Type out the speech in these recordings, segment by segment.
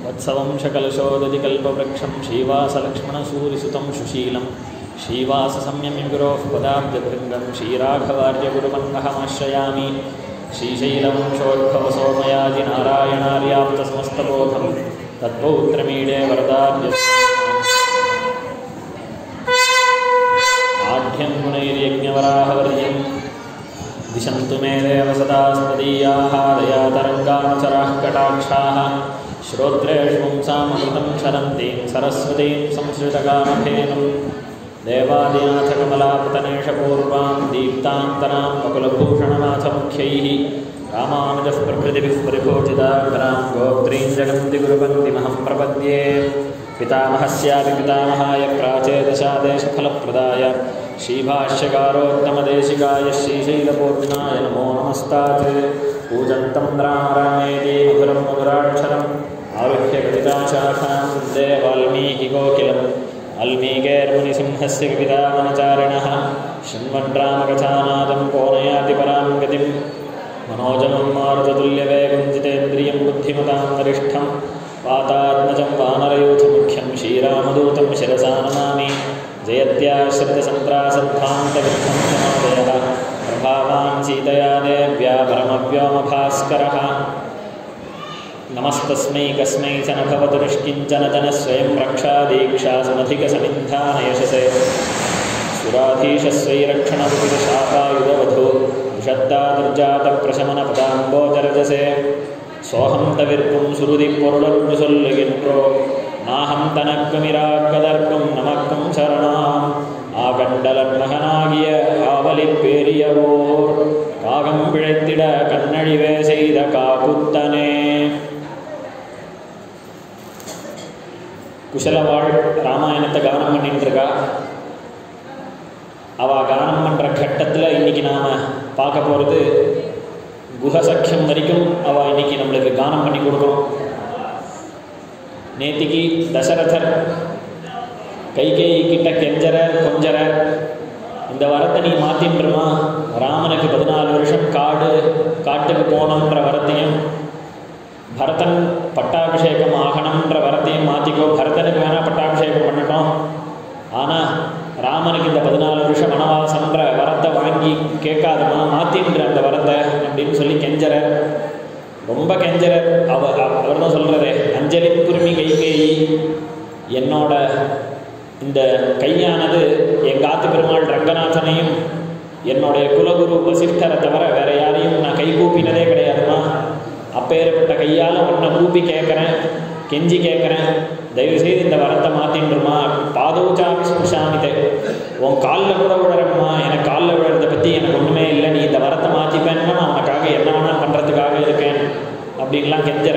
वत्सवंशकलशोदधिकल्पवृक्षं श्रीवासलक्ष्मणसूरिसुतं सुशीलं श्रीवाससंयम्य गुरोः पदाब्जभृङ्गं श्रीराघवार्यगुरुमन्नहमाश्रयामि श्रीशैलवंशोद्भवसोमयाजिनारायणार्याप्तसमस्तबोधं तत्पौत्रमीडे वरदाब्ज आढ्यं गुणैर्यज्ञवराहवर्यं दिशन्तु मे देव सदा स्मदीयाः दयातरङ्गानुचराः कटाक्षाः श्रोत्रेषु पुंसामृतं क्षरन्तीं सरस्वतीं संस्कृतगानफेनुं देवादिनाथकमलापतनेशपूर्वां दीप्तान्तरां वकुलभूषणनाथमुख्यैः रामानुजः प्रकृतिभिः परिभूषिताग्रां गोत्रीं जगन्ति गुरुपङ्क्तिमहं प्रपद्ये पितामहस्यापि पितामहाय प्राचेदशादेशफलप्रदाय श्रीभाष्यकारोत्तमदेशिकाय श्रीशैलपूर्णाय नमो नमस्तात् पूजन्तं राम रामेति मधुरं मधुराक्षरम् आरुह्य कविताशाखां वन्दे वाल्मीकिकोकिलम् अल्मीकेर्मुनिसिंहस्य कवितामनचारिणः शृण्वन् रामकथानादं कोनयाति परां गतिं मनोजमं मारुततुल्यवेगं जितेन्द्रियं बुद्धिमतां वरिष्ठं वातात्मजं वानरयूथमुख्यं श्रीरामदूतं शिरसा नमामि जयत्याश्रितसन्त्रासद्भान्तविध्वंसमादयः प्रभावान् सीतया देव्या परमव्योमभास्करः नमस्तस्मै कस्मै च न भवतु निष्किञ्चन जनः स्वयं रक्षादीक्षा सुमधिकसमिन्धानयशसे सुराधीशस्वैरक्षणपुरुषशापायुधवधू விஷத்தாதுர்ஜாதப்பிரசமனபதாம்போஜரஜசே சோகம் தவிர்க்கும் சுருதி பொருளொன்று சொல்லுகின்றோ நாகம் தனக்குமிராக்கதற்கும் நமக்கும் சரணாம் ஆகண்டலன் மகனாகிய ஆவலி பேரியவோர் காகம் பிழைத்திட கண்ணழிவே செய்த காப்புத்தனே குசலவாள் ராமாயணத்தை கவனம் பண்ணிட்டு இருக்கா அவள் கானம் பண்ணுற கட்டத்தில் இன்றைக்கி நாம் பார்க்க போகிறது குஹசக்கியம் வரைக்கும் அவள் இன்றைக்கி நம்மளுக்கு கானம் பண்ணி கொடுக்குறோம் நேத்திக்கு தசரதர் கைகேயி கிட்ட கெஞ்சர கொஞ்சர இந்த வரத்தை நீ மாற்றின்றுமா ராமனுக்கு பதினாலு வருஷம் காடு காட்டுக்கு போகணுன்ற வரத்தையும் பரதன் பட்டாபிஷேகம் ஆகணுன்ற வரத்தையும் மாற்றிக்கோ பரதனுக்கு வேணால் பட்டாபிஷேகம் பண்ணட்டும் ஆனால் ராமனுக்கு இந்த பதினாலு வருஷம் வனவாசன்ற வரத்தை வாங்கி கேட்காதமா மாற்றின்ற அந்த வரத்தை அப்படின்னு சொல்லி கெஞ்சற ரொம்ப கெஞ்சற அவ அவர் தான் சொல்கிறாரு அஞ்சலி குருமி கைகேயி என்னோட இந்த கையானது எங்கள் ஆத்து பெருமாள் ரங்கநாதனையும் என்னுடைய குலகுரு வசிஷ்டரை தவிர வேற யாரையும் நான் கை கூப்பினதே கிடையாதுமா அப்பேற்பட்ட கையால் உன்னை கூப்பி கேட்குறேன் கெஞ்சி கேட்குறேன் தயவுசெய்து இந்த வரத்தை மாற்றின்றுமா பாதோச்சாமி ஸ்புஷாமிதே உன் காலில் கூட விழறம்மா எனக்கு காலில் விழுறதை பற்றி எனக்கு ஒன்றுமே இல்லை நீ இந்த வரத்தை மாற்றிப்பேன்னா நான் உனக்காக என்ன வேணால் பண்ணுறதுக்காக இருக்கேன் அப்படின்லாம் கெஞ்சுற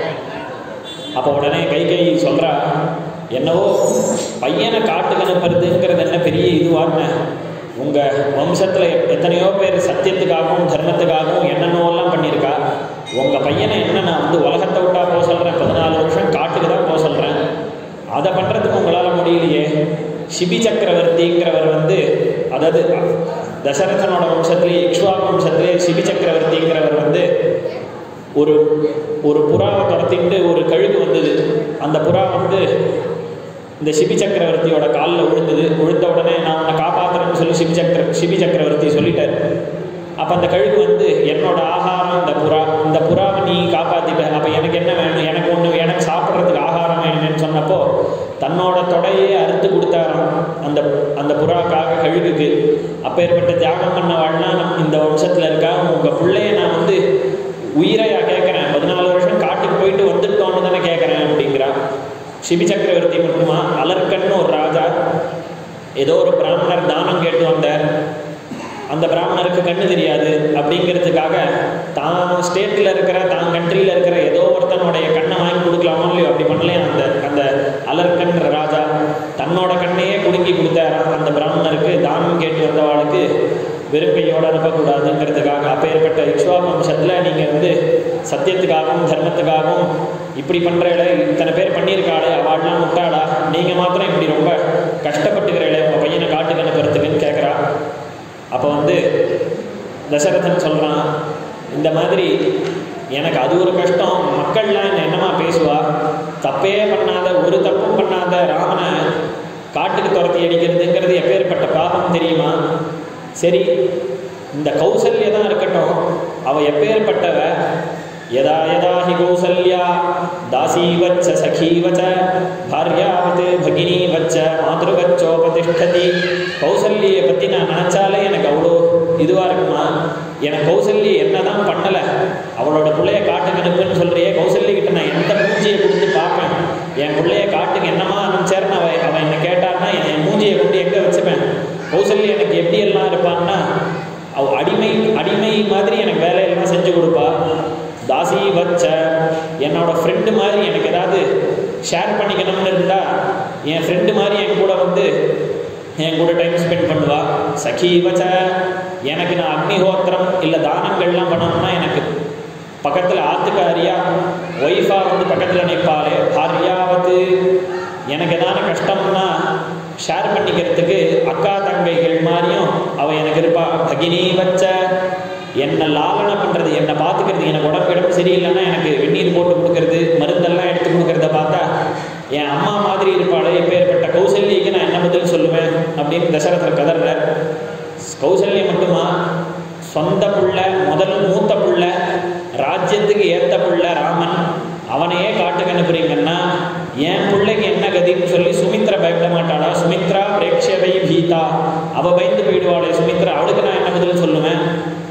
அப்போ உடனே கை கை சொல்கிறா என்னவோ பையனை காட்டுக்கு அனுப்புறதுங்கிறது என்ன பெரிய இதுவான்னு உங்கள் வம்சத்தில் எத்தனையோ பேர் சத்தியத்துக்காகவும் தர்மத்துக்காகவும் என்னென்னவெல்லாம் பண்ணியிருக்கா உங்கள் பையனை என்ன நான் வந்து உலகத்தை விட்டா போக சொல்கிறேன் பதினாலு வருஷம் காட்டுக்கு தான் போக சொல்கிறேன் அதை பண்ணுறதுக்கு உங்களால் முடியலையே சிபி சக்கரவர்த்திங்கிறவர் வந்து அதாவது தசரதனோட வம்சத்திலேயே இக்ஷ்வா வம்சத்திலே சிபி சக்கரவர்த்திங்கிறவர் வந்து ஒரு ஒரு புறாவை துரத்திட்டு ஒரு கழுகு வந்தது அந்த புறா வந்து இந்த சிபி சக்கரவர்த்தியோட காலில் விழுந்தது விழுந்த உடனே நான் உன்னை காப்பாற்றுறேன்னு சொல்லி சிபி சக்கர சிபி சக்கரவர்த்தி சொல்லிட்டார் அப்போ அந்த கழுகு வந்து என்னோட ஆகாரம் இந்த புறா இந்த புறாவை நீ காப்பாற்றிட்ட அப்போ எனக்கு என்ன வேணும் எனக்கு ஒன்று எனக்கு சாப்பிட்றதுக்கு ஆகாரம் வேணும்னு சொன்னப்போ தன்னோட தொடையே அறுத்து கொடுத்தாராம் அந்த அந்த புறாக்காக கழுகுக்கு அப்பேற்பட்ட தியாகம் பண்ண வாழ்னா இந்த வம்சத்தில் இருக்கா உங்கள் பிள்ளைய நான் வந்து உயிரையா கேட்குறேன் பதினாலு வருஷம் காட்டுக்கு போயிட்டு வந்துட்டோன்னு தானே கேட்குறேன் அப்படிங்கிறா சிபி சக்கரவர்த்தி மட்டுமா அலர்கன்னு ஒரு ராஜா ஏதோ ஒரு பிராமணர் தானம் கேட்டு வந்தார் அந்த பிராமணருக்கு கண்ணு தெரியாது அப்படிங்கிறதுக்காக தான் ஸ்டேட்டில் இருக்கிற தான் கண்ட்ரியில் இருக்கிற ஏதோ ஒருத்தனுடைய கண்ணை வாங்கி கொடுக்கலாமோ இல்லையோ அப்படி பண்ணலையே அந்த அந்த அலர்கன்ற ராஜா தன்னோட கண்ணையே குடுங்கி கொடுத்தாராம் அந்த பிராமணருக்கு தானம் கேட்டு வந்தவாளுக்கு வெறுப்பையோடு அனுப்பக்கூடாதுங்கிறதுக்காக அப்பேற்பட்ட இக்ஷ்வா வம்சத்தில் நீங்கள் வந்து சத்தியத்துக்காகவும் தர்மத்துக்காகவும் இப்படி பண்ணுறேளே இத்தனை பேர் பண்ணியிருக்காளே அவாள்லாம் முட்டாளா நீங்கள் மாத்திரம் இப்படி ரொம்ப கஷ்டப்பட்டுக்கிறீங்களே உங்கள் பையனை காட்டுக்கு அனுப்புறதுக்குன்னு கேட்குறா அப்போ வந்து தசரதன் சொல்கிறான் இந்த மாதிரி எனக்கு அது ஒரு கஷ்டம் மக்கள்லாம் என்ன என்னமா பேசுவா கொளுத்தி அடிக்கிறதுங்கிறது எப்பேற்பட்ட பாபம் தெரியுமா சரி இந்த கௌசல்யா தான் இருக்கட்டும் அவ எப்பேற்பட்டவ யதா யதா ஹி கௌசல்யா தாசீவச்ச சகீவச்ச பாரியாவத் பகினீவச்ச மாதృவச்சோபதிஷ்டதி கௌசல்யை பற்றி நான் நினச்சாலே எனக்கு அவ்வளோ இதுவாக இருக்குமா எனக்கு கௌசல்யா என்னதான் பண்ணலை அவளோட பிள்ளைய காட்டுக்கு அனுப்புன்னு சொல்றியே கௌசல்யா கிட்ட நான் எந்த மூஞ்சியை கொடுத்து பார்ப்பேன் என் பிள்ளைய காட்டுக்கு என்னமா அனுப்பிச்சாருன்னு அவ அவன் என்ன கேட்டான்னா என் மூஞ்சியை கொண்டு எங்கே வச்சுப்பேன் கௌசல்யா எனக்கு எப்படி எல்லாம் இருப்பான்னா அவ அடிமை அடிமை மாதிரி எனக்கு வேலையெல்லாம் செஞ்சு கொடுப்பா தாசி வச்ச என்னோட ஃப்ரெண்டு மாதிரி எனக்கு ஏதாவது ஷேர் பண்ணிக்கணும்னு இருந்தா என் ஃப்ரெண்டு மாதிரி என் கூட வந்து என் கூட டைம் ஸ்பெண்ட் பண்ணுவா சఖி வச்ச எனக்கு நான் அக்னிஹோத்திரம் இல்லை தானங்கள்லாம் பண்ணணும்னா எனக்கு பக்கத்தில் ஆத்துக்காரியா ஒய்ஃபாக வந்து பக்கத்தில் நிற்பாளே பாரியாவது எனக்கு ஏதாவது கஷ்டம்னா ஷேர் பண்ணிக்கிறதுக்கு அக்கா தங்கைகள் மாதிரியும் அவள் எனக்கு இருப்பா பகினி வச்ச என்னை லாலனை பண்ணுறது என்னை பார்த்துக்கிறது எனக்கு உடம்பு உடம்பு சரியில்லைன்னா எனக்கு வெந்நீர் போட்டு கொடுக்கறது மருந்தெல்லாம் எடுத்து கொடுக்கறத பார்த்தா என் அம்மா மாதிரி இருப்பாளே எப்பேற்பட்ட கௌசல்யக்கு நான் என்ன பதில் சொல்லுவேன் அப்படின்னு தசரதர் கதறார் கௌசல்யம் மட்டுமா சொந்த புள்ள முதல் மூத்த புள்ள ராஜ்யத்துக்கு ஏத்த புள்ள ராமன் அவனையே காட்டுக்கு அனுப்புறீங்கன்னா என் பிள்ளைக்கு என்ன கதின்னு சொல்லி சுமித்ரா பயப்பட மாட்டாளா சுமித்ரா பிரேக்ஷவை பீதா அவ பயந்து போயிடுவாளே சுமித்ரா அவளுக்கு நான் என்ன பதில் சொல்லுவேன்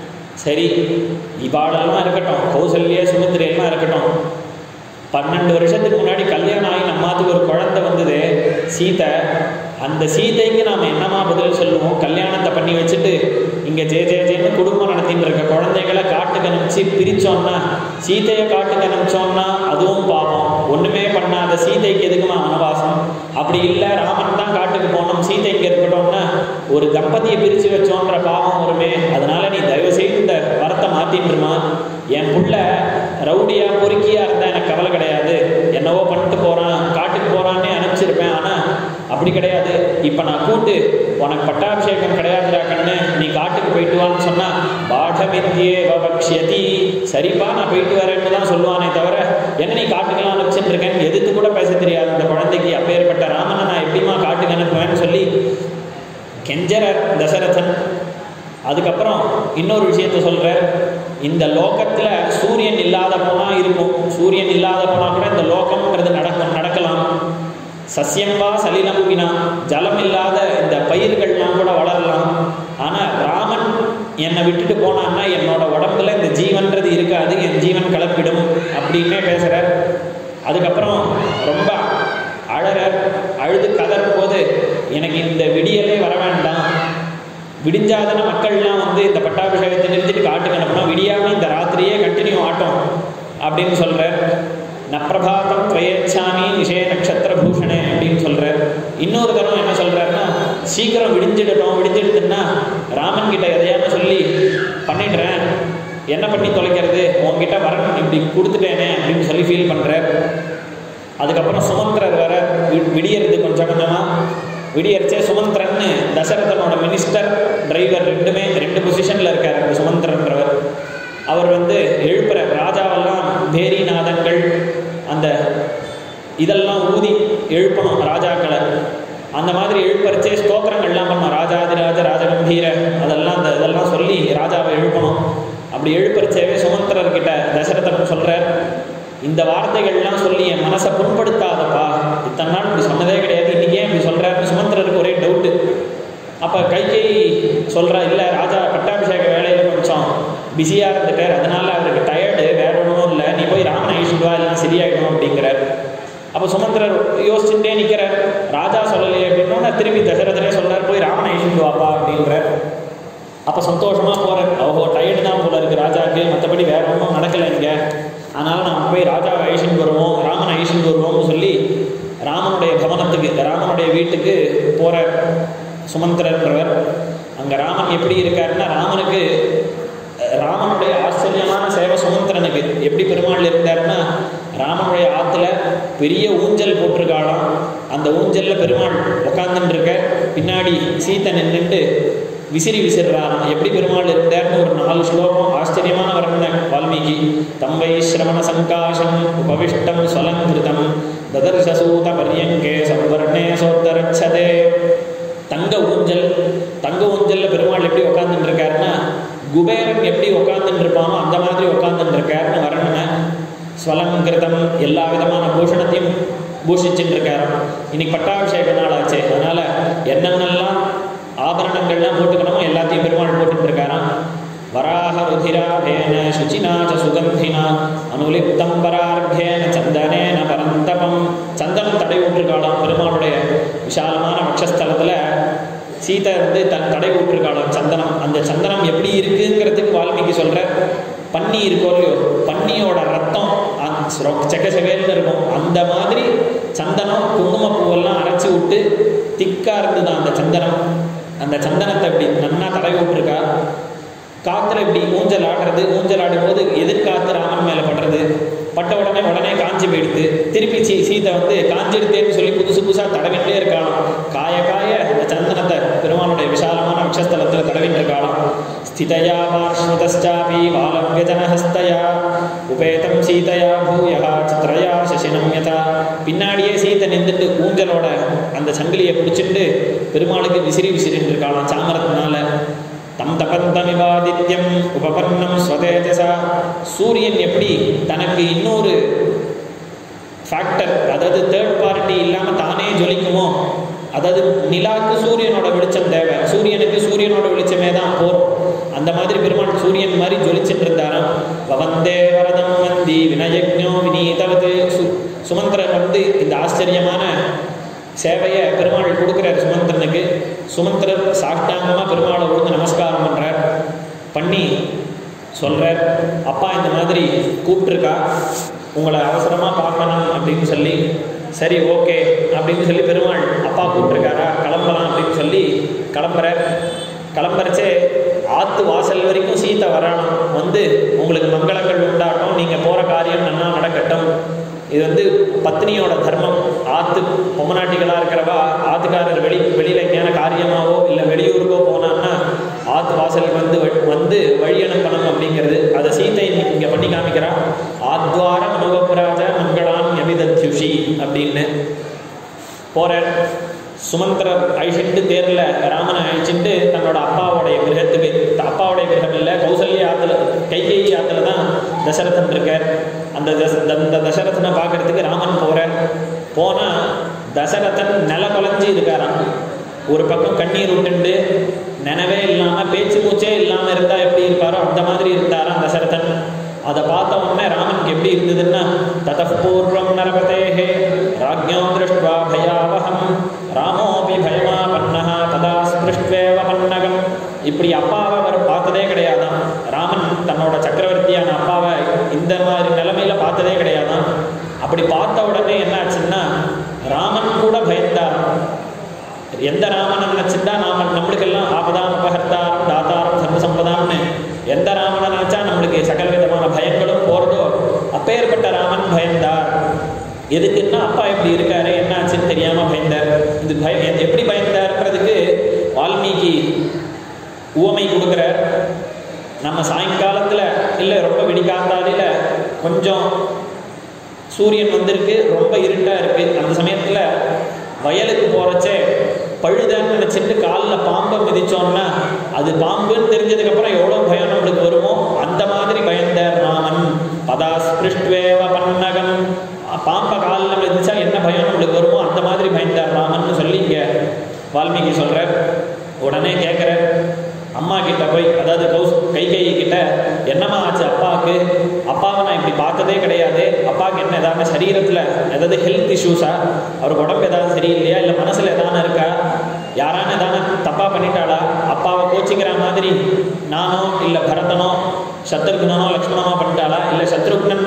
சரி இவாளெல்லாம் இருக்கட்டும் கௌசல்யா சுமித்ரையெல்லாம் இருக்கட்டும் பன்னெண்டு வருஷத்துக்கு முன்னாடி கல்யாணம் ஆகி நம்மாத்துக்கு ஒரு குழந்தை வந்தது சீதை அந்த சீதைக்கு நாம் என்னமா பதில் சொல்லுவோம் கல்யாணத்தை பண்ணி வச்சுட்டு இங்கே ஜே ஜே ஜேன்னு குடும்பம் நடத்தின்னு இருக்க குழந்தைகளை காட்டுக்கு அனுப்பிச்சு பிரித்தோம்னா சீதையை காட்டுக்கு அனுப்பிச்சோம்னா அதுவும் பாவம் ஒன்றுமே பண்ணாத சீதைக்கு எதுக்குமா வனவாசம் அப்படி இல்லை ராமன் தான் காட்டுக்கு போனோம் சீதை இங்கே இருக்கட்டும்னா ஒரு தம்பதியை பிரித்து வச்சோன்ற பாவம் வருமே அதனால நீ தயவு செய்து இந்த வரத்தை மாற்றிட்டுருமா என் புள்ள ரவுடியா பொறுக்கியா இருந்தா எனக்கு கவலை கிடையாது என்னவோ பண்ணிட்டு போறான் காட்டுக்கு போறான்னே அனுப்பிச்சிருப்பேன் ஆனா அப்படி கிடையாது இப்ப நான் கூட்டு உனக்கு பட்டாபிஷேகம் கிடையாதுடா கண்ணு நீ காட்டுக்கு போயிட்டு வான்னு சொன்னா பாடமித்யே பக்ஷதி சரிப்பா நான் போயிட்டு வரேன்னு தான் சொல்லுவானே தவிர என்ன நீ காட்டுக்கெல்லாம் அனுப்பிச்சுட்டு இருக்கேன் எதிர்த்து கூட பேச தெரியாது அந்த குழந்தைக்கு அப்பேற்பட்ட ராமனை நான் எப்படிமா காட்டுக்கு அனுப்புவேன்னு சொல்லி கெஞ்சர தசரதன் அதுக்கப்புறம் இன்னொரு விஷயத்த சொல்கிறார் இந்த லோகத்தில் சூரியன் இல்லாத போனால் இருக்கும் சூரியன் இல்லாத போனால் கூட இந்த லோகம்ன்றது நடக்கும் நடக்கலாம் சசியம்பா சலிலம் வினா ஜலம் இல்லாத இந்த பயிர்கள்லாம் கூட வளரலாம் ஆனால் ராமன் என்னை விட்டுட்டு போனான்னா என்னோட உடம்புல இந்த ஜீவன்றது இருக்காது என் ஜீவன் கலப்பிடும் அப்படின்னே பேசுகிறார் அதுக்கப்புறம் ரொம்ப அழற அழுது கதறும் போது எனக்கு இந்த விடியலே வர வேண்டாம் விடிஞ்சாதான மக்கள்லாம் வந்து இந்த பட்டாபிஷேகத்தை நிறுத்திட்டு காட்டுக்கு அனுப்பணும் விடியாமல் இந்த ராத்திரியே கண்டினியூ ஆட்டம் அப்படின்னு சொல்கிறார் நப்பிரபாதம் துவயேச்சாமி நிஷே நட்சத்திர பூஷணே அப்படின்னு சொல்கிறார் இன்னொரு தரம் என்ன சொல்கிறாருன்னா சீக்கிரம் விடிஞ்சிடட்டும் விடிஞ்சிடுதுன்னா ராமன் கிட்ட எதையாவது சொல்லி பண்ணிடுறேன் என்ன பண்ணி தொலைக்கிறது உங்ககிட்ட வரணும் இப்படி கொடுத்துட்டேனே அப்படின்னு சொல்லி ஃபீல் பண்ணுறார் அதுக்கப்புறம் சுமந்திரர் வர விடியறது கொஞ்சம் கொஞ்சமாக விடியரிச்சே சுமந்திரன்னு தசரதனோட மினிஸ்டர் டிரைவர் ரெண்டுமே ரெண்டு பொசிஷனில் இருக்கார் அந்த சுமந்திரன்றவர் அவர் வந்து எழுப்புற ராஜாவெல்லாம் பேரிநாதங்கள் அந்த இதெல்லாம் ஊதி எழுப்பணும் ராஜாக்களை அந்த மாதிரி எழுப்பரிச்சே ஸ்தோத்திரங்கள்லாம் பண்ணோம் ராஜாதிராஜ ராஜகம்பீர அதெல்லாம் அந்த இதெல்லாம் சொல்லி ராஜாவை எழுப்பணும் அப்படி எழுப்பரிச்சேவே சுமந்திரர்கிட்ட தசரதன் சொல்கிறார் இந்த வார்த்தைகள்லாம் சொல்லி என் மனசை புண்படுத்தாதப்பா இத்தனை நாள் இப்படி சொன்னதே கிடையாது இன்றைக்கி ஏன் இப்படி சொல்கிறாருன்னு சுமந்திரருக்கு ஒரே டவுட்டு அப்போ கைகை சொல்கிறா இல்லை ராஜா பட்டாபிஷேக வேலையில் கொஞ்சம் பிஸியாக இருந்துட்டார் அதனால அவருக்கு டயர்டு வேற ஒன்றும் இல்லை நீ போய் ராமனை ஈஸ்வன் வா எல்லாம் சரியாயிடும் அப்படிங்கிறார் அப்போ சுமந்திரர் யோசிச்சுட்டே நிற்கிறார் ராஜா சொல்லலையே அப்படின்னா திருப்பி தசரதனே சொல்கிறார் போய் ராமனை ஈஸ்வன் வாப்பா அப்படின்றார் அப்போ சந்தோஷமாக போகிறார் ஓஹோ டயர்டு தான் போல இருக்குது ராஜாவுக்கு மற்றபடி வேற ஒன்றும் நடக்கலை இங்கே அதனால் நம்ம போய் ராஜாவை ஐஷன் வருவோம் ராமனை ஐஷன் வருவோம்னு சொல்லி ராமனுடைய பவனத்துக்கு ராமனுடைய வீட்டுக்கு போகிற சுமந்திரன்றவர் அங்கே ராமன் எப்படி இருக்காருன்னா ராமனுக்கு ராமனுடைய ஆச்சரியமான சேவை சுமந்திரனுக்கு எப்படி பெருமாள் இருந்தாருன்னா ராமனுடைய ஆற்றுல பெரிய ஊஞ்சல் போட்டிருக்காளாம் அந்த ஊஞ்சலில் பெருமாள் உட்காந்துட்டு இருக்க பின்னாடி சீத்தை நின்றுட்டு விசிறி விசிறாராம் எப்படி பெருமாள் இருந்தார்னு ஒரு நாலு ஸ்லோகம் ஆச்சரியமான வர்ணனை வால்மீகி தம்பை சிரவண சங்காசம் உபவிஷ்டம் ஸ்வலங்கிருதம் ததர்சசூத பரியங்கே சம்வர்ணே சோத்தரச்சதே தங்க ஊஞ்சல் தங்க ஊஞ்சல்ல பெருமாள் எப்படி உட்காந்துட்டு இருக்காருன்னா குபேரன் எப்படி உட்காந்துட்டு இருப்பானோ அந்த மாதிரி உட்காந்துட்டு இருக்காருன்னு வர்ணனை ஸ்வலங்கிருதம் எல்லா விதமான பூஷணத்தையும் பூஷிச்சுட்டு இருக்காராம் இன்னைக்கு பட்டாபிஷேக நாள் ஆச்சே அதனால என்னென்னலாம் ஆபரணங்கள்லாம் போட்டுக்கணுமோ எல்லாத்தையும் பெருமாள் போட்டுட்டு இருக்காராம் வராக ருதிராபேன சுச்சினா ச சுகந்தினா அனுலிப்தம் பரார்கேன சந்தனேன பரந்தபம் சந்தனம் தடை விட்டுருக்காளாம் பெருமாளுடைய விசாலமான வட்சஸ்தலத்தில் சீதை வந்து தன் தடை விட்டுருக்காளாம் சந்தனம் அந்த சந்தனம் எப்படி இருக்குங்கிறதுக்கு வால்மீகி சொல்ற பன்னி இருக்கோ இல்லையோ பன்னியோட ரத்தம் செக்க செவேல்னு இருக்கும் அந்த மாதிரி சந்தனம் குங்குமப்பூவெல்லாம் அரைச்சி விட்டு திக்கா இருந்தது அந்த சந்தனம் அந்த சந்தனத்தை இப்படி நன்னா தடவி விட்டுருக்கா காத்துல இப்படி ஊஞ்சல் ஆடுறது ஊஞ்சல் ஆடும்போது எதிர்காத்து ராமன் மேல படுறது பட்ட உடனே உடனே காஞ்சி போயிடுது திருப்பி சீ சீதை வந்து காஞ்சிடுத்தேன்னு சொல்லி புதுசு புதுசா தடவிட்டே இருக்காளாம் காய காய அந்த சந்தனத்தை பெருமானுடைய விசாலமான அக்ஷஸ்தலத்துல தடவிட்டு இருக்காளாம் ஸ்திதயா பார்ஷ்வதாபி வாலவ்யஜனஹஸ்தயா உபேதம் சீதையா பூயா சித்ரயா சசினம் யதா பின்னாடியே சீதை நின்றுட்டு ஊஞ்சலோட அந்த சங்கிலியை பிடிச்சிட்டு பெருமாளுக்கு விசிறி விசிறின்னு இருக்காளாம் சாமரத்தினால தம் தபந்தமிவாதித்யம் உபபன்னம் ஸ்வதேஜசா சூரியன் எப்படி தனக்கு இன்னொரு ஃபேக்டர் அதாவது தேர்ட் பார்ட்டி இல்லாமல் தானே ஜொலிக்குமோ அதாவது நிலாக்கு சூரியனோட வெளிச்சம் தேவை சூரியனுக்கு சூரியனோட வெளிச்சமே தான் போகும் அந்த மாதிரி பெருமாள் சூரியன் மாதிரி ஜொலிச்சுட்டு இருந்தாராம் வவந்தே வரதம் வந்தி வினயஜ்ஞோ வினீதவது சு சுமந்திரன் வந்து இந்த ஆச்சரியமான சேவையை பெருமாள் கொடுக்குறார் சுமந்திரனுக்கு சுமந்திரர் சாஷ்டாங்கமாக பெருமாளை விழுந்து நமஸ்காரம் பண்ணுறார் பண்ணி சொல்கிறார் அப்பா இந்த மாதிரி கூப்பிட்டுருக்கா உங்களை அவசரமாக பார்க்கணும் அப்படின்னு சொல்லி சரி ஓகே அப்படின்னு சொல்லி பெருமாள் அப்பா கூப்பிட்டுருக்காரா கிளம்பலாம் அப்படின்னு சொல்லி கிளம்புறார் கிளம்புறச்சே ஆத்து வாசல் வரைக்கும் சீத்தை வரணும் வந்து உங்களுக்கு மங்களங்கள் உண்டாகட்டும் நீங்கள் போகிற காரியம் நன்னா நடக்கட்டும் இது வந்து பத்னியோட தர்மம் ஆத்து பொம்மநாட்டிகளாக இருக்கிறவா ஆத்துக்காரர் வெளி வெளியில் எங்கேயான காரியமாவோ இல்லை வெளியூருக்கோ போனான்னா ஆத்து வாசலுக்கு வந்து வ- வந்து வழி அனுப்பணும் அப்படிங்கிறது அதை சீத்தை இங்கே பண்ணி காமிக்கிறா ஆத்வாரம் அனுபவராஜ மங்களான் யமிதத்யுஷி அப்படின்னு போகிறார் சுமந்திரர் அழிச்சிட்டு தேரில் ராமனை அழிச்சிட்டு தன்னோட அப்பாவுடைய கிரகத்துக்கு த- அப்பாவுடைய கிரகம் இல்லை கௌசல்ய ஆத்துல கைகேயி ஆத்துல தான் தசரதன் இருக்கார் அந்த தச அந்த தசரதனை பார்க்கறதுக்கு ராமன் போகிறார் போனால் தசரதன் நில குலைஞ்சி இருக்காராம் ஒரு பக்கம் கண்ணீர் விட்டுண்டு நினைவே இல்லாமல் பேச்சு மூச்சே இல்லாமல் இருந்தால் எப்படி இருப்பாரோ அந்த மாதிரி இருந்தாராம் தசரதன் அதை பார்த்த உடனே ராமனுக்கு எப்படி இருந்ததுன்னா ததப்பூர்வம் நரபதேஹே ராஜ்ஞோ திருஷ்டுவா பயாவகம் ராமோபி பயமாபன்னஹ ததா ஸ்பிருஷ்வேவ பன்னகம் இப்படி அப்பாவை அவர் பார்த்ததே கிடையாதாம் ராமன் தன்னோட சக்கரவர்த்தியான அப்பாவை இந்த மாதிரி நிலைமையில பார்த்ததே கிடையாதாம் அப்படி பார்த்த உடனே என்ன ஆச்சுன்னா ராமன் கூட பயந்தாராம் எந்த ராமனை நினைச்சிருந்தா நாம நம்மளுக்கெல்லாம் ஆபதாம் அபகர்த்தாரம் தாத்தாரம் சர்வசம்பதாம்னு எந்த ராமனை நினைச்சா நம்மளுக்கு சகல விதமான பயங்களும் போறதோ அப்பேற்பட்ட ராமன் பயந்தார் எதுக்குன்னா அப்பா இப்படி இருக்காரு என்ன ஆச்சுன்னு தெரியாம பயந்தார் இது பயம் எ- எப்படி பயந்தார்ன்றதுக்கு வால்மீகி உவமை கொடுக்குறார் நம்ம சாயங்காலத்துல இல்லை ரொம்ப விடிகாத்தாலையில கொஞ்சம் சூரியன் வந்திருக்கு ரொம்ப இருட்டா இருக்கு அந்த சமயத்துல வயலுக்கு போறச்சே பழுதன்னு நினைச்சிட்டு காலில் பாம்பை மிதிச்சோம்னா அது பாம்புன்னு தெரிஞ்சதுக்கு அப்புறம் எவ்வளோ பயம் நம்மளுக்கு வருமோ அந்த மாதிரி பயந்தார் ராமன் பதா ஸ்பிருஷ்டுவேவ பன்னகம் பாம்பை காலில் மிதிச்சா என்ன பயம் நம்மளுக்கு வருமோ அந்த மாதிரி பயந்தார் ராமன் சொல்லி இங்க வால்மீகி சொல்றார் உடனே கேட்குறார் அம்மா கிட்ட போய் அதாவது கௌஸ் கைகை கிட்ட என்னம்மா ஆச்சு அப்பாவுக்கு அப்பாவை நான் இப்படி பார்த்ததே கிடையாது அப்பாவுக்கு என்ன ஏதாவது சரீரத்தில் ஏதாவது ஹெல்த் இஷ்யூஸா அவருக்கு உடம்பு ஏதாவது சரியில்லையா இல்லை மனசில் ஏதாவது இருக்கா யாரான ஏதாவது தப்பாக பண்ணிட்டாளா அப்பாவை கோச்சிக்கிற மாதிரி நானோ இல்லை பரதனோ சத்ருக்னனோ லக்ஷ்மணனோ பண்ணிட்டாளா இல்லை சத்ருக்னன்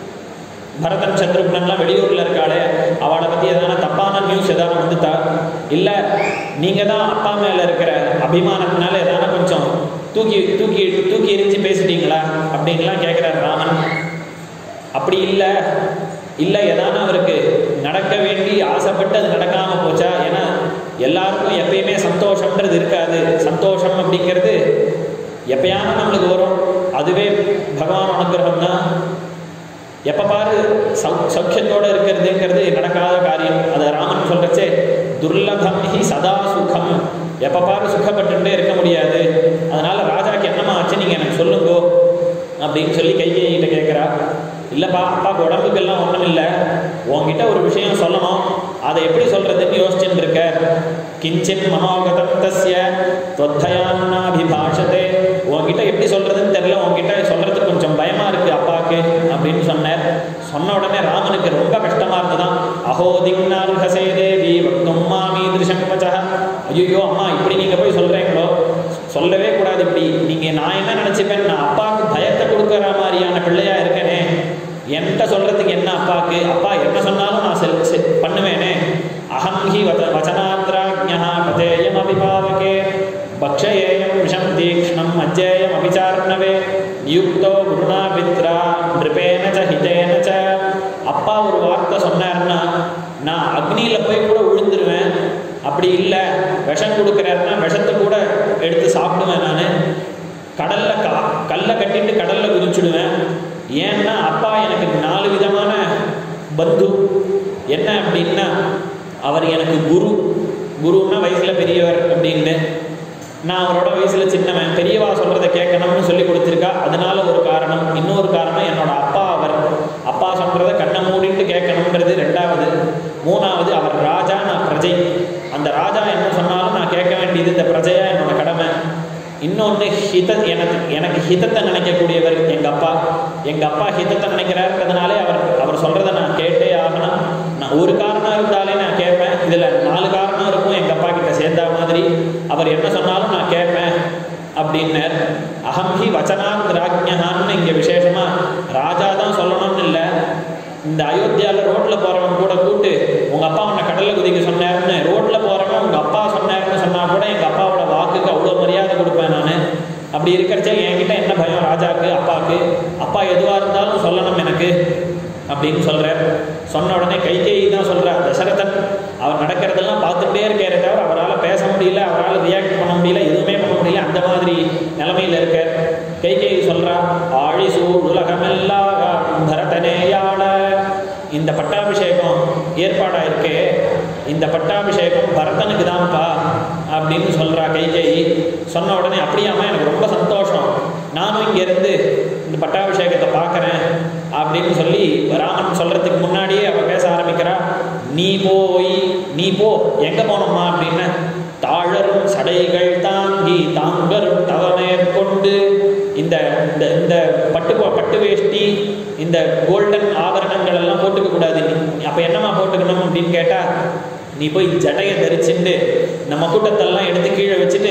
பரதன் சத்ருக்னன்லாம் வெளியூரில் இருக்காளே அவளை பற்றி எதனா தப்பான நியூஸ் எதாவது வந்துட்டா இல்லை நீங்கள் தான் அப்பா மேலே இருக்கிற அபிமானத்தினால எதனா கொஞ்சம் தூக்கி தூக்கி தூக்கி எரிஞ்சு பேசிட்டீங்களா அப்படின்லாம் கேட்குறாரு ராமன் அப்படி இல்லை இல்லை எதான அவருக்கு நடக்க வேண்டி ஆசைப்பட்டு அது நடக்காமல் போச்சா ஏன்னா எல்லாருக்கும் எப்பயுமே சந்தோஷம்ன்றது இருக்காது சந்தோஷம் அப்படிங்கிறது எப்பயாவது நம்மளுக்கு வரும் அதுவே பகவான் அனுகிரகம் தான் எப்போ பாரு சௌ சௌக்கியத்தோடு இருக்கிறதுங்கிறது நடக்காத காரியம் அதை ராமன் சொல்றச்சே துர்லபம் ஹி சதா சுகம் எப்போ பாரு சுகப்பட்டுட்டே இருக்க முடியாது அதனால ராஜாக்கு என்னம்மா ஆச்சு நீங்கள் எனக்கு சொல்லுங்கோ அப்படின்னு சொல்லி கைகேயிட்ட கேட்குறா இல்லைப்பா அப்பாவுக்கு உடம்புக்கெல்லாம் ஒன்றும் இல்லை உன்கிட்ட ஒரு விஷயம் சொல்லணும் அதை எப்படி சொல்கிறதுன்னு யோசிச்சுட்டு இருக்க கிஞ்சின் மனோகதம் தஸ்ய தொத்தயான்னாபிபாஷதே உன்கிட்ட எப்படி சொல்கிறதுன்னு தெரியல உன்கிட்ட சொல்கிறதுக்கு கொஞ்சம் பயமாக இருக்குது அப்பாவுக்கு அப்படின்னு சொன்னார் சொன்ன உடனே ராமனுக்கு ரொம்ப கஷ்டமாக இருந்ததான் அஹோ திக்னார்ஹசே தேவி வக்தும் மாமீதிருஷம் வச்சா ஐயோ அம்மா இப்படி நீங்கள் போய் சொல்கிறீங்களோ சொல்லவே கூடாது இப்படி நீங்கள் நான் என்ன நினச்சிப்பேன் நான் அப்பாவுக்கு பயத்தை கொடுக்குற மாதிரியான பிள்ளையா இருக்கேனே என்கிட்ட சொல்கிறதுக்கு என்ன அப்பாவுக்கு அப்பா என்ன சொன்னாலும் நான் செல் செ- பண்ணுவேனே அகம் ஹி வத வச்சனாந்திராஜ்யா பதேயம் அபிபாவகே பக்ஷயேயம் விஷம் தீக்ஷ்ணம் மஜ்ஜேயம் அபிச்சார்ணவே நியுக்தோ குருணா பித்ரா நிருபேன ச ஹிதேன ச அப்பா ஒரு வார்த்தை சொன்னாருன்னா நான் அக்னியில் போய் கூட விழுந்துருவேன் அப்படி இல்லை விஷம் கொடுக்குறாருன்னா விஷத்தை கூட எடுத்து சாப்பிடுவேன் நான் கடல்ல கா கல்லை கட்டிட்டு கடல்ல குதிச்சுடுவேன் ஏன்னா அப்பா எனக்கு நாலு விதமான பந்து என்ன அப்படின்னா அவர் எனக்கு குரு குருன்னா வயசுல பெரியவர் அப்படின்னு நான் அவரோட வயசுல சின்னவன் பெரியவா சொல்றதை கேட்கணும்னு சொல்லி கொடுத்துருக்கா அதனால ஒரு காரணம் இன்னொரு காரணம் என்னோட அப்பா அவர் அப்பா சொல்றதை கண்ணை மூடிட்டு கேட்கணுன்றது ரெண்டாவது மூணாவது அவர் ராஜா நான் பிரஜை அந்த ராஜா என்ன சொன்னாலும் நான் கேட்க வேண்டியது இந்த பிரஜையா என்னோட கடமை இன்னொன்று ஹித எனக்கு எனக்கு ஹிதத்தை நினைக்கக்கூடியவர் எங்கள் அப்பா எங்கள் அப்பா ஹிதத்தை நினைக்கிறாருன்றதுனாலே அவர் அவர் சொல்கிறத நான் கேட்டே ஆகணும் நான் ஒரு காரணம் இருந்தாலே நான் கேட்பேன் இதில் நாலு காரணம் இருக்கும் எங்கள் அப்பா கிட்ட சேர்ந்தா மாதிரி அவர் என்ன சொன்னாலும் நான் கேட்பேன் அப்படின்னார் அகம் ஹி வச்சனாத் ராஜ்யஹான்னு இங்கே விசேஷமாக ராஜா தான் சொல்லணும்னு இல்லை இந்த அயோத்தியாவில் ரோட்டில் போகிறவன் கூட கூட்டு உங்கள் அப்பா உன்னை கடலில் குதிக்க சொன்னாருன்னு ரோட்டில் போகிறவன் உங்கள் அப்பா சொன்னாருன்னு சொன்னால் கூட எங்கள் அப்பாவோட வாக்குக்கு அவ்வளோ மரியாதை கொடுப்பேன் நான் அப்படி இருக்கிறச்சே என்கிட்ட என்ன பயம் ராஜாக்கு அப்பாவுக்கு அப்பா எதுவாக இருந்தாலும் சொல்லணும் எனக்கு அப்படின்னு சொல்கிறார் சொன்ன உடனே கைகேயி தான் சொல்கிறார் தசரதன் அவர் நடக்கிறதெல்லாம் பார்த்துட்டே இருக்காரே தவிர அவரால் பேச முடியல அவரால் ரியாக்ட் பண்ண முடியல எதுவுமே பண்ண முடியல அந்த மாதிரி நிலைமையில் இருக்கார் கைகேயி சொல்கிறா ஆழி சூழ் உலகமெல்லாம் பரதனேயாள இந்த பட்டாபிஷேகம் ஏற்பாடாக இருக்கே இந்த பட்டாபிஷேகம் பரதனுக்கு தான்ப்பா அப்படின்னு சொல்கிறா கைகேயி சொன்ன உடனே அப்படியாம்மா எனக்கு ரொம்ப சந்தோஷம் நானும் இங்கேருந்து இந்த பட்டாபிஷேகத்தை பார்க்குறேன் அப்படின்னு சொல்லி ராமன் சொல்கிறதுக்கு முன்னாடியே அவள் பேச ஆரம்பிக்கிறா நீ போய் நீ போ எங்கே போனோம்மா அப்படின்னு தாழரும் சடைகள் தாங்கி தாங்கரும் தவமேற்கொண்டு இந்த இந்த இந்த பட்டு பட்டு வேஷ்டி இந்த கோல்டன் ஆபரணங்கள் எல்லாம் போட்டுக்க கூடாது அப்போ என்னம்மா போட்டுக்கணும் அப்படின்னு கேட்டா நீ போய் ஜடையை தரிச்சுட்டு நம்ம கூட்டத்தெல்லாம் எடுத்து கீழே வச்சுட்டு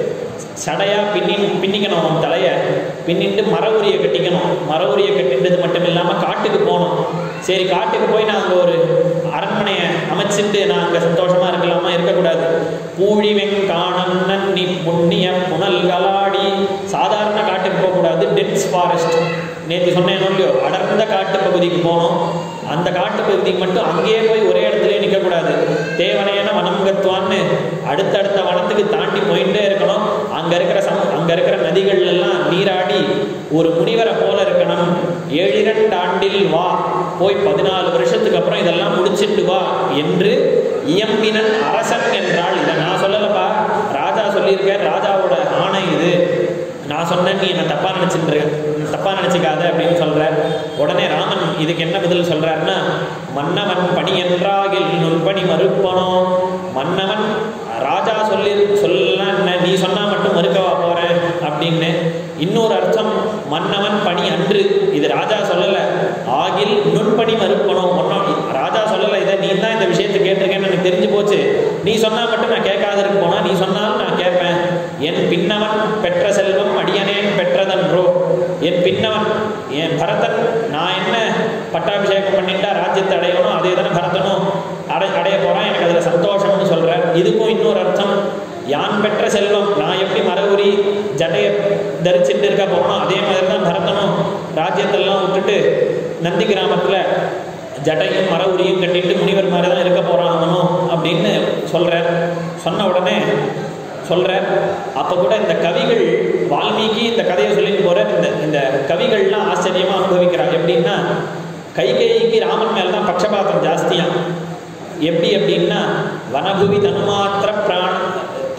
சடையா பின்னி பின்னிக்கணும் உன் தலையை பின்னிட்டு மர உரியை கட்டிக்கணும் மர உரியை கட்டின்றது மட்டும் இல்லாமல் காட்டுக்கு போகணும் சரி காட்டுக்கு போய் நான் அங்கே ஒரு அரண்மனையை அமைச்சிட்டு நான் அங்கே சந்தோஷமா இருக்கலாமா இருக்கக்கூடாது பூழி வெங்காணம் நன்னி புண்ணிய புனல்களாடி சாதாரண காட்டுக்கு போகக்கூடாது டென்ஸ் ஃபாரஸ்ட் நேற்று சொன்னேன் இல்லையோ அடர்ந்த காட்டு பகுதிக்கு போகணும் அந்த காட்டு பகுதிக்கு மட்டும் அங்கேயே போய் ஒரே இடத்துலயே நிற்கக்கூடாது தேவனையான வனம் கத்துவான்னு அடுத்தடுத்த வனத்துக்கு தாண்டி போயிட்டே இருக்கணும் அங்கே இருக்கிற சம அங்கே இருக்கிற நதிகள் எல்லாம் நீராடி ஒரு முனிவரை போல இருக்கணும் ஏழிரண்டு ஆண்டில் வா போய் பதினாலு வருஷத்துக்கு அப்புறம் இதெல்லாம் முடிச்சிட்டு வா என்று இயம்பினன் அரசன் என்றால் இதை நான் சொல்லலப்பா ராஜா சொல்லியிருக்கார் ராஜாவோட ஆணை இது நான் சொன்னேன் நீ என்ன தப்பா நினைச்சிட்டு தப்பா நினைச்சுக்காத அப்படின்னு சொல்ற உடனே ராமன் இதுக்கு என்ன பதில் சொல்றாருன்னா மன்னவன் பணி என்றாகில் நுண்பணி மறுப்பனோ மன்னவன் ராஜா சொல்லி சொல்லலாம் என்ன நீ சொன்னா மட்டும் மறுக்கவா போறேன் அப்படின்னு இன்னொரு அர்த்தம் மன்னவன் பணி அன்று இது ராஜா சொல்லல ஆகில் நுண்பணி மறுப்பனோ ஒன்னும் ராஜா சொல்லல இதை நீ தான் இந்த விஷயத்தை கேட்டிருக்கேன்னு எனக்கு தெரிஞ்சு போச்சு நீ சொன்னா மட்டும் நான் கேட்காத இருக்க போனா நீ சொன்னாலும் நான் கேட்பேன் என் பின்னவன் பெற்ற செல்வம் அடியனேன் பெற்றதன்றோ என் பின்னவன் என் பரதன் நான் என்ன பட்டாபிஷேகம் பண்ணிட்டா ராஜ்யத்தை அடையணும் அதே தானே பரதனும் அடை அடைய போறான் எனக்கு அதுல சந்தோஷம்னு சொல்றேன் இதுக்கும் இன்னொரு அர்த்தம் யான் பெற்ற செல்வம் நான் எப்படி மரவுரி ஜட்டையை தரிச்சுட்டு இருக்க போறோம் அதே மாதிரி தான் பரதனும் ராஜ்யத்தெல்லாம் விட்டுட்டு நந்தி கிராமத்துல ஜட்டையும் மர உரியும் கட்டிட்டு முனிவர் மாதிரி தான் இருக்க போறான் அவனும் அப்படின்னு சொல்றார் சொன்ன உடனே சொல்றார் அப்ப கூட இந்த கவிகள் வால்மீகி இந்த கதையை சொல்லிட்டு போற இந்த இந்த கவிகள்லாம் ஆச்சரியமா அனுபவிக்கிறாங்க எப்படின்னா கைகேயிக்கு ராமன் மேல தான் பட்சபாதம் ஜாஸ்தியா எப்படி அப்படின்னா வனபுவி தனுமாத்திர பிராண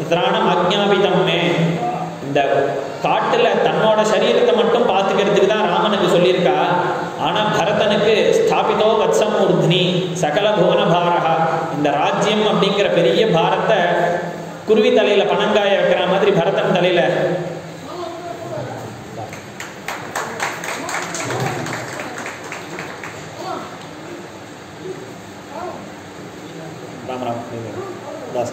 திராணம் அஜ்ஞாபிதம் மே இந்த காட்டுல தன்னோட சரீரத்தை மட்டும் பார்த்துக்கிறதுக்கு தான் ராமனுக்கு சொல்லியிருக்கா ஆனா பரதனுக்கு ஸ்தாபிதோ வத்சம் ஊர்த்னி சகல புவன பாரகா இந்த ராஜ்யம் அப்படிங்கிற பெரிய பாரத்தை குருவி தலையில பனங்காய வைக்கிற மாதிரி பரதன் தலையில ராம் ராம் தாஸ்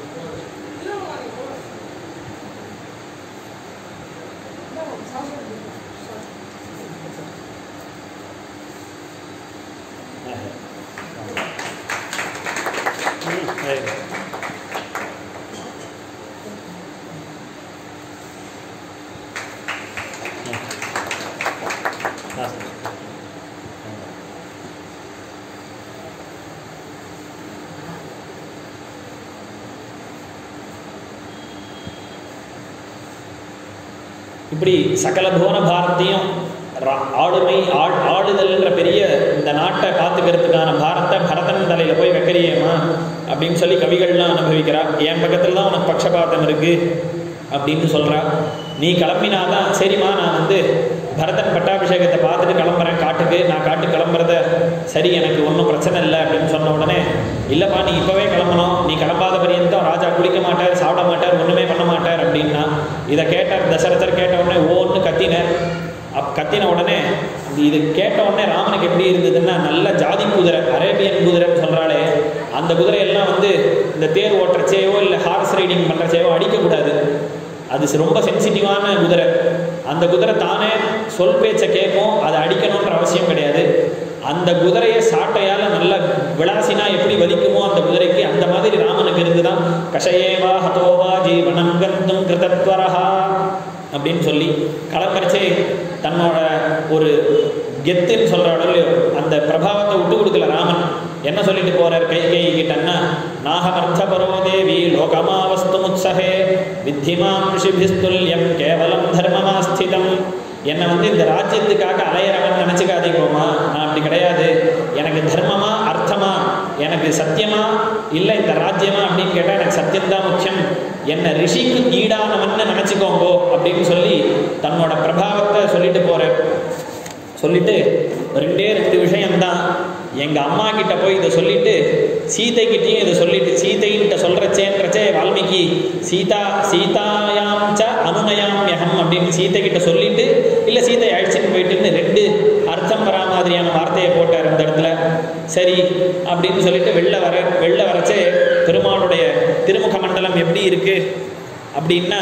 இப்படி சகல புவன பாரத்தையும் ரா- ஆளுமை ஆள் ஆளுதல்ன்ற பெரிய இந்த நாட்டை பார்த்துக்கிறதுக்கான பாரத்தை பரதன் தலையில போய் வைக்கிறியேம்மா அப்படின்னு சொல்லி கவிகள்லாம் அனுபவிக்கிறா என் பக்கத்துல தான் உனக்கு பட்சபாதம் இருக்கு அப்படின்னு சொல்றா நீ கிளம்பினாதான் சரிம்மா நான் வந்து பரதன் பட்டாபிஷேகத்தை பார்த்துட்டு கிளம்புறேன் காட்டுக்கு நான் காட்டுக்கு கிளம்புறத சரி எனக்கு ஒன்றும் பிரச்சனை இல்லை அப்படின்னு சொன்ன உடனே இல்லைப்பா நீ இப்போவே கிளம்பணும் நீ கிளம்பாத பரியந்தம் ராஜா குளிக்க மாட்டார் சாப்பிட மாட்டார் ஒன்றுமே பண்ண மாட்டார் அப்படின்னா இதை கேட்டார் தசரதர் கேட்ட உடனே ஓன்னு கத்தினார் அப் கத்தின உடனே இது கேட்ட உடனே ராமனுக்கு எப்படி இருந்ததுன்னா நல்ல ஜாதி குதிரை அரேபியன் குதிரைன்னு சொல்கிறாளே அந்த குதிரையெல்லாம் வந்து இந்த தேர் ஓட்டுறச்சேயோ இல்லை ஹார்ஸ் ரைடிங் பண்ணுறச்சேயோ அடிக்கக்கூடாது அது ரொம்ப சென்சிட்டிவான குதிரை அந்த குதிரை தானே சொல் பேச்சை கேட்கும் அதை அடிக்கணுன்ற அவசியம் கிடையாது அந்த குதிரையை சாட்டையால் நல்ல விளாசினா எப்படி வலிக்குமோ அந்த குதிரைக்கு அந்த மாதிரி ராமனுக்கு இருந்துதான் கஷயேவா ஹதோவா ஜீவனம் கந்தும் கிருதத்வரஹா அப்படின்னு சொல்லி களப்பறிச்சே தன்னோட ஒரு கெத்துன்னு சொல்கிறாடோ இல்லையோ அந்த பிரபாவத்தை விட்டு கொடுக்கல ராமன் என்ன சொல்லிட்டு போறார் கை கை கிட்டன்னா நாகமர்த்த பரோ தேவி லோகமாவஸ்து முத்சகே வித்திமாம் ரிஷிபிஸ்துல்யம் கேவலம் தர்மமாஸ்திதம் என்னை வந்து இந்த ராஜ்யத்துக்காக அலையிறவன் நினச்சிக்காதீங்கம்மா நான் அப்படி கிடையாது எனக்கு தர்மமா அர்த்தமா எனக்கு சத்தியமா இல்லை இந்த ராஜ்யமா அப்படின்னு கேட்டால் எனக்கு சத்தியம்தான் முக்கியம் என்னை ரிஷிக்கு ஈடானவன்னு நினச்சிக்கோங்கோ அப்படின்னு சொல்லி தன்னோட பிரபாவத்தை சொல்லிட்டு போகிறார் சொல்லிட்டு ரெண்டே ரெண்டு விஷயம்தான் எங்க அம்மா கிட்ட போய் இதை சொல்லிட்டு சீதை கிட்டயும் இதை சொல்லிட்டு சீதைகிட்ட சொல்றச்சேன்றச்சே வால்மீகி சீதா சீதாயாம் ச அனுநயாம்யகம் அப்படின்னு சீதை கிட்ட சொல்லிட்டு இல்ல சீதை அழைச்சிட்டு போயிட்டுன்னு ரெண்டு அர்த்தம் வரா மாதிரியான வார்த்தையை போட்டார் இந்த இடத்துல சரி அப்படின்னு சொல்லிட்டு வெளில வர வெளில வரச்சே பெருமாளுடைய திருமுக மண்டலம் எப்படி இருக்கு அப்படின்னா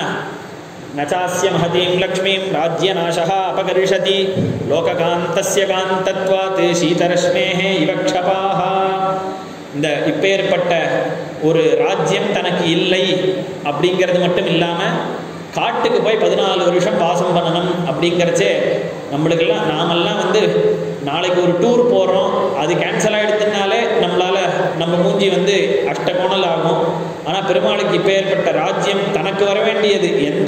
நச்சாஸ்ய மகதீம் லக்ஷ்மீம் ராஜ்யநாசः அபகர்ஷதி லோககாந்தஸ்ய காந்தத்வாத் சீதரஷ்மேஹே இவக்ஷபாः இந்த இப்பேற்பட்ட ஒரு ராஜ்யம் தனக்கு இல்லை அப்படிங்கிறது மட்டும் இல்லாமல் காட்டுக்கு போய் பதினாலு வருஷம் வாசம் பண்ணணும் அப்படிங்கிறச்சே நம்மளுக்கெல்லாம் நாமெல்லாம் வந்து நாளைக்கு ஒரு டூர் போகிறோம் அது கேன்சல் ஆகிடுதுனாலே நம்மளால் நம்ம மூஞ்சி வந்து அஷ்டகோணல் ஆகும் ஆனால் பெருமாளுக்கு இப்போ ஏற்பட்ட ராஜ்யம் தனக்கு வர வேண்டியது எந்த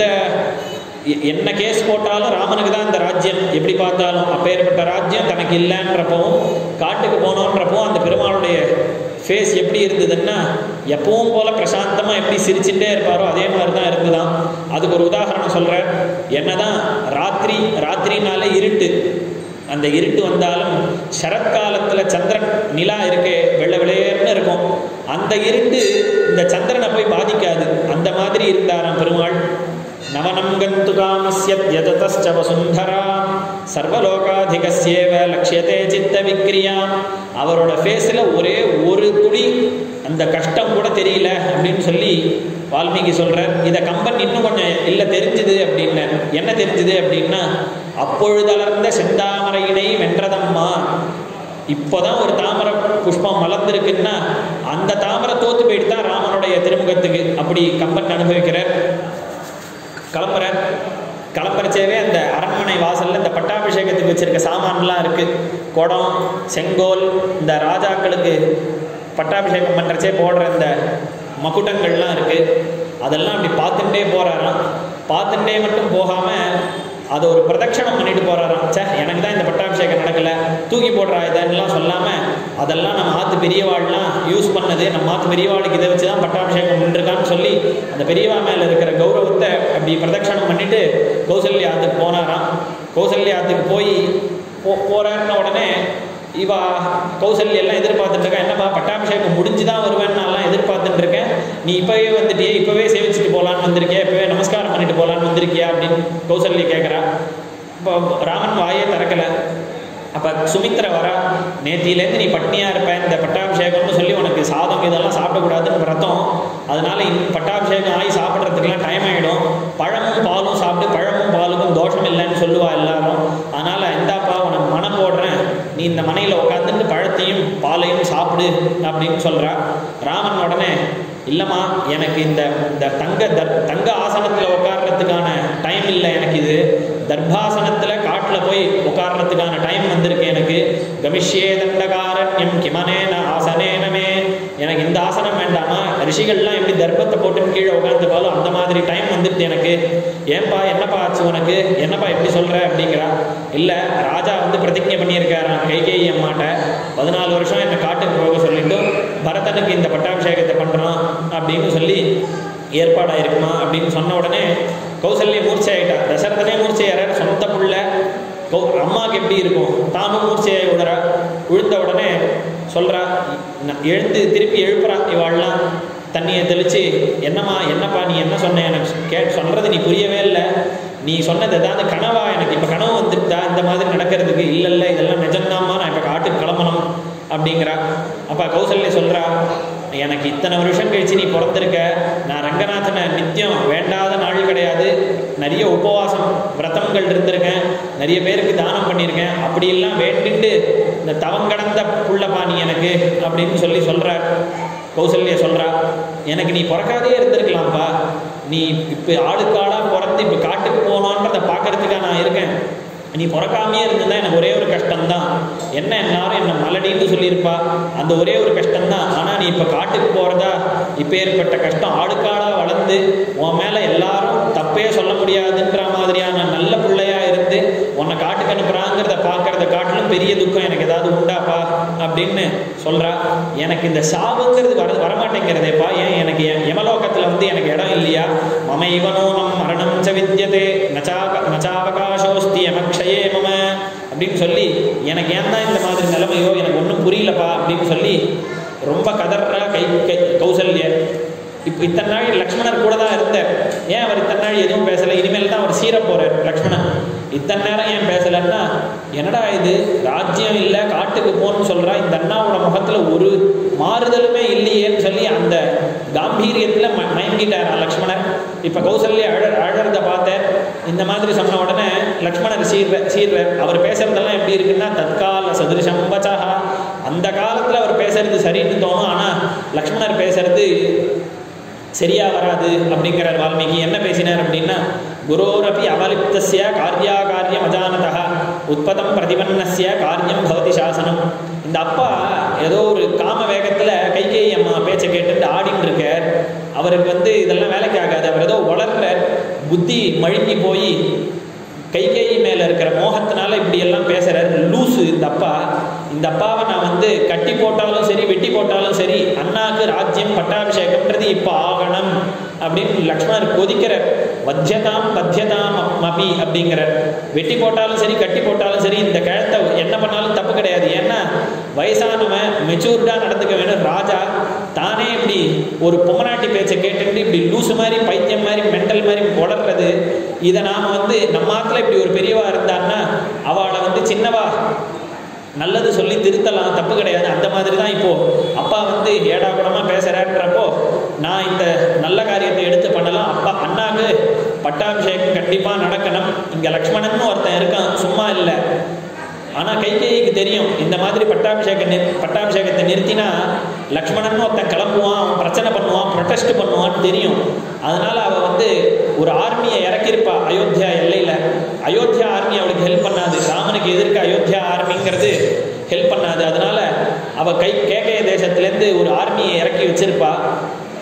எ- என்ன கேஸ் போட்டாலும் ராமனுக்கு தான் இந்த ராஜ்யம் எப்படி பார்த்தாலும் அப்பேற்பட்ட ராஜ்யம் தனக்கு இல்லைன்றப்பவும் காட்டுக்கு போனோன்றப்பவும் அந்த பெருமாளுடைய ஃபேஸ் எப்படி இருந்ததுன்னா எப்பவும் போல பிரசாந்தமா எப்படி சிரிச்சுட்டே இருப்பாரோ அதே மாதிரி தான் இருந்துதான் அதுக்கு ஒரு உதாரணம் சொல்றேன் என்னதான் ராத்திரி ராத்திரினாலே இருட்டு அந்த இருட்டு வந்தாலும் சரத்காலத்துல சந்திரன் நிலா இருக்கே வெள்ளை வெளியேன்னு இருக்கும் அந்த இருட்டு இந்த சந்திரனை போய் பாதிக்காது அந்த மாதிரி இருந்தாராம் பெருமாள் நவனம் கந்து காமஸ்யத்யததஸ்ச வசுந்தரா சர்வலோகாதிகஸ்யேவ லக்ஷ்யதே சித்த விக்ரியா அவரோட ஃபேஸில் ஒரே ஒரு துளி அந்த கஷ்டம் கூட தெரியல அப்படின்னு சொல்லி வால்மீகி சொல்றார் இதை கம்பன் இன்னும் கொஞ்சம் இல்லை தெரிஞ்சுது அப்படின்னு என்ன தெரிஞ்சுது அப்படின்னா அப்பொழுதளர்ந்த செந்தாமரையினை வென்றதம்மா இப்போதான் ஒரு தாமரை புஷ்பம் மலர்ந்திருக்குன்னா அந்த தாமரை தோத்து போயிட்டு தான் ராமனுடைய திருமுகத்துக்கு அப்படி கம்பன் அனுபவிக்கிறார் கிளம்புறார் கிளம்புறச்சேவே அந்த அரண்மனை வாசல்ல இந்த பட்டாபிஷேகத்துக்கு வச்சிருக்க சாமான்லாம் இருக்கு குடம் செங்கோல் இந்த ராஜாக்களுக்கு பட்டாபிஷேகம் பண்றச்சே போடுற இந்த மகுடங்கள்லாம் இருக்கு அதெல்லாம் அப்படி பார்த்துட்டே போறாராம் பார்த்துட்டே மட்டும் போகாம அதை ஒரு பிரதட்சணம் பண்ணிட்டு போறாராம் ச்சே எனக்கு தான் இந்த பட்டாபிஷேகம் நடக்கல தூக்கி போடுறா இதெல்லாம் சொல்லாம அதெல்லாம் நம்ம ஆத்து பெரியவாள்லாம் யூஸ் பண்ணது நம்ம ஆத்து பெரியவாளுக்கு இதை வச்சு தான் பட்டாபிஷேகம் பண்ணிருக்கான்னு சொல்லி அந்த பெரியவா மேல இருக்கிற கௌரவத்தை அப்படி பிரதட்சணம் பண்ணிட்டு கௌசல்யாத்துக்கு போனாராம் கௌசல்யாத்துக்கு போய் போ போறாருன்ன உடனே இவா கௌசல்யா எல்லாம் எதிர்பார்த்துட்டு இருக்கா என்னப்பா பட்டாபிஷேகம் முடிஞ்சு தான் வருவேன்னு நான்லாம் எதிர்பார்த்துட்டு இருக்கேன் நீ இப்பவே வந்துட்டியே இப்பவே சேவிச்சுட்டு போலான்னு வந்திருக்கியா இப்பவே நமஸ்காரம் பண்ணிட்டு போலான்னு வந்திருக்கியா அப்படின்னு கௌசல்யா கேட்குறா இப்போ ராமன் வாயே திறக்கல அப்போ சுமித்ரா வரா நேத்தியிலேருந்து நீ பட்னியாக இருப்ப இந்த பட்டாபிஷேகம்னு சொல்லி உனக்கு சாதம் இதெல்லாம் சாப்பிடக்கூடாதுன்னு ரத்தம் அதனால இந்த பட்டாபிஷேகம் ஆகி சாப்பிட்றதுக்கெல்லாம் டைம் ஆகிடும் பழமும் பாலும் சாப்பிட்டு பழமும் பாலுக்கும் தோஷம் இல்லைன்னு சொல்லுவா எல்லாரும் அதனால் இந்தாப்பா உனக்கு மனம் போடுறேன் நீ இந்த மனையில் உட்காந்துட்டு பழத்தையும் பாலையும் சாப்பிடு அப்படின்னு சொல்கிறா ராமன் உடனே இல்லைம்மா எனக்கு இந்த இந்த தங்க தர் தங்க ஆசனத்தில் உட்கார்றதுக்கான டைம் இல்லை எனக்கு இது தர்பாசனத்தில் காட்டில் போய் உட்கார்றதுக்கான டைம் வந்திருக்கு எனக்கு கமிஷ்யே தண்டகாரண்யம் கிமனேன ஆசனேனமே எனக்கு இந்த ஆசனம் வேண்டாமா ரிஷிகள்லாம் எப்படி தர்ப்பத்தை போட்டு கீழே உட்காந்துப்பாலும் அந்த மாதிரி டைம் வந்துடுது எனக்கு ஏன்பா என்னப்பா ஆச்சு உனக்கு என்னப்பா எப்படி சொல்கிற அப்படிங்கிறா இல்லை ராஜா வந்து பிரதிஜை பண்ணியிருக்காராம் கைகேயி அம்மாட்ட பதினாலு வருஷம் என்னை காட்டுக்கு போக சொல்லிட்டு பரதனுக்கு இந்த பட்டாபிஷேகத்தை பண்ணுறோம் அப்படின்னு சொல்லி ஏற்பாடாக இருக்குமா அப்படின்னு சொன்ன உடனே கௌசல்யா மூர்ச்சை ஆயிட்டா தசரதனே மூர்ச்சையார சொந்த புள்ள கௌ அம்மாவுக்கு எப்படி இருக்கும் தானும் மூர்ச்சையாகி விடுறா விழுந்த உடனே சொல்கிறா எழுந்து திருப்பி எழுப்புறா இவாள்லாம் தண்ணியை தெளித்து என்னம்மா என்னப்பா நீ என்ன சொன்ன எனக்கு கே சொல்கிறது நீ புரியவே இல்லை நீ சொன்னது ஏதாவது கனவா எனக்கு இப்போ கனவு வந்துட்டா இந்த மாதிரி நடக்கிறதுக்கு இல்லை இல்லை இதெல்லாம் நிஜம்தாம்மா நான் இப்போ காட்டுக்கு கிளம்பணும் அப்படிங்கிறா அப்போ கௌசல்யா சொல்கிறா எனக்கு இத்தனை வருஷம் கழிச்சு நீ பிறந்திருக்க நான் ரங்கநாதனை நித்தியம் வேண்டாத நாள் கிடையாது நிறைய உபவாசம் விரதங்கள் இருந்திருக்கேன் நிறைய பேருக்கு தானம் பண்ணியிருக்கேன் அப்படியெல்லாம் வேண்டிட்டு இந்த தவம் கடந்த புள்ளப்பா நீ எனக்கு அப்படின்னு சொல்லி சொல்கிறார் கௌசல்யா சொல்கிறா எனக்கு நீ பிறக்காதே இருந்திருக்கலாம்ப்பா நீ இப்போ ஆளுக்காடாக பிறந்து இப்போ காட்டுக்கு போகணுன்றதை பார்க்கறதுக்காக நான் இருக்கேன் நீ பிறக்காமையே இருந்ததா எனக்கு ஒரே ஒரு கஷ்டம்தான் என்ன எல்லாரும் என்ன மலடின்னு சொல்லியிருப்பா அந்த ஒரே ஒரு கஷ்டம்தான் ஆனால் நீ இப்போ காட்டுக்கு போகிறதா இப்போ ஏற்பட்ட கஷ்டம் ஆடுக்காடாக வளர்ந்து உன் மேலே எல்லாரும் தப்பே சொல்ல முடியாதுன்ற மாதிரியான நல்ல பிள்ளையா இருந்து உன்னை காட்டுக்கு அனுப்புறாங்கிறத பார்க்கறத காட்டிலும் பெரிய துக்கம் எனக்கு ஏதாவது உண்டாப்பா அப்படின்னு சொல்கிறா எனக்கு இந்த சாவுங்கிறது வர வரமாட்டேங்கிறதேப்பா ஏன் எனக்கு என் யமலோகத்தில் வந்து எனக்கு இடம் இல்லையா மம இவனோ நம் மரணம் ச வித்தியதே நச்சாக நச்சாவகாசோஸ்தி யமக்ஷயே மம அப்படின்னு சொல்லி எனக்கு ஏன் தான் இந்த மாதிரி நிலைமையோ எனக்கு ஒன்றும் புரியலப்பா அப்படின்னு சொல்லி ரொம்ப கதறா கை கை கௌசல்ய இப்போ இத்தனை நாள் லக்ஷ்மணர் கூட தான் இருந்தார் ஏன் அவர் இத்தனை நாள் எதுவும் பேசலை இனிமேல் தான் அவர் சீர போகிறார் லக்ஷ்மணன் இத்தனை நேரம் ஏன் பேசலைன்னா என்னடா இது ராஜ்யம் இல்லை காட்டுக்கு போன்னு சொல்கிறா இந்த அண்ணாவோட முகத்தில் ஒரு மாறுதலுமே இல்லையேன்னு சொல்லி அந்த காம்பீரியத்தில் ம மயங்கிட்டார் லக்ஷ்மணர் இப்போ கௌசல்யா அழ அழறத பார்த்தேன் இந்த மாதிரி சொன்ன உடனே லக்ஷ்மணர் சீர்ற சீர்ற அவர் பேசுறதெல்லாம் எப்படி இருக்குன்னா தற்கால சதுரிசம் வச்சாகா அந்த காலத்தில் அவர் பேசுறது சரின்னு தோணும் ஆனால் லக்ஷ்மணர் பேசுறது சரியா வராது அப்படிங்கிறார் வால்மீகி என்ன பேசினார் அப்படின்னா குரோரபி அவலிப்தஸ்ய காரியாகாரியம் அஜானதா உற்பதம் பிரதிபன்னஸ்ய காரியம் பவதி சாசனம் இந்த அப்பா ஏதோ ஒரு காம வேகத்தில் கைகேயி அம்மா பேச்சை கேட்டுட்டு ஆடின்னு இருக்கார் அவருக்கு வந்து இதெல்லாம் வேலைக்கு ஆகாது அவர் ஏதோ வளர்ற புத்தி மழுங்கி போய் கைகேயி மேலே இருக்கிற மோகத்தினால இப்படி எல்லாம் பேசுகிறார் லூசு இந்த அப்பா இந்த அப்பாவை நான் வந்து கட்டி போட்டாலும் சரி வெட்டி போட்டாலும் சரி அண்ணாக்கு ராஜ்யம் பட்டாபிஷேகம்ன்றது இப்போ ஆகணும் அப்படின்னு லக்ஷ்மணர் கொதிக்கிறார் வத்தியதாம் பத்தியதாம் மபி அப்படிங்கிறார் வெட்டி போட்டாலும் சரி கட்டி போட்டாலும் சரி இந்த கிழத்தை என்ன பண்ணாலும் தப்பு கிடையாது ஏன்னா வயசானவன் மெச்சூர்டாக நடந்துக்க வேணும் ராஜா தானே இப்படி ஒரு பொம்மநாட்டி பேச்சை கேட்டுட்டு இப்படி லூசு மாதிரி பைத்தியம் மாதிரி மெண்டல் மாதிரி உளர்றது இதை நாம் வந்து நம்ம ஆத்துல இப்படி ஒரு பெரியவா இருந்தான்னா அவளை வந்து சின்னவா நல்லது சொல்லி திருத்தலாம் தப்பு கிடையாது அந்த மாதிரி தான் இப்போ அப்பா வந்து ஏடா கூடமா பேசுறேன்றப்போ நான் இந்த நல்ல காரியத்தை எடுத்து பண்ணலாம் அப்பா அண்ணாக்கு பட்டாபிஷேகம் கண்டிப்பாக நடக்கணும் இங்கே லக்ஷ்மணன் ஒருத்தன் இருக்கான் சும்மா இல்லை ஆனால் கைகேயிக்கு தெரியும் இந்த மாதிரி பட்டாபிஷேக நிறு பட்டாபிஷேகத்தை நிறுத்தினா லக்ஷ்மணன் ஒருத்தன் கிளம்புவான் அவன் பிரச்சனை பண்ணுவான் ப்ரொட்டஸ்ட் பண்ணுவான்னு தெரியும் அதனால அவள் வந்து ஒரு ஆர்மியை இறக்கியிருப்பா அயோத்தியா எல்லையில் அயோத்தியா ஆர்மி அவளுக்கு ஹெல்ப் பண்ணாது ராமனுக்கு எதிர்க்க அயோத்தியா ஆர்மிங்கிறது ஹெல்ப் பண்ணாது அதனால அவள் கை கேகைய தேசத்துலேருந்து ஒரு ஆர்மியை இறக்கி வச்சிருப்பா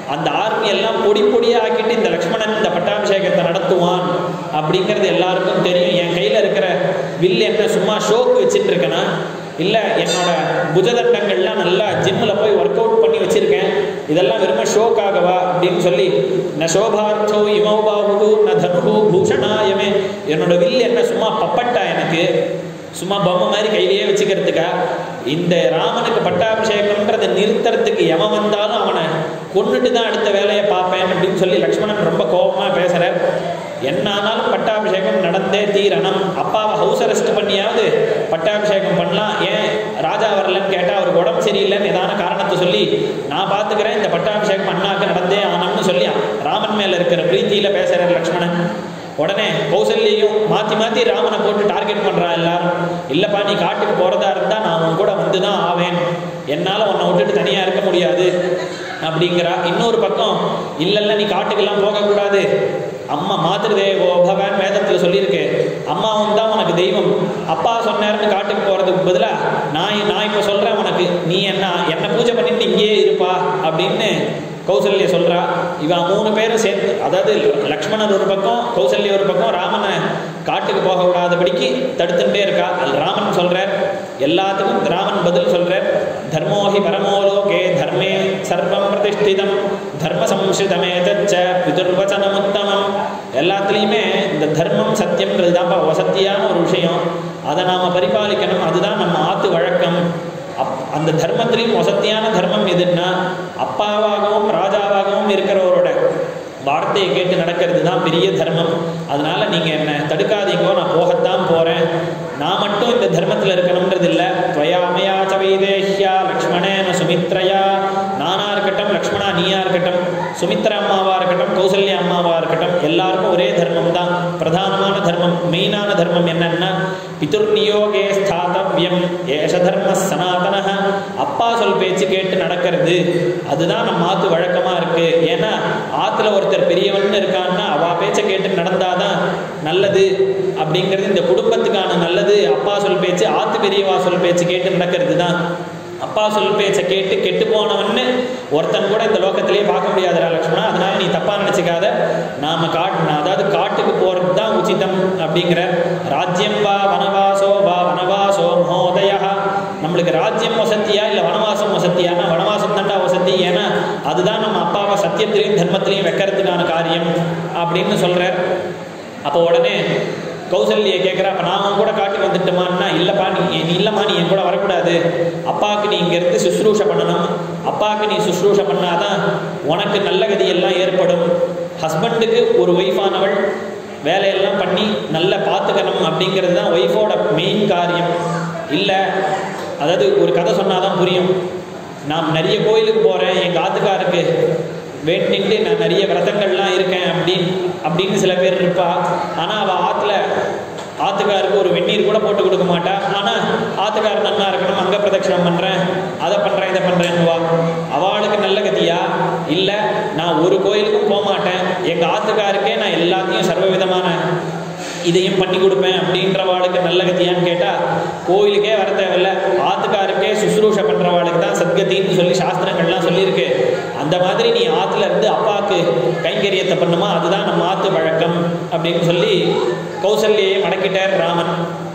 அந்த ஆர்மி எல்லாம் பொடி பொடியா ஆக்கிட்டு இந்த லக்ஷ்மணன் இந்த பட்டாபிஷேகத்தை நடத்துவான் அப்படிங்கிறது எல்லாருக்கும் தெரியும் என் கையில் இருக்கிற வில் என்ன சும்மா ஷோக்கு வச்சுட்டு இருக்கேனா இல்லை என்னோட புஜதண்டங்கள்லாம் நல்லா ஜிம்மில் போய் ஒர்க் அவுட் பண்ணி வச்சிருக்கேன் இதெல்லாம் வெறும ஷோக்காகவா அப்படின்னு சொல்லி ந சோபார்த்தோ இமௌ பாபு ந தனு பூஷணாயமே என்னோட வில் என்ன சும்மா பப்பட்டா எனக்கு சும்மா பொம்மை மாதிரி கையிலேயே வச்சுக்கிறதுக்கா இந்த ராமனுக்கு பட்டாபிஷேகம்ன்றதை நிறுத்துறதுக்கு எவன் வந்தாலும் அவனை கொன்னுட்டு தான் அடுத்த வேலையை பார்ப்பேன் அப்படின்னு சொல்லி லக்ஷ்மணன் ரொம்ப கோபமாக பேசுகிறார் என்ன ஆனாலும் பட்டாபிஷேகம் நடந்தே தீரணும் அப்பாவை ஹவுஸ் அரெஸ்ட் பண்ணியாவது பட்டாபிஷேகம் பண்ணலாம் ஏன் ராஜா வரலன்னு கேட்டால் அவருக்கு உடம்பு சரியில்லைன்னு ஏதான காரணத்தை சொல்லி நான் பார்த்துக்கிறேன் இந்த பட்டாபிஷேகம் அண்ணாக்கு நடந்தே ஆனம்னு சொல்லி ராமன் மேலே இருக்கிற பிரீத்தியில் பேசுகிறார் லக்ஷ்மணன் உடனே கௌசல்யையும் மாற்றி மாற்றி ராமனை போட்டு டார்கெட் பண்ணுறான் எல்லாரும் இல்லைப்பா நீ காட்டுக்கு போகிறதா இருந்தால் நான் உன் கூட வந்து தான் ஆவேன் என்னால் உன்னை விட்டுட்டு தனியாக இருக்க முடியாது அப்படிங்கிறா இன்னொரு பக்கம் இல்லை இல்லை நீ காட்டுக்கெல்லாம் போகக்கூடாது அம்மா மாத்திருதேவோ பகவான் வேதத்தில் சொல்லியிருக்கு அம்மாவும் தான் உனக்கு தெய்வம் அப்பா சொன்னாருன்னு காட்டுக்கு போகிறதுக்கு பதிலாக நான் நான் இப்போ சொல்கிறேன் உனக்கு நீ என்ன என்ன பூஜை பண்ணிட்டு இங்கேயே இருப்பா அப்படின்னு கௌசல்யா சொல்றா இவன் மூணு பேரும் சேர்ந்து அதாவது லக்ஷ்மணர் ஒரு பக்கம் கௌசல்யா ஒரு பக்கம் ராமனை காட்டுக்கு போக விடாதபடிக்கு தடுத்துட்டே இருக்கா அது ராமன் சொல்றார் எல்லாத்துக்கும் ராமன் பதில் சொல்றார் தர்மோஹி பரமோலோகே தர்மே சர்வம் பிரதிஷ்டிதம் தர்ம சம்ஸ்கிருதமே தச்ச பிதுர்வச்சனம் உத்தமம் எல்லாத்துலேயுமே இந்த தர்மம் சத்தியம்ன்றது தான்ப்பா வசத்தியான ஒரு விஷயம் அதை நாம் பரிபாலிக்கணும் அதுதான் நம்ம ஆத்து வழக்கம் அப் அந்த தர்மத்திலையும் வசத்தியான தர்மம் எதுன்னா அப்பாவாகவும் ராஜாவாகவும் இருக்கிறவரோட வார்த்தையை கேட்டு நடக்கிறது தான் பெரிய தர்மம் அதனால நீங்கள் என்ன தடுக்காதீங்கோ நான் போகத்தான் போகிறேன் நான் மட்டும் இந்த தர்மத்தில் இருக்கணுன்றது இல்லை துவயாமயா ச வைதேஷ்யா லக்ஷ்மணேன சுமித்ரையா நானா இருக்கட்டும் லக்ஷ்மணா நீயா இருக்கட்டும் சுமித்ரா அம்மாவா இருக்கட்டும் கௌசல்யா அம்மாவா இருக்கட்டும் எல்லாருக்கும் ஒரே தர்மம் தான் பிரதானமான தர்மம் மெயினான தர்மம் என்னன்னா பிதுர்நியோகே ஸ்தாதவ்யம் ஏஷ தர்ம சனாதன அப்பா சொல் பேச்சு கேட்டு நடக்கிறது அதுதான் நம்ம ஆத்து வழக்கமாக இருக்கு ஏன்னா ஆத்துல ஒருத்தர் பெரியவன் இருக்கான்னா அவ பேச்சை கேட்டு நடந்தாதான் நல்லது அப்படிங்கிறது இந்த குடும்பத்துக்கான நல்லது அப்பா சொல் பேச்சு ஆத்து பெரியவா சொல் பேச்சு கேட்டு நடக்கிறது தான் அப்பா சொல் பேச்சை கேட்டு கெட்டு போனவன்னு ஒருத்தன் கூட இந்த லோகத்திலேயே பார்க்க முடியாதுடா லக்ஷ்மணா அதனால நீ தப்பா நினைச்சுக்காத நாம காட் அதாவது காட்டுக்கு போறது தான் உச்சிதம் அப்படிங்கிற ராஜ்யம் வா வனவாசோ வா வனவாசோ மகோதயா நம்மளுக்கு ராஜ்யம் வசத்தியா இல்லை வனவாசம் வசத்தியானா வனவாசம் தாண்டா வசதி ஏன்னா அதுதான் நம்ம அப்பாவை சத்தியத்திலையும் தர்மத்திலையும் வைக்கிறதுக்கான காரியம் அப்படின்னு சொல்றார் அப்போ உடனே கௌசல்யை கேட்குறா அப்போ நான் உன் கூட காட்டுக்கு வந்துட்டுமான்னா இல்லைப்பா நீ நீ இல்லைம்மா நீ என் கூட வரக்கூடாது அப்பாவுக்கு நீ இங்கேருந்து சுஷ்ரூஷ பண்ணணும் அப்பாவுக்கு நீ சுஷ்ரூஷ பண்ணாதான் உனக்கு நல்ல கதியெல்லாம் ஏற்படும் ஹஸ்பண்டுக்கு ஒரு ஒய்ஃபானவள் வேலையெல்லாம் பண்ணி நல்லா பார்த்துக்கணும் அப்படிங்கிறது தான் ஒய்ஃபோட மெயின் காரியம் இல்லை அதாவது ஒரு கதை சொன்னாதான் புரியும் நான் நிறைய கோயிலுக்கு போகிறேன் எங்கள் ஆத்துக்காருக்கு வேண்டிட்டு நான் நிறைய விரதங்கள்லாம் இருக்கேன் அப்படின்னு அப்படின்னு சில பேர் இருப்பா ஆனால் அவள் ஆற்றுல ஆத்துக்காருக்கு ஒரு வெந்நீர் கூட போட்டு கொடுக்க மாட்டா ஆனால் ஆத்துக்கார் நன்னா இருக்கணும் அங்க பிரதட்சணம் பண்ணுறேன் அதை பண்ணுறேன் இதை பண்ணுறேன்னுவா அவளுக்கு நல்ல கதியா இல்லை நான் ஒரு கோயிலுக்கும் போக மாட்டேன் எங்கள் ஆத்துக்காருக்கே நான் எல்லாத்தையும் சர்வ விதமான இதையும் பண்ணி கொடுப்பேன் அப்படின்றவாளுக்கு நல்ல கத்தியான்னு கேட்டால் கோயிலுக்கே வர தேவையில்ல ஆத்துக்காருக்கே சுசுரூஷ பண்ணுறவாளுக்கு தான் சத்கத்தின்னு சொல்லி சாஸ்திரங்கள்லாம் சொல்லியிருக்கு அந்த மாதிரி நீ ஆற்றுல இருந்து அப்பாவுக்கு கைங்கரியத்தை பண்ணுமா அதுதான் நம்ம ஆத்து வழக்கம் அப்படின்னு சொல்லி கௌசல்யை மடக்கிட்டார் ராமன்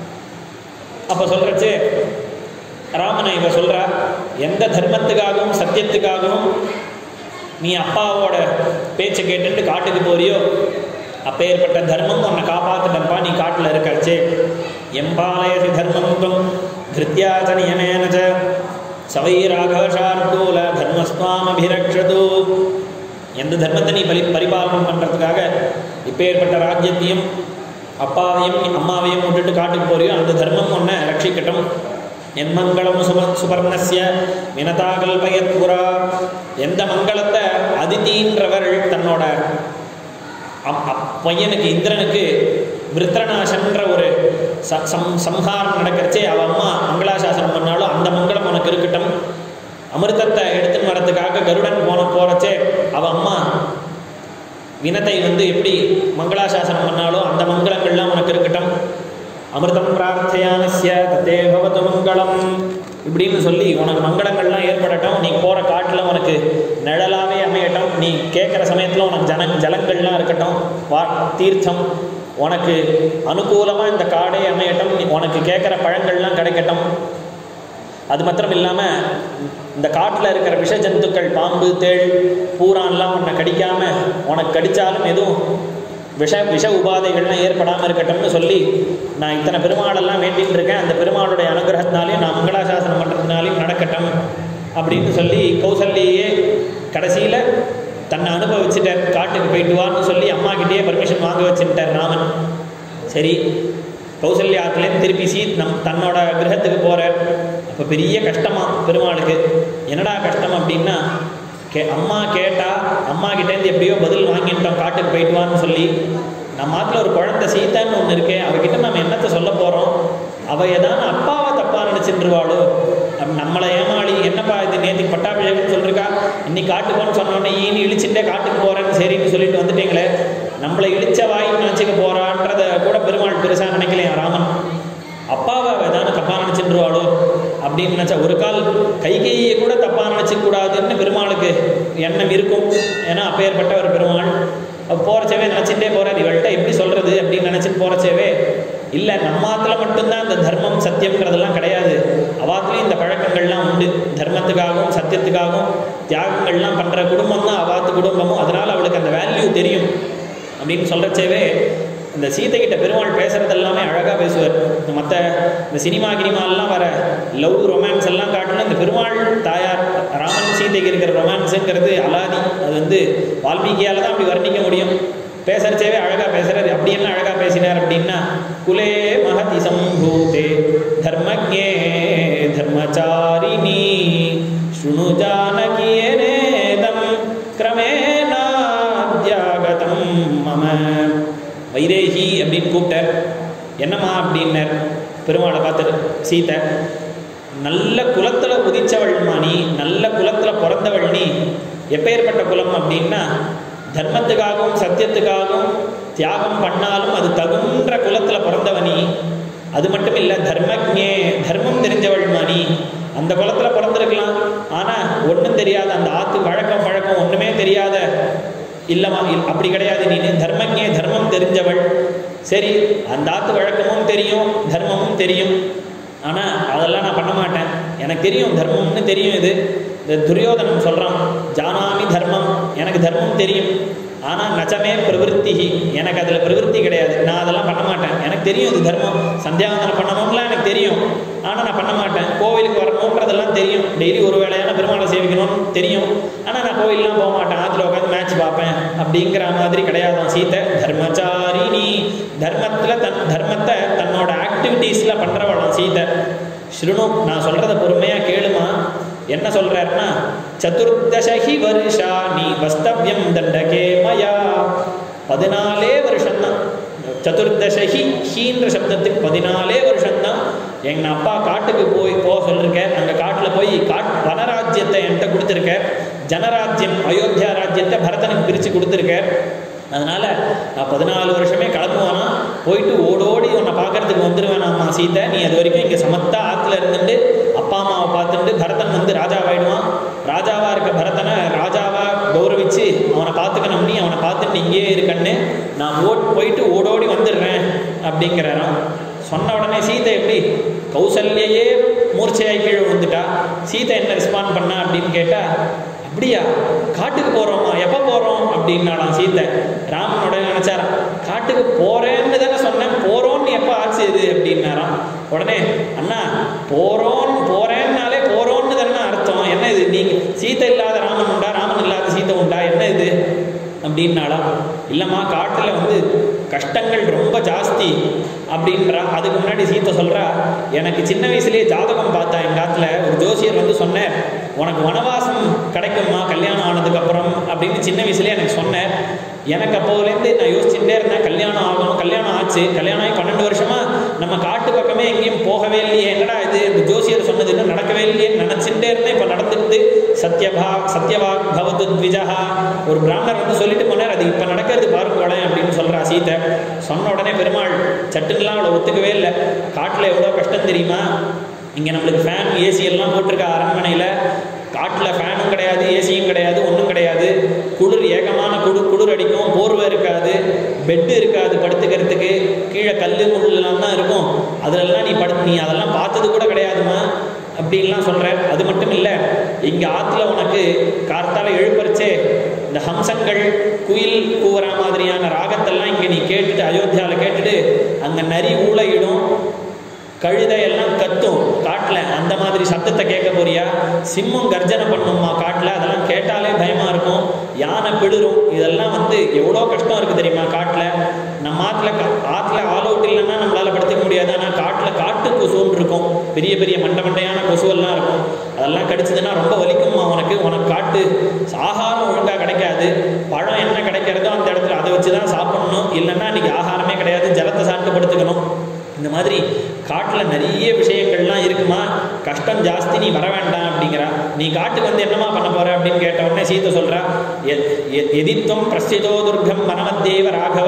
அப்போ சொல்கிறச்சு ராமனை இவ சொல்கிறா எந்த தர்மத்துக்காகவும் சத்தியத்துக்காகவும் நீ அப்பாவோட பேச்சை கேட்டுட்டு காட்டுக்கு போறியோ அப்பேற்பட்ட தர்மம் உன்னை காப்பாத்துட்டப்பா நீ காட்டில் இருக்கச்சே எம்பாலயசி தர்மம் தும் கிருத்தியாச்ச நியமேன ச சவை ராகவசார்தூல தர்மஸ்வாமபிரக்ஷது எந்த தர்மத்தை நீ பரி பரிபாலனம் பண்ணுறதுக்காக இப்பேற்பட்ட ராஜ்யத்தையும் அப்பாவையும் அம்மாவையும் விட்டுட்டு காட்டுக்கு போறியோ அந்த தர்மம் உன்னை ரட்சிக்கட்டும் என் மங்களம் சுப சுபர்ணஸ்ய வினதா கல்பயத் புரா எந்த மங்களத்தை அதிதின்றவர் தன்னோட அப்- அப்- பையனுக்கு இந்திரனுக்கு விருத்ரநாசன்ற ஒரு ச- சம் சம்ஹாரம் நடக்கிறச்சே அவ அம்மா மங்களாசாசனம் பண்ணாலும் அந்த மங்களம் உனக்கு இருக்கட்டும் அமிர்தத்தை எடுத்துன்னு வரதுக்காக கருடன் போன போறச்சே அவ அம்மா வினத்தை வந்து எப்படி மங்களாசாசனம் பண்ணாலும் அந்த மங்களங்கள்லாம் உனக்கு இருக்கட்டும் அமிர்தம் பிரார்த்தையானஸ்ய தத்தே பவத்து மங்களம் இப்படின்னு சொல்லி உனக்கு மங்களங்கள்லாம் ஏற்படட்டும் நீ போகிற காட்டில் உனக்கு நிழலாவே அமையட்டும் நீ கேட்குற சமயத்தில் உனக்கு ஜன ஜலங்கள்லாம் இருக்கட்டும் வா தீர்த்தம் உனக்கு அனுகூலமாக இந்த காடே அமையட்டும் நீ- உனக்கு கேட்குற பழங்கள்லாம் கிடைக்கட்டும் அது மாத்திரம் இல்லாமல் இந்த காட்டில் இருக்கிற விஷ ஜந்துக்கள் பாம்பு தேள் பூரான்லாம் உன்னை கடிக்காம உனக்கு கடித்தாலும் எதுவும் விஷ விஷ உபாதைகள்லாம் ஏற்படாமல் இருக்கட்டும்னு சொல்லி நான் இத்தனை பெருமாளெல்லாம் வேண்டின்னு இருக்கேன் அந்த பெருமாளுடைய அனுகிரகத்தினாலையும் நான் மங்களாசாசனம் பண்ணுறதுனாலையும் நடக்கட்டும் அப்படின்னு சொல்லி கௌசல்யே கடைசியில் தன்னை அனுபவிச்சுட்டார் காட்டுக்கு போயிட்டு வான்னு சொல்லி அம்மா கிட்டேயே பர்மிஷன் வாங்க வச்சுட்டார் ராமன் சரி கௌசல்யாத்துலேருந்து திருப்பி சீத் நம் தன்னோட கிரகத்துக்கு போகிறார் அப்போ பெரிய கஷ்டமா பெருமாளுக்கு என்னடா கஷ்டம் அப்படின்னா கே அம்மா கேட்டா அம்மா கிட்டேருந்து எப்படியோ பதில் வாங்கிட்டோம் காட்டுக்கு போயிட்டு வான்னு சொல்லி நம்ம ஆத்துல ஒரு குழந்தை சீதான்னு ஒன்று இருக்கே அவகிட்ட நம்ம என்னத்தை சொல்ல போகிறோம் அவள் ஏதான அப்பாவை தப்பாக நினச்சிட்டுருவாளோ அப்ப நம்மளை ஏமாளி என்னப்பா இது நேற்றுக்கு பட்டாபிஷேகம்னு சொல்லிருக்கா இன்னைக்கு காட்டுக்கோன்னு சொன்னோடனே ஈனி இழிச்சுட்டே காட்டுக்கு போகிறேன்னு சரின்னு சொல்லிட்டு வந்துட்டீங்களே நம்மளை இழிச்ச வாயின்னு நினச்சிக்க போகிறான்றத கூட பெருமாள் பெருசாக நினைக்கலையா ராமன் அப்பாவை அவ ஏதான தப்பாக நினச்சிட்டுருவாளோ அப்படின்னு நினச்சா ஒரு கால் கைகையை கூட தப்பாக நினச்சிக்க கூடாதுன்னு பெருமாளுக்கு எண்ணம் இருக்கும் ஏன்னா அப்பேற்பட்ட ஒரு பெருமாள் போகிறச்சவே நினச்சிட்டே போகிறார் இவள்கிட்ட எப்படி சொல்கிறது அப்படின்னு நினச்சிட்டு போகிறச்சவே இல்லை நம்மாத்துல மட்டும்தான் இந்த தர்மம் சத்தியம்ங்கிறதெல்லாம் கிடையாது அவாத்துலேயும் இந்த பழக்கங்கள்லாம் உண்டு தர்மத்துக்காகவும் சத்தியத்துக்காகவும் தியாகங்கள்லாம் பண்ணுற குடும்பம் தான் அவாத்து குடும்பமும் அதனால் அவளுக்கு அந்த வேல்யூ தெரியும் அப்படின்னு சொல்கிறச்சேவே இந்த சீதைகிட்ட பெருமாள் பேசுறது எல்லாமே அழகாக பேசுவார் மற்ற இந்த சினிமா கினிமாலாம் வர லவ் ரொமான்ஸ் எல்லாம் காட்டணும் இந்த பெருமாள் தாயார் ராமன் சீதைக்கு இருக்கிற ரொமான்ஸுங்கிறது அலாதி அது வந்து வால்மீகியால் தான் அப்படி வர்ணிக்க முடியும் பேசுறச்சேவே அழகாக பேசுறாரு அப்படி என்ன அழகாக பேசினார் அப்படின்னா குலே மகதி சம்பூதே தர்மஜே தர்மச்சாரிணி ஸ்ருணு ஜானகியேதம் கிரமேணாத்யாகதம் மம வைதேகி அப்படின்னு கூப்பிட்டார் என்னம்மா அப்படின்னார் பெருமாளை பார்த்துட்டு சீதை நல்ல குலத்தில் உதிச்சவள்மா நீ நல்ல குலத்தில் பிறந்தவள் நீ எப்பேற்பட்ட குலம் அப்படின்னா தர்மத்துக்காகவும் சத்தியத்துக்காகவும் தியாகம் பண்ணாலும் அது தகுன்ற குலத்தில் பிறந்தவ நீ அது மட்டும் இல்லை தர்மஜே தர்மம் தெரிஞ்சவள்மா நீ அந்த குலத்தில் பிறந்திருக்கலாம் ஆனால் ஒன்றும் தெரியாத அந்த ஆத்து வழக்கம் பழக்கம் ஒன்றுமே தெரியாத இல்லைம்மா இல் அப்படி கிடையாது நீ தர்மஜே தர்மம் தெரிஞ்சவள் சரி அந்த ஆத்து வழக்கமும் தெரியும் தர்மமும் தெரியும் ஆனால் அதெல்லாம் நான் பண்ண மாட்டேன் எனக்கு தெரியும் தர்மம்னு தெரியும் இது இந்த துரியோதனன் சொல்கிறான் ஜானாமி தர்மம் எனக்கு தர்மம் தெரியும் ஆனால் நச்சமே பிரவருத்தி எனக்கு அதில் பிரவருத்தி கிடையாது நான் அதெல்லாம் பண்ண மாட்டேன் எனக்கு தெரியும் இது தர்மம் சந்தியாவந்தனம் பண்ணணும்லாம் எனக்கு தெரியும் ஆனால் நான் பண்ண மாட்டேன் கோவிலுக்கு வரணுன்றதெல்லாம் தெரியும் டெய்லி ஒரு வேளையான பெருமாளை சேவிக்கணும்னு தெரியும் ஆனால் நான் கோவில்லாம் போக மாட்டேன் ஆற்றுல உட்காந்து மேட்ச் பார்ப்பேன் அப்படிங்கிற மாதிரி கிடையாதான் சீத்தை தர்மச்சாரிணி தர்மத்தில் தன் தர்மத்தை தன்னோட ஆக்டிவிட்டீஸில் பண்ணுறவளாம் சீத்தை ஸ்ருணு நான் சொல்கிறத பொறுமையாக கேளுமா என்ன சொல்கிறாருன்னா சதுர்தசஹி வருஷா நீ வஸ்தவ்யம் தண்டகே மயா பதினாலே வருஷம்தான் சதுர்தசஹி ஹீன்ற சப்தத்துக்கு பதினாலே வருஷம்தான் எங்கள் அப்பா காட்டுக்கு போய் போக சொல்லியிருக்கேன் அங்கே காட்டில் போய் காட் வனராஜ்யத்தை என்கிட்ட கொடுத்துருக்கேன் ஜனராஜ்யம் அயோத்தியா ராஜ்யத்தை பரதனுக்கு பிரித்து கொடுத்துருக்கேன் அதனால் நான் பதினாலு வருஷமே கிளம்புவானா போயிட்டு ஓடோடி உன்னை பார்க்கறதுக்கு வந்துடுவேன் அம்மா சீதை நீ அது வரைக்கும் இங்கே சமத்தா ஆற்றுல இருந்துட்டு அப்பா அம்மாவை பார்த்துட்டு பரதன் வந்து ராஜாவாயிடுவான் ராஜாவாக இருக்க பரதனை ராஜாவாக கௌரவிச்சு அவனை பார்த்துக்கணும் நீ அவனை பார்த்துட்டு இங்கேயே இருக்கன்னு நான் ஓட் போயிட்டு ஓடோடி வந்துடுறேன் அப்படிங்கிறாராம் சொன்ன உடனே சீதை எப்படி கௌசல்யையே மூர்ச்சையாய் கீழே விழுந்துட்டா சீதை என்ன ரெஸ்பாண்ட் பண்ணா அப்படின்னு கேட்டா அப்படியா காட்டுக்கு போகிறோமா எப்போ போகிறோம் அப்படின்னாலாம் சீத்தை ராமன் உடனே நினச்சாராம் காட்டுக்கு போகிறேன்னு தானே சொன்னேன் போகிறோன்னு எப்போ ஆச்சு இது அப்படின்னாராம் உடனே அண்ணா போகிறோம் போகிறேன்னாலே போகிறோன்னு தானே அர்த்தம் என்ன இது நீங்கள் சீத்தை இல்லாத ராமன் உண்டா ராமன் இல்லாத சீத்தை உண்டா என்ன இது அப்படின்னாலாம் இல்லைம்மா காட்டில் வந்து கஷ்டங்கள் ரொம்ப ஜாஸ்தி அப்படின்றா அதுக்கு முன்னாடி சீத்தை சொல்கிறா எனக்கு சின்ன வயசுலேயே ஜாதகம் பார்த்தா எங்கள் காட்டில் ஒரு ஜோசியர் வந்து சொன்னார் உனக்கு வனவாசம் கிடைக்குமா கல்யாணம் ஆனதுக்கப்புறம் அப்படின்னு சின்ன வயசுலேயே எனக்கு சொன்னேன் எனக்கு அப்போதுலேருந்து நான் யோசிச்சுட்டே இருந்தேன் கல்யாணம் ஆகணும் கல்யாணம் ஆச்சு கல்யாணம் ஆகி பன்னெண்டு வருஷமா நம்ம காட்டு பக்கமே எங்கேயும் போகவே இல்லையே என்னடா இது இந்த ஜோசியர் சொன்னது இன்னும் நடக்கவே இல்லையே நினச்சிட்டே இருந்தேன் இப்போ நடந்துட்டு சத்யபா சத்யவாக் பவது த்விஜா ஒரு பிராமணர் வந்து சொல்லிட்டு போனார் அது இப்போ நடக்கிறது பாருங்களேன் அப்படின்னு சொல்கிறா சீத்தை சொன்ன உடனே பெருமாள் சட்டுலாம் அவளை ஒத்துக்கவே இல்லை காட்டில் எவ்வளோ கஷ்டம் தெரியுமா இங்கே நம்மளுக்கு ஃபேன் ஏசி எல்லாம் போட்டிருக்கா அரண்மனையில் காட்டில் ஃபேனும் கிடையாது ஏசியும் கிடையாது ஒன்றும் கிடையாது குளிர் பெட்டு இருக்காது படுத்துக்கிறதுக்கு கீழே கல் முள்ளெல்லாம் தான் இருக்கும் அதிலெல்லாம் நீ படு நீ அதெல்லாம் பார்த்தது கூட கிடையாதுமா அப்படின்லாம் சொல்கிறேன் அது மட்டும் இல்லை இங்கே ஆற்றுல உனக்கு கார்த்தால எழுப்பறிச்சே இந்த ஹம்சங்கள் குயில் கூவுற மாதிரியான ராகத்தெல்லாம் இங்கே நீ கேட்டுட்டு அயோத்தியாவில் கேட்டுட்டு அங்கே நரி ஊழையிடும் கழுதை எல்லாம் கத்தும் காட்டில் அந்த மாதிரி சத்தத்தை கேட்க போறியா சிம்மம் கர்ஜனை பண்ணுமா காட்டில் அதெல்லாம் கேட்டாலே பயமா இருக்கும் யானை பிடுரும் இதெல்லாம் வந்து எவ்வளோ கஷ்டம் இருக்கு தெரியுமா காட்டில் நம்ம ஆற்றுல ஆற்றுல ஆல் அவுட் இல்லைன்னா நம்மளால படுத்துக்க முடியாது ஆனால் காட்டில் காட்டு கொசுன்னு இருக்கும் பெரிய பெரிய மண்டை மண்டையான கொசுவெல்லாம் இருக்கும் அதெல்லாம் கடிச்சதுன்னா ரொம்ப வலிக்குமா உனக்கு உனக்கு காட்டு ஆகாரம் ஒழுங்காக கிடைக்காது பழம் என்ன கிடைக்கிறதோ அந்த இடத்துல அதை வச்சு தான் சாப்பிடணும் இல்லைன்னா இன்னைக்கு ஆகாரமே கிடையாது ஜலத்தை சாப்பிட்டு படுத்துக்கணும் இந்த மாதிரி காட்டில் நிறைய விஷயங்கள்லாம் இருக்குமா கஷ்டம் ஜாஸ்தி நீ வர வேண்டாம் அப்படிங்கிறா நீ காட்டுக்கு வந்து என்னமா பண்ண போற அப்படின்னு கேட்ட உடனே சீத்தை சொல்றா எ- எ- எதித்வம் பிரஸ்திதோ துர்கம் வனமத்தேவ ராகவ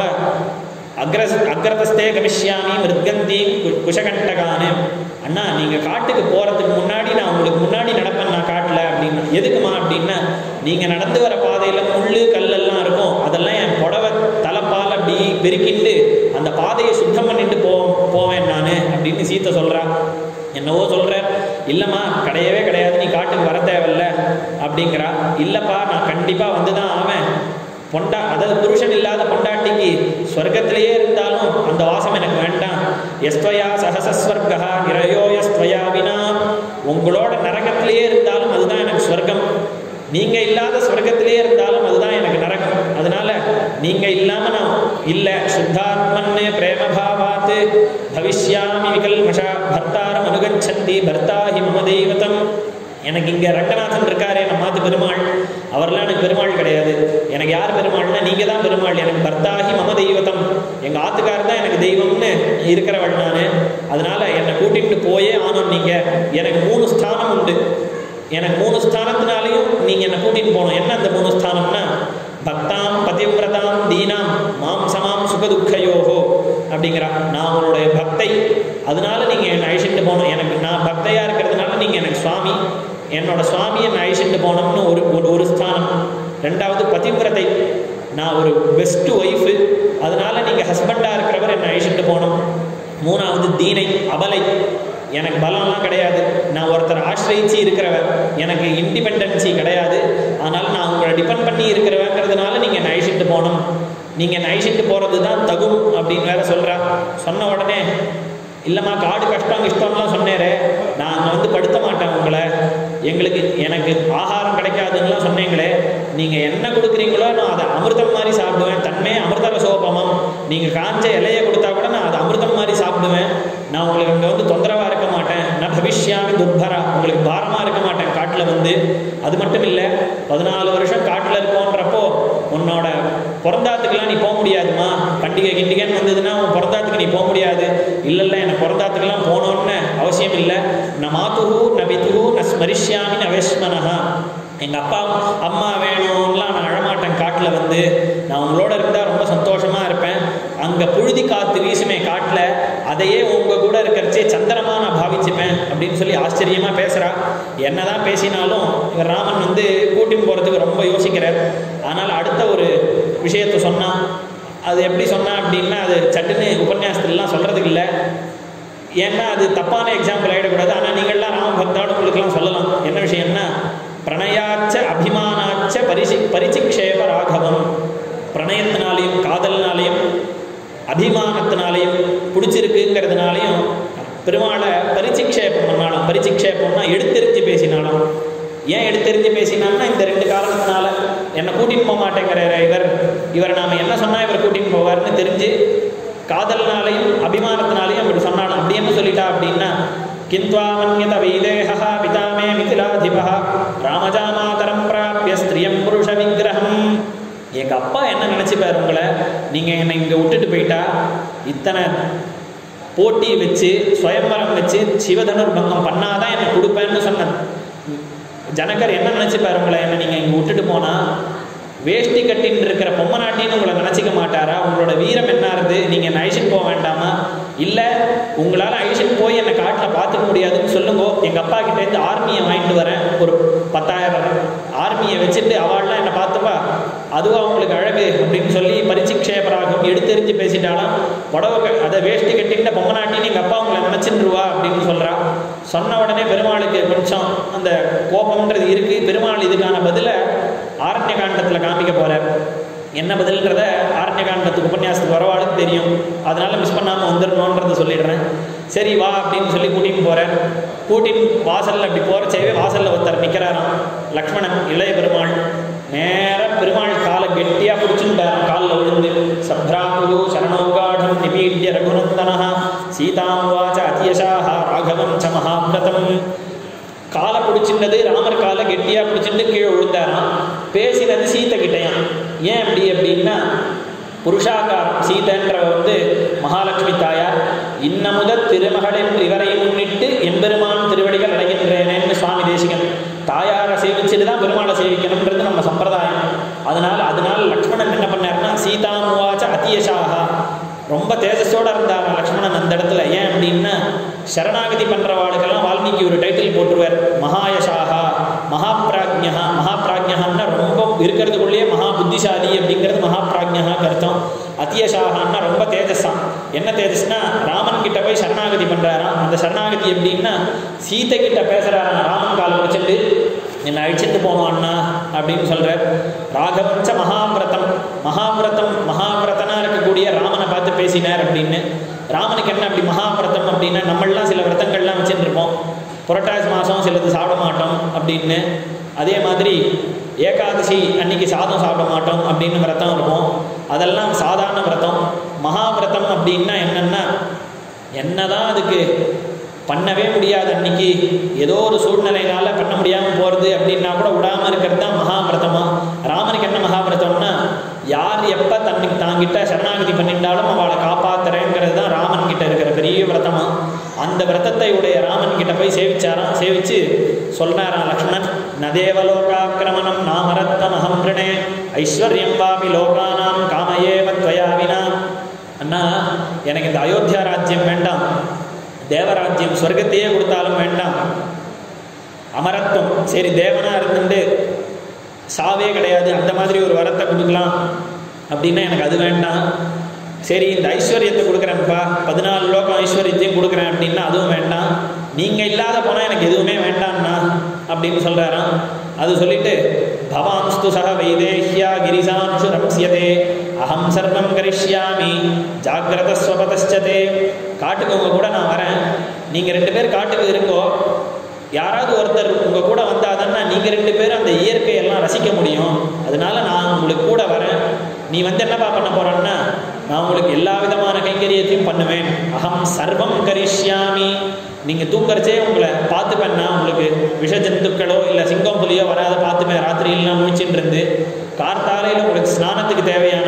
அக்ர அக்ரதஸ்தே கமிஷ்யாமி மிருத்கந்தி குஷகண்டகானு அண்ணா நீங்க காட்டுக்கு போறதுக்கு முன்னாடி நான் உங்களுக்கு முன்னாடி நடப்பேன் நான் காட்டுல அப்படின்னா எதுக்குமா அப்படின்னா நீங்க நடந்து வர பாதையில முள்ளு கல்லெல்லாம் இருக்கும் அதெல்லாம் என் புடவை தலைப்பால் அப்படி பெருக்கிட்டு அந்த பாதையை சுத்தம் பண்ணிட்டு போ போவேன் நான் அப்படின்னு சீத்தை சொல்றா என்னவோ சொல்ற இல்லைம்மா கிடையவே கிடையாது நீ காட்டுக்கு வர தேவையில்ல அப்படிங்கிறா இல்லைப்பா நான் கண்டிப்பாக வந்து தான் ஆவேன் பொண்டா அதாவது புருஷன் இல்லாத பொண்டாட்டிக்கு ஸ்வர்க்கத்திலேயே இருந்தாலும் அந்த வாசம் எனக்கு வேண்டாம் எஸ்வயா சகசஸ்வர்கா நிரயோ எஸ்வயா வினா உங்களோட நரகத்திலேயே இருந்தாலும் அதுதான் எனக்கு ஸ்வர்க்கம் நீங்க இல்லாத ஸ்வர்க்கத்திலேயே இருந்தாலும் அதுதான் எனக்கு நரகம் அதனால நீங்க இல்லாம நான் இல்ல சுத்தாத்மன்னு பிரேமபாவாத் பவிஷ்யாமி விகல்மஷா பர்த்தாரம் அனுகச்சந்தி பர்த்தாஹி மம தெய்வதம் எனக்கு இங்க ரங்கநாதன் இருக்காரே நம்ம மாத்து பெருமாள் அவர்லாம் எனக்கு பெருமாள் கிடையாது எனக்கு யார் பெருமாள்னா நீங்க தான் பெருமாள் எனக்கு பர்த்தாகி மம தெய்வதம் எங்க ஆத்துக்காரர் தான் எனக்கு தெய்வம்னு இருக்கிறவள் நான் அதனால என்னை கூட்டிட்டு போயே ஆனோம் நீங்க எனக்கு மூணு ஸ்தானம் உண்டு எனக்கு மூணு ஸ்தானத்தினாலையும் நீங்க என்னை கூட்டிட்டு போகணும் என்ன அந்த மூணு ஸ்தானம்னா பக்தாம் பதிவிரதாம் தீனாம் மாம் சமாம் சுகதுக்கையோகோ அப்படிங்கிறா நான் உங்களுடைய பக்தை அதனால நீங்க என்னை அழிச்சிட்டு போகணும் எனக்கு நான் பக்தையா இருக்கிறதுனால நீங்க எனக்கு சுவாமி என்னோட சுவாமி என்னை அழிச்சிட்டு போனோம்னு ஒரு ஒரு ஒரு ஸ்தானம் ரெண்டாவது பதிவிரதை நான் ஒரு பெஸ்ட் ஒய்ஃபு அதனால நீங்க ஹஸ்பண்டா இருக்கிறவர் என்னை அழிச்சிட்டு போகணும் மூணாவது தீனை அபலை எனக்கு பலம்லாம் கிடையாது நான் ஒருத்தர் ஆசிரியிச்சு இருக்கிறவன் எனக்கு இண்டிபெண்டன்சி கிடையாது அதனால நான் உங்களை டிபெண்ட் பண்ணி இருக்கிறவங்கிறதுனால நீங்கள் என்னை அழிச்சிட்டு போகணும் நீங்கள் என்னை அழிச்சிட்டு போகிறது தான் தகும் அப்படின்னு வேற சொல்கிறா சொன்ன உடனே இல்லைம்மா காடு கஷ்டம் இஷ்டம்லாம் சொன்னேரே நான் அங்கே வந்து படுத்த மாட்டேன் உங்களை எங்களுக்கு எனக்கு ஆகாரம் கிடைக்காதுன்னுலாம் சொன்னீங்களே நீங்கள் என்ன கொடுக்குறீங்களோ நான் அதை அமிர்தம் மாதிரி சாப்பிடுவேன் தன்மே அமிர்த ரசோபமம் நீங்கள் காஞ்ச இலையை கொடுத்தா கூட நான் அதை அமிர்தம் மாதிரி சாப்பிடுவேன் நான் உங்களுக்கு அங்கே வந்து தொந்தரவாக இருக்க மாட்டேன் நான் பவிஷ்யாமி துர்பரா உங்களுக்கு பாரமாக இருக்க மாட்டேன் காட்டில் வந்து அது மட்டும் இல்லை பதினாலு வருஷம் காட்டில் இருக்கோன்றப்போ உன்னோட பிறந்தாத்துக்கெல்லாம் நீ போக முடியாதுமா பண்டிகை கிண்டிகைன்னு வந்ததுன்னா உன் பிறந்தாத்துக்கு நீ போக முடியாது இல்லை இல்லை எனக்கு பிறந்தாத்துக்கெல்லாம் போகணுன்னு அவசியம் இல்லை ந மாதுகு ந பிதுகு ந ஸ்மரிஷ்யாமி ந வேஷ்மனஹா எங்கள் அப்பா அம்மா வேணும்லாம் நான் அழமாட்டேன் காட்டில் வந்து நான் உங்களோட இருந்தால் ரொம்ப சந்தோஷமாக இருப்பேன் அங்கே புழுதி காற்று வீசுமே காட்டில் அதையே உங்கள் கூட இருக்கிறச்சே சந்திரமா நான் பாவிச்சுப்பேன் அப்படின்னு சொல்லி ஆச்சரியமாக பேசுகிறா என்னதான் பேசினாலும் இவர் ராமன் வந்து கூட்டின்னு போகிறதுக்கு ரொம்ப யோசிக்கிறார் ஆனால் அடுத்த ஒரு விஷயத்தை சொன்னான் அது எப்படி சொன்னா அப்படின்னா அது சட்டுன்னு உபன்யாசத்துலலாம் சொல்கிறதுக்கு இல்லை ஏன்னா அது தப்பான எக்ஸாம்பிள் ஆகிடக்கூடாது ஆனால் நீங்கள்லாம் ராம பக்தாடு உங்களுக்குலாம் சொல்லலாம் என்ன விஷயம்னா பிரணயாச்ச அபிமானாச்ச பரிசி பரிசிக்ஷேப ராகவம் பிரணயத்தினாலையும் காதல்னாலையும் அபிமானத்தினாலையும் பிடிச்சிருக்குங்கிறதுனாலையும் பெருமாளை பரிசிக்ஷேபம் பண்ணாலும் பரிசிக்ஷேபம்னா எடுத்தெறிஞ்சு பேசினாலும் ஏன் எடுத்தெறிஞ்சு பேசினான்னா இந்த ரெண்டு காரணத்தினால என்னை கூட்டின்னு போக மாட்டேங்கிறார் இவர் இவர் நாம என்ன சொன்னா இவர் கூட்டின்னு போவார்னு தெரிஞ்சு காதல்னாலையும் அபிமானத்தினாலையும் அப்படி சொன்னாலும் அப்படி என்ன சொல்லிட்டா அப்படின்னா கிந்த்வாமன்யத வைதேகா பிதாமே மிதிலாதிபா ராமஜாமாதரம் பிராபிய ஸ்திரியம் புருஷ விக்கிரகம் எங்க அப்பா என்ன நினைச்சுப்பாரு உங்களை நீங்க என்னை இங்க விட்டுட்டு போயிட்டா இத்தனை போட்டி வச்சு சுயம்பரம் வச்சு சிவதனுர்பங்கம் பண்ணாதான் எனக்கு கொடுப்பேன்னு சொன்னேன் ஜனகர் என்ன நினைச்சுப்பாரு உங்களை என்ன நீங்க இங்க விட்டுட்டு போனா வேஷ்டி கட்டின்னு இருக்கிற பொம்மநாட்டின்னு உங்களை நினச்சிக்க மாட்டாரா உங்களோட வீரம் என்ன இருந்து நீங்கள் என்னை அழிச்சிட்டு போக வேண்டாமா இல்லை உங்களால் அழிச்சிட்டு போய் என்னை காட்டில் பார்த்துக்க முடியாதுன்னு சொல்லுங்க எங்கள் அப்பா கிட்டேருந்து ஆர்மியை வாங்கிட்டு வரேன் ஒரு பத்தாயிரம் ஆர்மியை வச்சுட்டு அவள்லாம் என்னை பார்த்துப்பா அதுவும் அவங்களுக்கு அழகு அப்படின்னு சொல்லி பரிச்சு க்ஷேபராகும் எடுத்தெறிஞ்சு பேசிட்டாலாம் புடவை க- அதை வேஷ்டி கட்டிட்ட பொம்மநாட்டின்னு எங்கள் அப்பா உங்களை நினச்சின்ருவா அப்படின்னு சொல்கிறா சொன்ன உடனே பெருமாளுக்கு கொஞ்சம் அந்த கோபம்ன்றது இருக்குது பெருமாள் இதுக்கான பதிலை ஆரண்ய காண்டத்தில் காமிக்க போகிறார் என்ன பதில்ன்றத ஆரண்ய காண்டத்துக்கு உபன்யாசத்துக்கு வரவாளுக்கு தெரியும் அதனால மிஸ் பண்ணாமல் வந்துடணுன்றதை சொல்லிடுறேன் சரி வா அப்படின்னு சொல்லி கூட்டின்னு போகிறேன் கூட்டின்னு வாசலில் அப்படி போகிறச்சேவே வாசலில் ஒருத்தர் நிற்கிறாராம் லக்ஷ்மணன் இளைய பெருமாள் நேராக பெருமாள் காலை கெட்டியாக பிடிச்சுட்டார் காலில் விழுந்து சப்ராகுரு சரணோகாடம் நிபீட்ய ரகுநந்தனா சீதாம் வாச்ச அதியசாக ராகவம் ச மகாபிரதம் காலை பிடிச்சிருந்தது ராமர் காலை கெட்டியாக பிடிச்சிட்டு கீழே விழுந்தாராம் பேசினது சீத்தை கிட்டையாம் ஏன் அப்படி அப்படின்னா புருஷாகாரம் சீதைன்ற வந்து மகாலட்சுமி தாயார் இன்னமுத திருமகளின் இவரை முன்னிட்டு எம்பெருமான் திருவடிகள் அடைகின்றேனேன்னு சுவாமி தேசிகன் தாயாரை சேவிச்சுட்டு தான் பெருமாளை சேவிக்கணுன்றது நம்ம சம்பிரதாயம் அதனால அதனால லக்ஷ்மணன் என்ன பண்ணாருன்னா சீதாமுவாச்ச அதியசாகா ரொம்ப தேஜஸோட இருந்தார் லக்ஷ்மணன் அந்த இடத்துல ஏன் அப்படின்னா சரணாகதி பண்றவாளுக்கெல்லாம் வால்மீகி ஒரு டைட்டில் போட்டுருவார் மகாயசாகா மகாபிராஜ்யா மகாபிராஜ்யன்னா ரொம்ப இருக்கிறதுக்குள்ளேயே மகா புத்திசாலி அப்படிங்கிறது மகாபிராஜ்யக்கு அர்த்தம் அத்தியசாகான்னா ரொம்ப தேஜஸாம் என்ன தேஜஸ்னா ராமன் கிட்ட போய் சரணாகதி பண்றாராம் அந்த சரணாகதி எப்படின்னா சீதை கிட்ட பேசுறாராம் ராமன் கால் முடிச்சுட்டு என்னை அழிச்சிட்டு போனோம் அண்ணா அப்படின்னு சொல்றார் ராகவஞ்ச மகாவிரதம் மகாவிரதம் மகாவிரதனா இருக்கக்கூடிய ராமனை பார்த்து பேசினார் அப்படின்னு ராமனுக்கு என்ன அப்படி மகாவிரதம் அப்படின்னா நம்மளாம் சில விரதங்கள்லாம் வச்சுட்டு இருப்போம் புரட்டாசி மாதம் சிலது சாப்பிட மாட்டோம் அப்படின்னு அதே மாதிரி ஏகாதசி அன்னைக்கு சாதம் சாப்பிட மாட்டோம் அப்படின்னு விரதம் இருக்கும் அதெல்லாம் சாதாரண விரதம் மகாவிரதம் அப்படின்னா என்னன்னா என்னதான் அதுக்கு பண்ணவே முடியாது அன்னைக்கு ஏதோ ஒரு சூழ்நிலையினால பண்ண முடியாமல் போகிறது அப்படின்னா கூட விடாமல் இருக்கிறது தான் மகாவிரதமா ராமனுக்கு என்ன மகாவிரதம்னா யார் எப்போ தன்னைக்கு தாங்கிட்ட சரணாகதி பண்ணிட்டாலும் அவளை காப்பாத்துறேங்கிறது தான் ராமன் கிட்ட இருக்கிற பெரிய விரதமா அந்த விரதத்தை உடைய ராமன் கிட்ட போய் சேவிச்சாராம் சேவிச்சு சொல்றாராம் லக்ஷ்மணன் நதேவலோகாக்கிரமணம் நாமரத்தமஹம் ரிணே ஐஸ்வர்யம் வாபி லோகானாம் காமயேவ துவயா வினா அண்ணா எனக்கு இந்த அயோத்தியா ராஜ்யம் வேண்டாம் தேவராஜ்யம் சொர்க்கத்தையே கொடுத்தாலும் வேண்டாம் அமரத்துவம் சரி தேவனா இருந்துட்டு சாவே கிடையாது அந்த மாதிரி ஒரு வரத்தை கொடுக்கலாம் அப்படின்னா எனக்கு அது வேண்டாம் சரி இந்த ஐஸ்வர்யத்தை கொடுக்குறேன்ப்பா பதினாலு லோகம் ஐஸ்வர்யத்தையும் கொடுக்குறேன் அப்படின்னா அதுவும் வேண்டாம் நீங்கள் இல்லாத போனால் எனக்கு எதுவுமே வேண்டாம்ண்ணா அப்படின்னு சொல்கிறாராம் அது சொல்லிட்டு பவாம்ஸ்து சக வைதேஹ்யா கிரிசாம்சு ரம்சியதே அகம் சர்வம் கரிஷ்யாமி ஜாகிரத ஸ்வபதச்சதே காட்டுக்கு உங்க கூட நான் வரேன் நீங்கள் ரெண்டு பேர் காட்டுக்கு இருக்கோ யாராவது ஒருத்தர் உங்கள் கூட வந்தால் தானே நீங்கள் ரெண்டு பேரும் அந்த இயற்கையெல்லாம் ரசிக்க முடியும் அதனால நான் உங்களுக்கு கூட வரேன் நீ வந்து என்னப்பா பண்ண போறன்னா நான் உங்களுக்கு எல்லா விதமான கைங்கரியத்தையும் பண்ணுவேன் அகம் சர்வம் கரிஷ்யாமி நீங்கள் தூக்கறச்சே உங்களை பார்த்துப்பேன் நான் உங்களுக்கு விஷ ஜந்துக்களோ இல்லை சிங்கம் புலியோ வராத பார்த்துப்பேன் ராத்திரியெல்லாம் முழிச்சுட்டு இருந்து கார்த்தாலையில் உங்களுக்கு ஸ்நானத்துக்கு தேவையான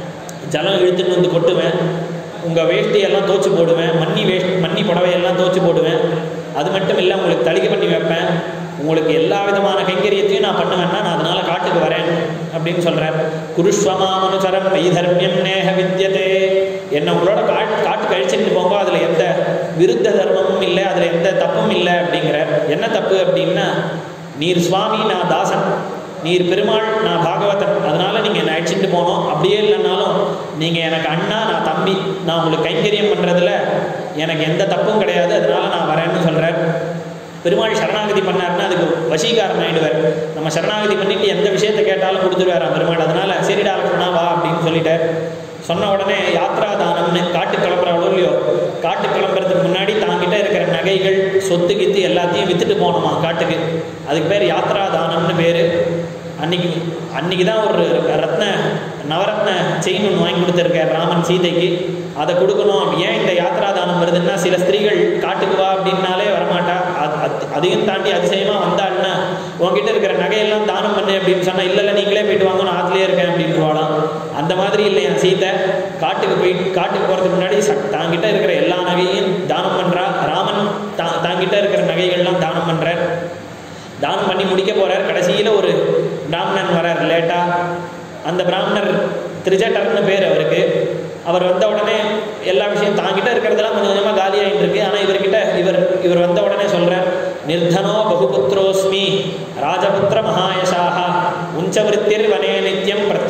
ஜலம் இழுத்துன்னு வந்து கொட்டுவேன் உங்கள் வேஷ்டியெல்லாம் தோச்சு போடுவேன் மண்ணி வேஷ்டி மண்ணி புடவையெல்லாம் தோச்சு போடுவேன் அது மட்டும் இல்லை உங்களுக்கு தளிகை பண்ணி வைப்பேன் உங்களுக்கு எல்லா விதமான கைங்கரியத்தையும் நான் பண்ணுவேன்னா நான் அதனால காட்டுக்கு வரேன் அப்படின்னு சொல்கிறேன் குருஷ்வமாமனுச்சரம் வைதர்மியம் நேக வித்யதே என்னை உங்களோட காட் காட்டுக்கு அழிச்சுட்டு போங்க அதில் எந்த விருத்த தர்மமும் இல்லை அதில் எந்த தப்பும் இல்லை அப்படிங்கிறார் என்ன தப்பு அப்படின்னா நீர் சுவாமி நான் தாசன் நீர் பெருமாள் நான் பாகவதன் அதனால நீங்கள் என்னை அழைச்சிட்டு போனோம் அப்படியே இல்லைனாலும் நீங்கள் எனக்கு அண்ணா நான் தம்பி நான் உங்களுக்கு கைங்கரியம் பண்ணுறதுல எனக்கு எந்த தப்பும் கிடையாது அதனால நான் வரேன்னு சொல்கிறேன் பெருமாள் சரணாகதி பண்ணாருன்னா அதுக்கு வசீகாரம் ஆயிடுவார் நம்ம சரணாகதி பண்ணிட்டு எந்த விஷயத்தை கேட்டாலும் கொடுத்துருவாராம் பெருமாள் அதனால சரிடா லக்ஷ்மணா வா அப்படின்னு சொல்லிட்டார் சொன்ன உடனே யாத்ரா தானம்னு காட்டு கிளம்புறாளோ இல்லையோ காட்டு கிளம்புறதுக்கு முன்னாடி தாங்கிட்ட இருக்கிற நகைகள் சொத்து கித்து எல்லாத்தையும் வித்துட்டு போகணுமா காட்டுக்கு அதுக்கு பேர் யாத்ரா தானம்னு பேர் அன்னைக்கு அன்னைக்கு தான் ஒரு ரத்ன நவரத்ன செயின் ஒன்று வாங்கி கொடுத்துருக்கார் ராமன் சீதைக்கு அதை கொடுக்கணும் ஏன் இந்த யாத்ரா தானம் வருதுன்னா சில ஸ்திரீகள் காட்டுக்கு வா அப்படின்னாலே வரமாட்டா அது அது- அதையும் தாண்டி அதிசயமாக வந்தாள்னா உன்கிட்ட இருக்கிற நகையெல்லாம் தானம் பண்ணு அப்படின்னு சொன்னால் இல்லை இல்லை நீங்களே போயிட்டு வாங்க நான் ஆற்றுலேயே இருக்கேன் அப்படின்னு வாழாம் அந்த மாதிரி இல்லை என் சீதை காட்டுக்கு போய் காட்டுக்கு போகிறதுக்கு முன்னாடி ச- தாங்கிட்ட இருக்கிற எல்லா நகையும் தானம் பண்ணுறா ராமன் தா தாங்கிட்ட இருக்கிற நகைகள்லாம் தானம் பண்ணுறார் தானம் பண்ணி முடிக்க போறார் கடைசியில் ஒரு பிராமணன் வரார் லேட்டா அந்த பிராமணர் திருஜட்டர்னு பேர் அவருக்கு அவர் வந்த உடனே எல்லா விஷயம் தாங்கிட்ட இருக்கிறதெல்லாம் கொஞ்சம் கொஞ்சமாக காலியாகிட்டு இருக்கு ஆனால் இவர்கிட்ட இவர் இவர் வந்த உடனே சொல்றார் நிர்தனோ பகுபுத்திரோஸ்மி ராஜபுத்திர மகாயசாக உஞ்சவிருத்திர் வனே நித்யம் பிரத்ய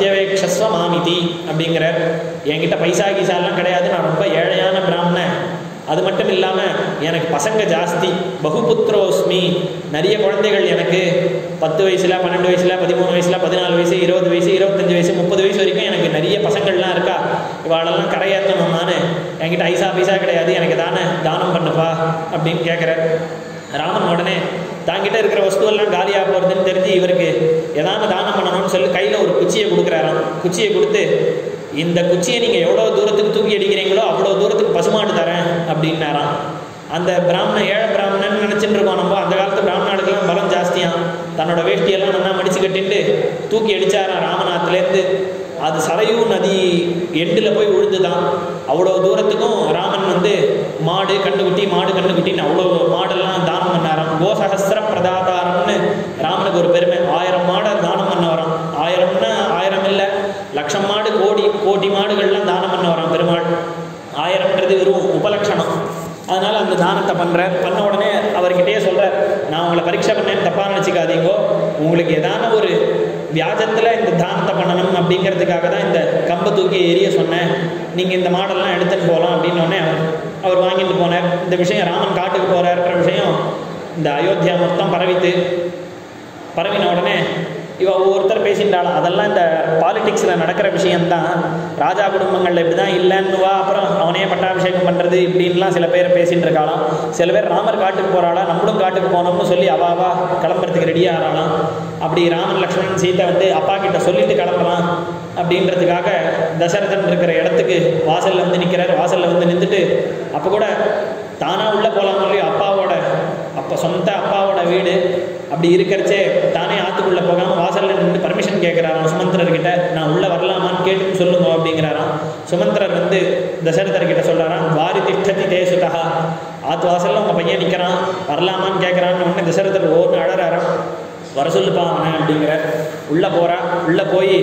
பிரத்யவேக்ஷஸ்வ மாமிதி அப்படிங்கிற என்கிட்ட பைசா கீசாலாம் கிடையாது நான் ரொம்ப ஏழையான பிராமணன் அது மட்டும் இல்லாமல் எனக்கு பசங்க ஜாஸ்தி பகுபுத்ரோஸ்மி நிறைய குழந்தைகள் எனக்கு பத்து வயசில் பன்னெண்டு வயசில் பதிமூணு வயசில் பதினாலு வயசு இருபது வயசு இருபத்தஞ்சு வயசு முப்பது வயசு வரைக்கும் எனக்கு நிறைய பசங்கள்லாம் இருக்கா இவாளெல்லாம் கரையேற்றணும் நான் என்கிட்ட ஐசா பைசா கிடையாது எனக்கு தானே தானம் பண்ணுப்பா அப்படின்னு கேட்குறார் ராமன் உடனே தாங்கிட்ட இருக்கிற வஸ்துவெல்லாம் காலியாக போகிறதுன்னு தெரிஞ்சு இவருக்கு ஏதாவது தானம் பண்ணணும்னு சொல்லி கையில் ஒரு குச்சியை கொடுக்குறாராம் குச்சியை கொடுத்து இந்த குச்சியை நீங்கள் எவ்வளோ தூரத்துக்கு தூக்கி அடிக்கிறீங்களோ அவ்வளோ தூரத்துக்கு பசுமாடு தரேன் அப்படின்னாராம் அந்த பிராமணன் ஏழை பிராமணன் நினச்சிட்டு இருக்கோம் நம்ம அந்த காலத்து பிராமணர்களுக்கெல்லாம் பலம் ஜாஸ்தியாம் தன்னோட வேஷ்டியெல்லாம் நல்லா மடிச்சு கட்டிட்டு தூக்கி அடிச்சாராம் ராமநாத்துலேருந்து அது சரையூ நதி எண்டில் போய் விழுந்துதான் அவ்வளோ தூரத்துக்கும் ராமன் வந்து மாடு கண்ணுக்குட்டி மாடு கண்ணுக்குட்டின்னு அவ்வளோ மாடெல்லாம் தானம் பண்ணாராம் கோசஹஸ்ர பிரதாதாரம்னு ராமனுக்கு ஒரு பெருமை ஆயிரம் மாடை தானம் பண்ண வரான் ஆயிரம்னா ஆயிரம் இல்லை லட்சம் மாடு கோடி கோடி மாடுகள்லாம் தானம் பண்ண வரான் பெருமாள் ஆயிரம்ன்றது வெறும் உபலட்சணம் அதனால் அந்த தானத்தை பண்ணுறார் பண்ண உடனே அவர்கிட்டயே சொல்கிறார் நான் உங்களை பரீட்சை பண்ணேன்னு தப்பாக நினச்சிக்காதீங்கோ உங்களுக்கு ஏதான ஒரு வியாஜத்தில் இந்த தானத்தை பண்ணணும் அப்படிங்கிறதுக்காக தான் இந்த கம்பை தூக்கி எரிய சொன்னேன் நீங்கள் இந்த மாடல்லாம் எடுத்துகிட்டு போகலாம் அப்படின்னு உடனே அவர் அவர் வாங்கிட்டு போனார் இந்த விஷயம் ராமன் காட்டுக்கு போகிறாருன்ற விஷயம் இந்த அயோத்தியா மொத்தம் பரவித்து பரவின உடனே இவ ஒவ்வொருத்தர் பேசிட்டாலும் அதெல்லாம் இந்த பாலிடிக்ஸில் நடக்கிற விஷயம்தான் ராஜா குடும்பங்களில் இப்படி தான் இல்லைன்னுவா அப்புறம் அவனே பட்டாபிஷேகம் பண்ணுறது இப்படின்லாம் சில பேர் பேசிட்டு இருக்காளாம் சில பேர் ராமர் காட்டுக்கு போகிறாளா நம்மளும் காட்டுக்கு போனோம்னு சொல்லி அவாவா கிளம்புறதுக்கு ரெடி ஆகிறாளாம் அப்படி ராமன் லக்ஷ்மணன் சீத்தை வந்து அப்பா கிட்ட சொல்லிட்டு கிளம்பலாம் அப்படின்றதுக்காக தசரதன் இருக்கிற இடத்துக்கு வாசல்ல வந்து நிற்கிறார் வாசல்ல வந்து நின்றுட்டு அப்போ கூட தானாக உள்ளே போகலாம் இல்லையோ அப்பாவோட அப்போ சொந்த அப்பாவோட வீடு அப்படி இருக்கிறச்சே தானே ஆற்றுக்குள்ளே போகாமல் வாசலில் நின்று பர்மிஷன் கேட்குறாராம் சுமந்திரர்கிட்ட நான் உள்ளே வரலாமான்னு கேட்டுன்னு சொல்லுங்க அப்படிங்கிறாராம் சுமந்திரர் வந்து தசரதர்கிட்ட சொல்கிறாராம் வாரி திஷ்டதி தேசுதா ஆத்து வாசலில் உங்கள் பையன் நிற்கிறான் வரலாமான்னு கேட்குறான்னு உடனே தசரதர் ஓன்னு அழறாராம் வர சொல்லுப்பா அவனை அப்படிங்கிற உள்ளே போகிறா உள்ளே போய்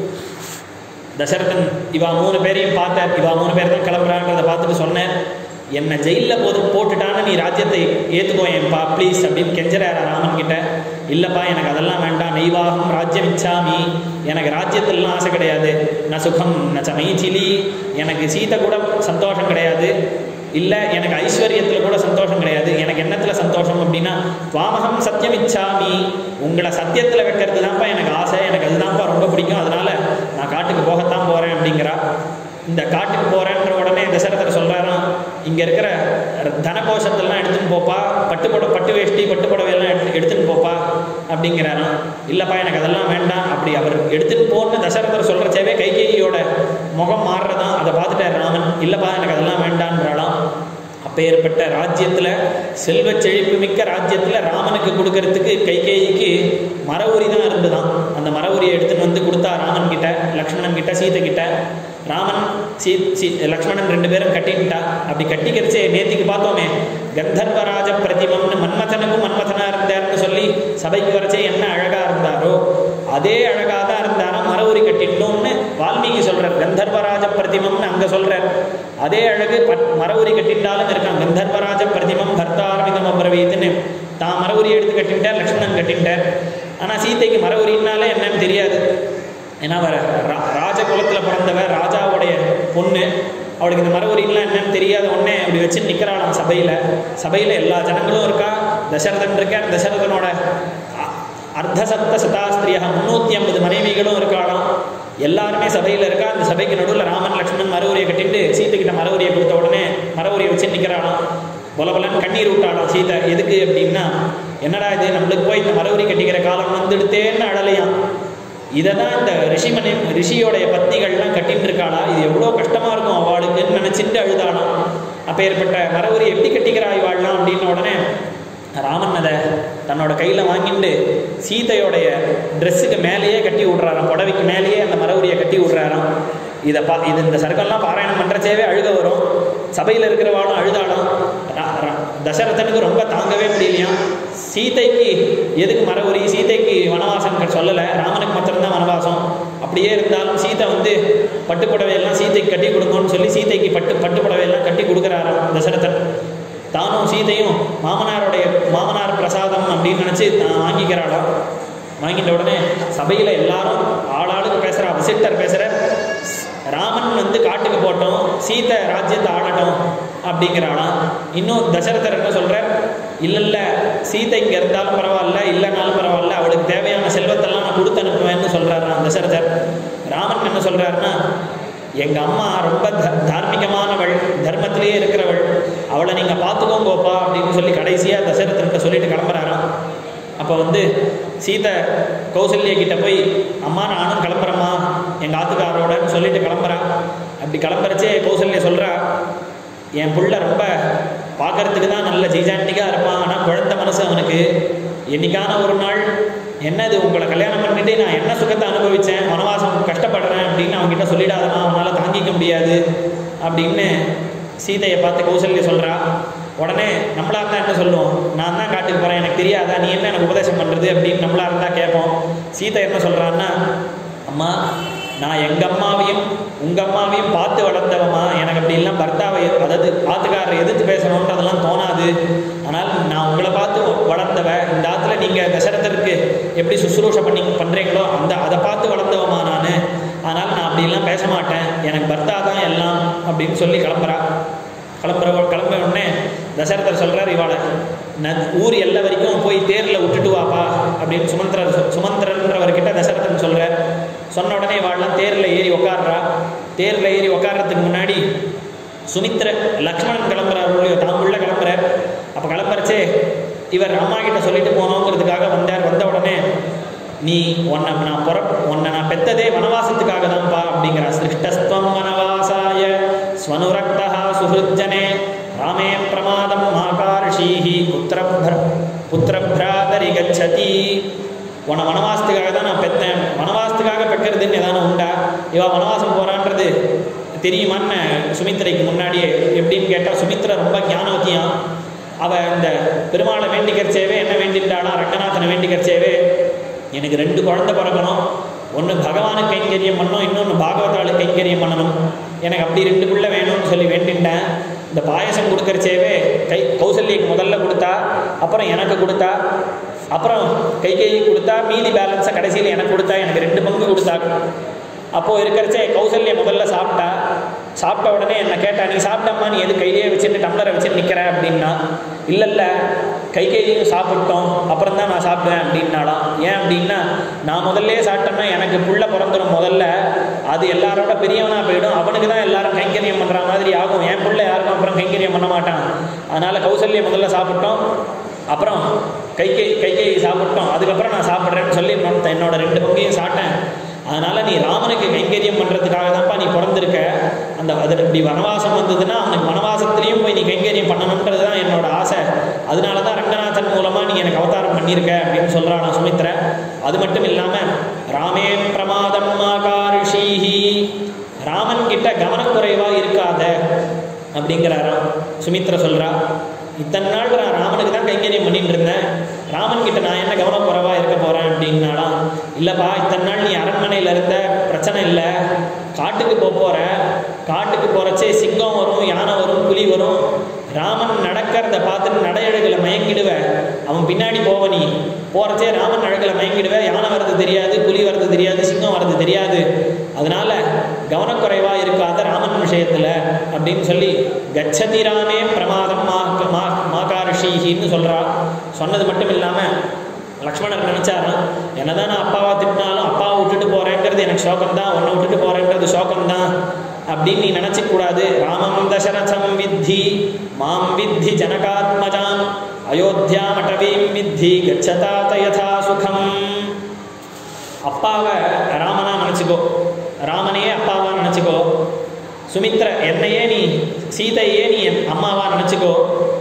தசரதன் இவா மூணு பேரையும் பார்த்தார் இவா மூணு பேர் தான் கிளம்புறான்றதை பார்த்துட்டு சொன்னேன் என்னை ஜெயிலில் போது போட்டுட்டான்னு நீ ராஜ்யத்தை ஏற்றுக்கோ என்பா ப்ளீஸ் அப்படின்னு கெஞ்சறாரு ராமன் கிட்ட இல்லைப்பா எனக்கு அதெல்லாம் வேண்டாம் நெய்வாகம் ராஜ்யம் இச்சாமி எனக்கு ராஜ்யத்திலாம் ஆசை கிடையாது ந சுகம் ந சமைச்சிலி எனக்கு சீத்தை கூட சந்தோஷம் கிடையாது இல்லை எனக்கு ஐஸ்வர்யத்தில் கூட சந்தோஷம் கிடையாது எனக்கு என்னத்தில் சந்தோஷம் அப்படின்னா துவாமகம் சத்தியம் இச்சாமி உங்களை சத்தியத்தில் வைக்கிறது தான்ப்பா எனக்கு ஆசை எனக்கு அதுதான்ப்பா ரொம்ப பிடிக்கும் அதனால நான் காட்டுக்கு போகத்தான் போகிறேன் அப்படிங்கிறா இந்த காட்டுக்கு போகிறேன்ற உடனே தசரதர் சொல்கிறாராம் இங்கே இருக்கிற தனகோஷத்தெல்லாம் எடுத்துன்னு போப்பா பட்டு புட பட்டு வேஷ்டி பட்டு புடவையெல்லாம் எடுத்து எடுத்துன்னு போப்பா அப்படிங்கிறாராம் இல்லைப்பா எனக்கு அதெல்லாம் வேண்டாம் அப்படி அவர் எடுத்துன்னு போன்னு தசரதர் சொல்கிறச்சேவே கைகேயியோட முகம் மாறுறதான் அதை பார்த்துட்டார் ராமன் இல்லைப்பா எனக்கு அதெல்லாம் வேண்டான்றாலாம் அப்பேற்பட்ட ராஜ்யத்தில் செல்வ செழிப்பு மிக்க ராஜ்யத்தில் ராமனுக்கு கொடுக்கறதுக்கு கைகேயிக்கு மர உரி தான் இருந்துதான் அந்த மர உரியை எடுத்துன்னு வந்து கொடுத்தா ராமன் கிட்ட லக்ஷ்மணன் கிட்ட சீதை கிட்ட ராமன் சீ சீ லக்ஷ்மணன் ரெண்டு பேரும் கட்டிக்கிட்டா அப்படி கட்டிக்கிறச்சே நேத்திக்கு பார்த்தோமே கந்தர்வராஜ பிரதிமம்னு மன்மதனுக்கும் மன்மதனா இருந்தார்னு சொல்லி சபைக்கு வரச்சே என்ன அழகா இருந்தாரோ அதே அழகா தான் இருந்தாராம் மர உரி கட்டிட்டோம்னு வால்மீகி சொல்றார் கந்தர்வராஜ பிரதிமம்னு அங்க சொல்றார் அதே அழகு பட் மர உரி கட்டிட்டாலும் இருக்கான் கந்தர்வராஜ பிரதிமம் பர்த்தாரமிதம் அப்ரவீத்துன்னு தான் மர உரி எடுத்து கட்டிட்டார் லக்ஷ்மணன் கட்டிட்டார் ஆனா சீதைக்கு மர உரினாலே என்னன்னு தெரியாது ஏன்னா அவர் ரா- ராஜகுலத்தில் பிறந்தவர் ராஜாவுடைய பொண்ணு அவளுக்கு இந்த மரவுரின்லாம் என்னன்னு தெரியாத உடனே அப்படி வச்சு நிற்கிறாளாம் சபையில் சபையில் எல்லா ஜனங்களும் இருக்கா தசரதன் இருக்கார் தசரதனோட அ- அர்த்தசப்த சதாஸ்திரியாக முந்நூற்றி ஐம்பது மனைவிகளும் இருக்காளாம் எல்லாருமே சபையில் இருக்கா அந்த சபைக்கு நடுவில் ராமன் லக்ஷ்மணன் மரவுரியை கட்டிட்டு சீத்தை கிட்ட மரவுரியை கொடுத்த உடனே மரவுரியை வச்சு நிற்கிறாளாம் பொலபலன்னு கண்ணீர் விட்டாளாம் சீதை எதுக்கு அப்படின்னா என்னடா இது நம்மளுக்கு போய் இந்த மரவுரி கட்டிக்கிற காலம் வந்துடுத்தேன்னு அழலையாம் இதை தான் இந்த ரிஷிமணி ரிஷியோடைய பத்னிகள்லாம் கட்டின்னு இருக்காளா இது எவ்வளோ கஷ்டமாக இருக்கும் அவளுக்குன்னு நினச்சிட்டு அழுதாளாம் அப்பேற்பட்ட மரவுரி எப்படி கட்டிக்கிறாய் வாழலாம் அப்படின்னு உடனே ராமன் அதை தன்னோட கையில் வாங்கிட்டு சீதையோடைய ட்ரெஸ்ஸுக்கு மேலேயே கட்டி விட்றாராம் புடவைக்கு மேலேயே அந்த மரவுரியை கட்டி விட்றாராம் இதை பா இது இந்த சர்க்கெல்லாம் பாராயணம் பண்ணுறச்சேவே அழுக வரும் சபையில் இருக்கிறவாளும் அழுதாலும் ரா- ரா- தசரதனுக்கு ரொம்ப தாங்கவே முடியலையாம் சீதைக்கு எதுக்கு மரவுரி சீதைக்கு வனவாசம் க- சொல்லலை ராமனுக்கு மாத்திரம்தான் வனவாசம் அப்படியே இருந்தாலும் சீதை வந்து பட்டு புடவையெல்லாம் சீதைக்கு கட்டி கொடுக்கணும்னு சொல்லி சீதைக்கு பட்டு பட்டு புடவையெல்லாம் கட்டி கொடுக்குறாராம் தசரதன் தானும் சீதையும் மாமனாருடைய மாமனார் பிரசாதம் அப்படின்னு நினச்சி தான் வாங்கிக்கிறாளாம் வாங்கிட்ட உடனே சபையில் எல்லாரும் ஆளாளுக்கு பேசுகிற பேசுகிறா வசிட்டர் பேசுகிற ராமன் வந்து காட்டுக்கு போட்டோம் சீதை ராஜ்யத்தை ஆளட்டும் அப்படிங்கிறாளாம் இன்னும் தசரதர் என்ன சொல்கிறார் இல்லை இல்லை சீதை இங்கே இருந்தாலும் பரவாயில்ல இல்லைனாலும் பரவாயில்ல அவளுக்கு தேவையான செல்வத்தெல்லாம் நான் கொடுத்து அனுப்புவேன்னு சொல்கிறாராம் தசரதர் ராமன் என்ன சொல்கிறாருன்னா எங்கள் அம்மா ரொம்ப த தார்மீகமானவள் தர்மத்திலேயே இருக்கிறவள் அவளை நீங்கள் பார்த்துக்கோங்கோப்பா அப்படின்னு சொல்லி கடைசியாக தசரதர்கிட்ட சொல்லிட்டு கிளம்புறாராம் அப்போ வந்து சீதை கௌசல்யா கிட்ட போய் அம்மா நானும் கிளம்புறேம்மா எங்கள் ஆத்துக்காரோடன்னு சொல்லிட்டு கிளம்புறான் அப்படி கிளம்புறச்சே கௌசல்யா சொல்கிறா என் புள்ள ரொம்ப பார்க்கறதுக்கு தான் நல்ல ஜெய்ஜாண்டிக்காக இருப்பான் ஆனால் குழந்தை மனசு அவனுக்கு என்னைக்கான ஒரு நாள் என்னது உங்களை கல்யாணம் பண்ணிட்டு நான் என்ன சுகத்தை அனுபவித்தேன் வனவாசம் கஷ்டப்படுறேன் அப்படின்னு அவங்ககிட்ட சொல்லிடாதமா அவனால் தாங்கிக்க முடியாது அப்படின்னு சீதையை பார்த்து கௌசல்யா சொல்கிறா உடனே நம்மளா இருந்தால் என்ன சொல்லுவோம் நான் தான் காட்டுக்கு போகிறேன் எனக்கு தெரியாதா நீ என்ன எனக்கு உபதேசம் பண்ணுறது அப்படின்னு நம்மளா இருந்தால் கேட்போம் சீதை என்ன சொல்கிறான்னா அம்மா நான் எங்கள் அம்மாவையும் உங்கள் அம்மாவையும் பார்த்து வளர்ந்தவம்மா எனக்கு அப்படிலாம் பர்த்தாவை அதாவது ஆத்துக்காரரை எதிர்த்து பேசணுன்றதெல்லாம் தோணாது ஆனால் நான் உங்களை பார்த்து வளர்ந்தவ இந்த ஆற்றுல நீங்கள் தசரதருக்கு எப்படி சுசுரூஷை பண்ணி பண்ணுறீங்களோ அந்த அதை பார்த்து வளர்ந்தவம்மா நான் ஆனால் நான் அப்படிலாம் பேச மாட்டேன் எனக்கு பர்த்தா தான் எல்லாம் அப்படின்னு சொல்லி கிளம்புறா கிளம்புற கிளம்ப உடனே தசரதர் சொல்கிறார் இவாளை ந ஊர் எல்லை வரைக்கும் போய் தேரில் விட்டுட்டு வாப்பா அப்படின்னு சுமந்திரர் சுமந்திரன்றவர்கிட்ட தசரதன் சொல்கிறார் சொன்ன உடனே இவாள்லாம் தேரில் ஏறி உட்காடுறா தேரில் ஏறி உட்கார்றதுக்கு முன்னாடி சுமித்ர லக்ஷ்மணன் கிளம்புறார் இல்லையோ தான் உள்ள கிளம்புறார் அப்போ கிளம்புறச்சே இவர் அம்மா கிட்ட சொல்லிட்டு போனோங்கிறதுக்காக வந்தார் வந்த உடனே நீ உன்னை நான் புற உன்னை நான் பெத்ததே வனவாசத்துக்காக தான்ப்பா அப்படிங்கிற சிருஷ்டஸ்துவம் வனவாசாய ஸ்வனுரக்தா சுஹృஜனே ராமே பிரமாதம் மாகார்ஷீஹி புத்திரப்ர புத்திரப்ராதரி கச்சதி உன்னை வனவாசத்துக்காக தான் நான் பெத்தேன் வனவாசத்துக்காக பெக்கிறதுன்னு ஏதான உண்டா இவா வனவாசம் போகிறான்றது தெரியுமான்னு சுமித்திரைக்கு முன்னாடியே எப்படின்னு கேட்டால் சுமித்ரா ரொம்ப ஞானவத்தியான் அவள் இந்த பெருமாளை வேண்டிக்கிறச்சேவே என்ன வேண்டிட்டாளா ரங்கநாதனை வேண்டிக்கிறச்சேவே எனக்கு ரெண்டு குழந்தை பிறக்கணும் ஒன்று பகவானுக்கு கைங்கரியம் பண்ணணும் இன்னொன்று பாகவதாளுக்கு கைங்கரியம் பண்ணணும் எனக்கு அப்படி ரெண்டு பிள்ளை வேணும்னு சொல்லி வேண்டிட்டேன் இந்த பாயசம் கொடுக்கறச்சேவே கை கௌசல்யக்கு முதல்ல கொடுத்தா அப்புறம் எனக்கு கொடுத்தா அப்புறம் கை கை கொடுத்தா மீதி பேலன்ஸை கடைசியில் எனக்கு கொடுத்தா எனக்கு ரெண்டு பங்கு கொடுத்தா அப்போது இருக்கிறச்சே கௌசல்யா முதல்ல சாப்பிட்டா சாப்பிட்ட உடனே என்ன கேட்டா நீ சாப்பிட்டம்மா நீ எது கையிலேயே வச்சுட்டு டம்ளரை வச்சுட்டு நிற்கிற அப்படின்னா இல்லை இல்லை கை கையிலையும் சாப்பிட்டோம் அப்புறம் தான் நான் சாப்பிடுவேன் அப்படின்னாலாம் ஏன் அப்படின்னா நான் முதல்ல சாப்பிட்டேன்னா எனக்கு புள்ள பிறந்துடும் முதல்ல அது எல்லாரோட பெரியவனாக போயிடும் அவனுக்கு தான் எல்லாரும் கைங்கரியம் பண்ணுற மாதிரி ஆகும் என் புள்ள யாருக்கும் அப்புறம் கைங்கரியம் பண்ண மாட்டான் அதனால் கௌசல்யா முதல்ல சாப்பிட்டோம் அப்புறம் கை கை கை கை சாப்பிட்டோம் அதுக்கப்புறம் நான் சாப்பிட்றேன்னு சொல்லி இன்னொருத்த என்னோட ரெண்டு பங்கையும் சாப்பிட்டேன் அதனால் நீ ராமனுக்கு கைங்கரியம் பண்ணுறதுக்காக தான்ப்பா நீ பிறந்திருக்க அந்த அது இப்படி வனவாசம் வந்ததுன்னா அவனுக்கு வனவாசத்துலேயும் போய் நீ கைங்கரியம் பண்ணணுன்றது தான் என்னோட ஆசை அதனால தான் ரங்கநாதன் மூலமாக நீ எனக்கு அவதாரம் பண்ணியிருக்க அப்படின்னு சொல்கிறான் நான் சுமித்ர அது மட்டும் இல்லாமல் ராமே பிரமாதம் மாகாரிஷீஹி ராமன் கிட்ட கவனக்குறைவாக இருக்காத அப்படிங்கிறாராம் சுமித்ரா சொல்கிறா இத்தனை நாள் நான் ராமனுக்கு தான் கைங்கரியம் பண்ணிட்டு இருந்தேன் ராமன் கிட்ட நான் என்ன கவனக்குறைவாக இருக்க போகிறேன் அப்படின்னாலாம் இல்லைப்பா இத்தனை நாள் நீ அரண்மனையில் இருந்த பிரச்சனை இல்லை காட்டுக்கு போக போகிற காட்டுக்கு போகிறச்சே சிங்கம் வரும் யானை வரும் புலி வரும் ராமன் நடக்கிறத பார்த்துட்டு நடையழகில் மயங்கிடுவ அவன் பின்னாடி போவ நீ போகிறச்சே ராமன் அழகில் மயங்கிடுவ யானை வர்றது தெரியாது புலி வர்றது தெரியாது சிங்கம் வர்றது தெரியாது அதனால கவனக்குறைவாக இருக்காத ராமன் விஷயத்தில் அப்படின்னு சொல்லி கச்சதி ராமே பிரமாதம் மா மா மாகாரிஷின்னு சொல்கிறா சொன்னது மட்டும் இல்லாமல் லக்ஷ்மணர் நினச்சாராம் என்னதான் நான் அப்பாவை திட்டினாலும் அப்பாவை விட்டுட்டு போகிறேங்கிறது எனக்கு சோகம் தான் உன்னை விட்டுட்டு போகிறேன்றது சோகம் தான் அப்படின்னு நீ நினச்சிக்க கூடாது ராமம் தசரதம் வித்தி மாம் வித்தி ஜனகாத்மஜாம் அயோத்தியாமட்டவீம் வித்தி கச்சதாத யதா சுகம் அப்பாவை ராமனா நினச்சிக்கோ ராமனையே அப்பாவா நினச்சிக்கோ சுமித்ர என்னையே நீ சீதையே நீ என் அம்மாவா நினச்சிக்கோ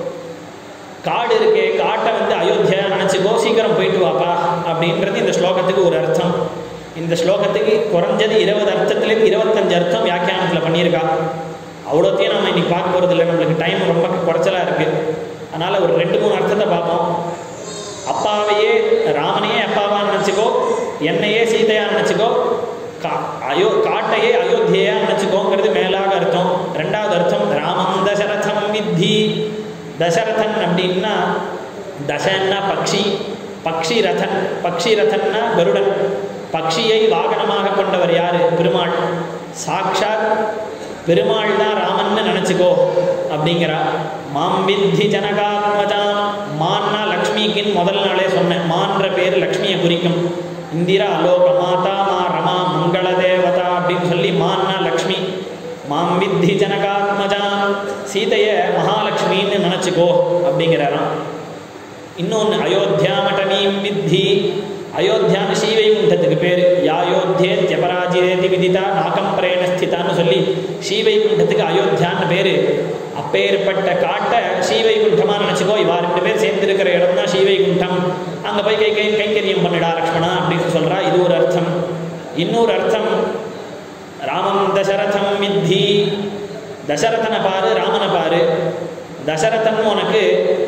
காடு இருக்கே காட்டை வந்து அயோத்தியா நினச்சிக்கோ சீக்கிரம் போயிட்டு வாப்பா அப்படின்றது இந்த ஸ்லோகத்துக்கு ஒரு அர்த்தம் இந்த ஸ்லோகத்துக்கு குறைஞ்சது இருபது அர்த்தத்துலேருந்து இருபத்தஞ்சு அர்த்தம் வியாக்கியானத்தில் பண்ணியிருக்கா அவ்வளோத்தையும் நம்ம இன்னைக்கு பார்க்க போகிறது இல்லை நம்மளுக்கு டைம் ரொம்ப குறைச்சலாக இருக்குது அதனால் ஒரு ரெண்டு மூணு அர்த்தத்தை பார்ப்போம் அப்பாவையே ராமனையே அப்பாவா நினச்சிக்கோ என்னையே சீதையா நினச்சிக்கோ கா அயோ காட்டையே அயோத்தியா நினச்சிக்கோங்கிறது மேலாக அர்த்தம் ரெண்டாவது அர்த்தம் ராமம் தசரதம் வித்தி தசரதன் அப்படின்னா தசன்னா பக்ஷி பக்ஷி ரதன் பக்ஷி ரதன்னா கருடன் பக்ஷியை வாகனமாக கொண்டவர் யாரு பெருமாள் சாக்ஷாத் பெருமாள் தான் ராமன்னு நினச்சிக்கோ அப்படிங்கிறா மாம் வித்தி ஜனகாத்மஜாம் மான்னா லக்ஷ்மிக்குன்னு முதல் நாளே சொன்னேன் மான்ற பேர் லக்ஷ்மியை குறிக்கும் இந்திரா லோக மாதா மா ரமா மங்கள தேவதா அப்படின்னு சொல்லி மான்னா லக்ஷ்மி மாம் வித்தி ஜனகாத்மஜாம் சீதையை மகாலட்சுமின்னு நினச்சிக்கோ அப்படிங்கிறாராம் இன்னொன்று அயோத்தியா மட்டமீம் வித்தி அயோத்தியான்னு ஸ்ரீவைகுண்டத்துக்கு பேர் யாயோத்தியேத்யபராஜிதேதி விதிதா நாகம் பிரேண ஸ்திதான்னு சொல்லி ஸ்ரீவைகுண்டத்துக்கு அயோத்தியான்னு பேர் அப்பேற்பட்ட காட்டை ஸ்ரீவைகுண்டமாக நினச்சிக்கோ இவா ரெண்டு பேர் சேர்ந்துருக்கிற இடம் தான் ஸ்ரீவைகுண்டம் அங்கே போய் கை கை கைங்கரியம் பண்ணிடா லக்ஷ்மணா அப்படின்னு சொல்கிறா இது ஒரு அர்த்தம் இன்னொரு அர்த்தம் ராமம் தசரதம் வித்தி தசரதனை பாரு ராமனை பாரு தசரதன் உனக்கு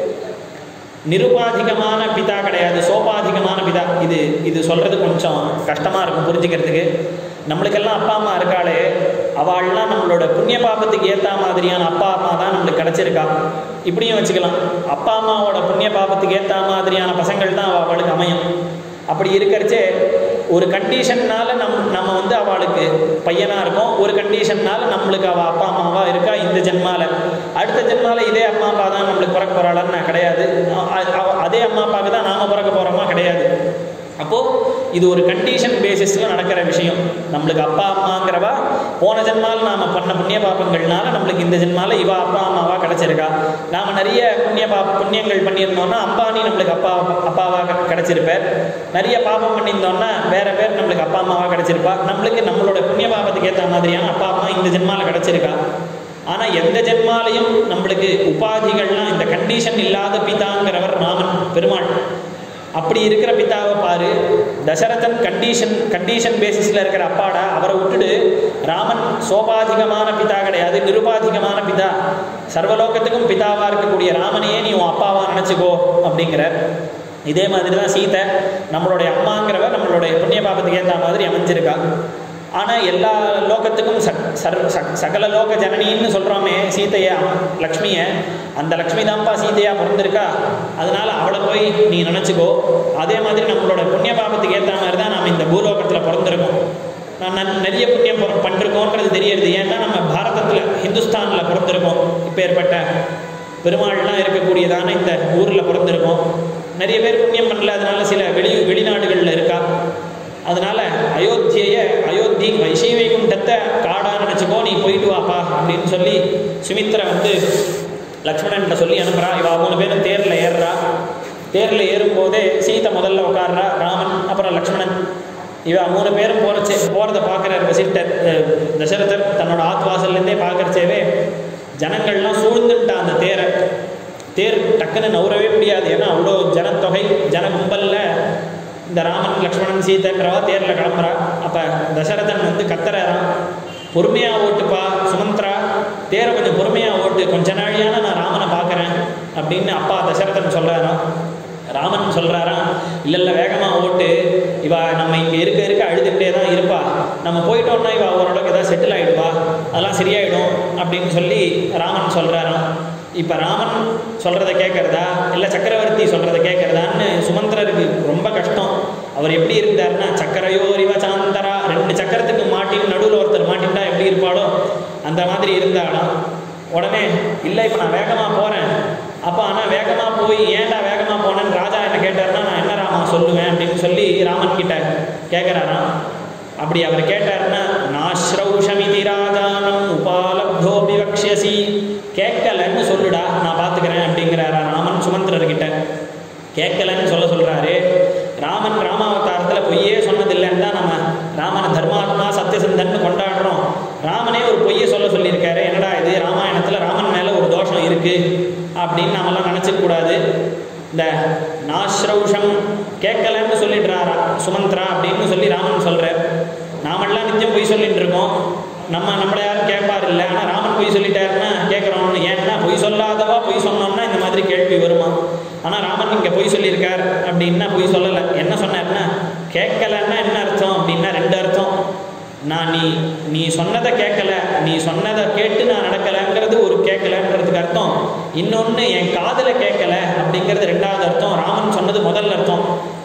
நிருபாதிகமான பிதா கிடையாது சோபாதிகமான பிதா இது இது சொல்கிறது கொஞ்சம் கஷ்டமாக இருக்கும் புரிஞ்சுக்கிறதுக்கு நம்மளுக்கெல்லாம் அப்பா அம்மா இருக்காளே அவள்லாம் நம்மளோட புண்ணிய பாபத்துக்கு ஏற்ற மாதிரியான அப்பா அம்மா தான் நம்மளுக்கு கிடச்சிருக்கா இப்படியும் வச்சுக்கலாம் அப்பா அம்மாவோட புண்ணிய பாபத்துக்கு ஏற்ற மாதிரியான பசங்கள் தான் அவளுக்கு அமையும் அப்படி இருக்கிறச்சே ஒரு கண்டிஷன்னால நம் நம்ம வந்து அவளுக்கு பையனாக இருக்கும் ஒரு கண்டிஷன்னால நம்மளுக்கு அவள் அப்பா அம்மாவாக இருக்கா இந்த ஜென்மால அடுத்த ஜென்மால இதே அம்மா அப்பா தான் நம்மளுக்கு பிறக்க போகிறாளான்னு நான் கிடையாது அ- அ- அதே அம்மா அப்பாவுக்கு தான் நாம பிறக்க போகிறோமா கிடையாது அப்போது இது ஒரு கண்டிஷன் பேசிஸில் நடக்கிற விஷயம் நம்மளுக்கு அப்பா அம்மாங்கிறவா போன ஜென்மால நாம் பண்ண புண்ணிய பாப்பங்கள்னால நம்மளுக்கு இந்த ஜென்மால இவா அப்பா அம்மாவா கிடச்சிருக்கா நாம் நிறைய புண்ணிய பா புண்ணியங்கள் பண்ணியிருந்தோம்னா அம்பானி நம்மளுக்கு அப்பா அப்பாவாக கிடச்சிருப்பார் நிறைய பாபம் பண்ணியிருந்தோம்னா வேற பேர் நம்மளுக்கு அப்பா அம்மாவாக கிடச்சிருப்பா நம்மளுக்கு நம்மளோட புண்ணிய பாபத்துக்கு ஏற்ற மாதிரியான அப்பா அம்மா இந்த ஜென்மால கிடச்சிருக்கா ஆனால் எந்த ஜென்மாலையும் நம்மளுக்கு உபாதிகள்லாம் இந்த கண்டிஷன் இல்லாத பிதாங்கிறவர் ராமன் பெருமாள் அப்படி இருக்கிற பிதாவை பாரு தசரதன் கண்டிஷன் கண்டிஷன் பேசிஸில் இருக்கிற அப்பாடா அவரை விட்டுடு ராமன் சோபாதிகமான பிதா கிடையாது நிருபாதிகமான பிதா சர்வலோகத்துக்கும் பிதாவாக இருக்கக்கூடிய ராமனையே நீ உன் அப்பாவா நினச்சிக்கோ அப்படிங்கிற இதே மாதிரி தான் சீதை நம்மளுடைய அம்மாங்கிறவ நம்மளுடைய புண்ணிய பாபத்துக்கு ஏற்ற மாதிரி அமைஞ்சிருக்கா ஆனால் எல்லா லோகத்துக்கும் ச சர் ச- சகல லோக ஜனனின்னு சொல்கிறோமே சீதையை லக்ஷ்மியை அந்த லக்ஷ்மி தான்ப்பா சீதையாக பிறந்திருக்கா அதனால அவளை போய் நீ நினச்சிக்கோ அதே மாதிரி நம்மளோட புண்ணிய பாபத்துக்கு ஏற்ற மாதிரி தான் நாம் இந்த பூலோகத்தில் பிறந்திருக்கோம் நான் நன்- நிறைய புண்ணியம் பொற- பண்ணிருக்கோன்றது தெரியறது ஏன்னா நம்ம பாரதத்தில் ஹிந்துஸ்தானில் பிறந்திருக்கோம் இப்போ ஏற்பட்ட பெருமாள்லாம் இருக்கக்கூடியதான இந்த ஊரில் பிறந்திருக்கோம் நிறைய பேர் புண்ணியம் பண்ணல அதனால சில வெளி வெளிநாடுகளில் இருக்கா அதனால அயோத்தியைய அயோத்தி வைசீவைகுண்டத்தை காடா நினச்சிக்கோ நீ போயிட்டு வாப்பா அப்படின்னு சொல்லி சுமித்ரா வந்து லக்ஷ்மணன்ட்ட சொல்லி அனுப்புறா இவா மூணு பேரும் தேரில் ஏறுறா தேரில் ஏறும்போதே சீதை முதல்ல உட்கார்றா ராமன் அப்புறம் லக்ஷ்மணன் இவ மூணு பேரும் போறச்சே போகிறத பார்க்குறார் வசிட்டர் அஹ், தசரதர் தன்னோட ஆத்வாசல்லேருந்தே பார்க்கறச்சேவே ஜனங்கள்லாம் சூழ்ந்துட்டா அந்த தேரை தேர் டக்குன்னு நவுறவே முடியாது ஏன்னா அவ்வளோ ஜனத்தொகை ஜன கும்பல்ல இந்த ராமன் லக்ஷ்மணன் சீதைன்றவா தேரில் கிளம்புறா அப்போ தசரதன் வந்து கத்துறாராம் பொறுமையாக ஓட்டுப்பா சுமந்த்ரா தேரை கொஞ்சம் பொறுமையாக ஓட்டு கொஞ்ச நாழியான நான் ராமனை பார்க்குறேன் அப்படின்னு அப்பா தசரதன் சொல்கிறாராம் ராமன் சொல்கிறாராம் இல்லை இல்லை வேகமாக ஓட்டு இவா நம்ம இங்கே இருக்க இருக்க அழுதுகிட்டே தான் இருப்பா நம்ம போயிட்டோம்னா இவா ஓரளவுக்கு ஏதாவது செட்டில் ஆகிடுவா அதெல்லாம் சரியாயிடும் அப்படின்னு சொல்லி ராமன் சொல்கிறாராம் இப்போ ராமன் சொல்கிறத கேட்குறதா இல்லை சக்கரவர்த்தி சொல்கிறத கேட்குறதான்னு சுமந்திரருக்கு ரொம்ப கஷ்டம் அவர் எப்படி இருந்தாருன்னா சக்கரையோ ரிவ சாந்தரா ரெண்டு சக்கரத்துக்கு மாட்டின் நடுவில் ஒருத்தர் மாட்டின்டா எப்படி இருப்பாளோ அந்த மாதிரி இருந்தாலும் உடனே இல்லை இப்போ நான் வேகமாக போகிறேன் அப்போ ஆனால் வேகமாக போய் ஏன்டா வேகமாக போனேன்னு ராஜா என்ன கேட்டாருன்னா நான் என்ன ராமா சொல்லுவேன் அப்படின்னு சொல்லி ராமன் கிட்ட கேட்குறாராம் அப்படி அவர் கேட்டாருன்னா நாஸ்ரௌஷமிதி ராஜானம் உபாலப்தோ விவக்ஷசி கேட்கலன்னு சொல்லுடா நான் பார்த்துக்கிறேன் அப்படிங்கிறாரா ராமன் சுமந்திரர்கிட்ட கேட்கலன்னு சொல்ல சொல்கிறாரு ராமன் ராமாவதாரத்தில் பொய்யே சொன்னதில்லைன்னு தான் நம்ம ராமனை தர்மாத்மா சத்தியசந்தன்னு கொண்டாடுறோம் ராமனே ஒரு பொய்யை சொல்ல சொல்லியிருக்காரு என்னடா இது ராமாயணத்தில் ராமன் மேலே ஒரு தோஷம் இருக்குது அப்படின்னு நாமெல்லாம் நினச்சிக்க கூடாது இந்த நாஸ்ரௌஷம் கேட்கலன்னு சொல்லிடுறாரா சுமந்த்ரா அப்படின்னு சொல்லி ராமன் சொல்கிறார் நாமெல்லாம் நித்தியம் பொய் சொல்லிட்டு இருக்கோம் நம்ம நம்மளை யாரும் கேட்பார் இல்லை ஆனால் ராமன் பொய் சொல்லிட்டாருன்னா கேட்குறோம் ஏன்னா பொய் சொல்லாதவா பொய் சொன்னோம்னா இந்த மாதிரி கேள்வி வருமா ஆனால் ராமன் இங்கே பொய் சொல்லியிருக்கார் அப்படின்னா பொய் சொல்லலை என்ன சொன்னார்னா கேட்கலன்னா என்ன அர்த்தம் அப்படின்னா ரெண்டு அர்த்தம் நான் நீ நீ சொன்னதை கேட்கல நீ சொன்னதை கேட்டு நான் நடக்கலைங்கிறது ஒரு கேட்கலன்றதுக்கு அர்த்தம் இன்னொன்று என் காதில் கேட்கல அப்படிங்கிறது ரெண்டாவது அர்த்தம் ராமன் சொன்னது முதல் அர்த்தம்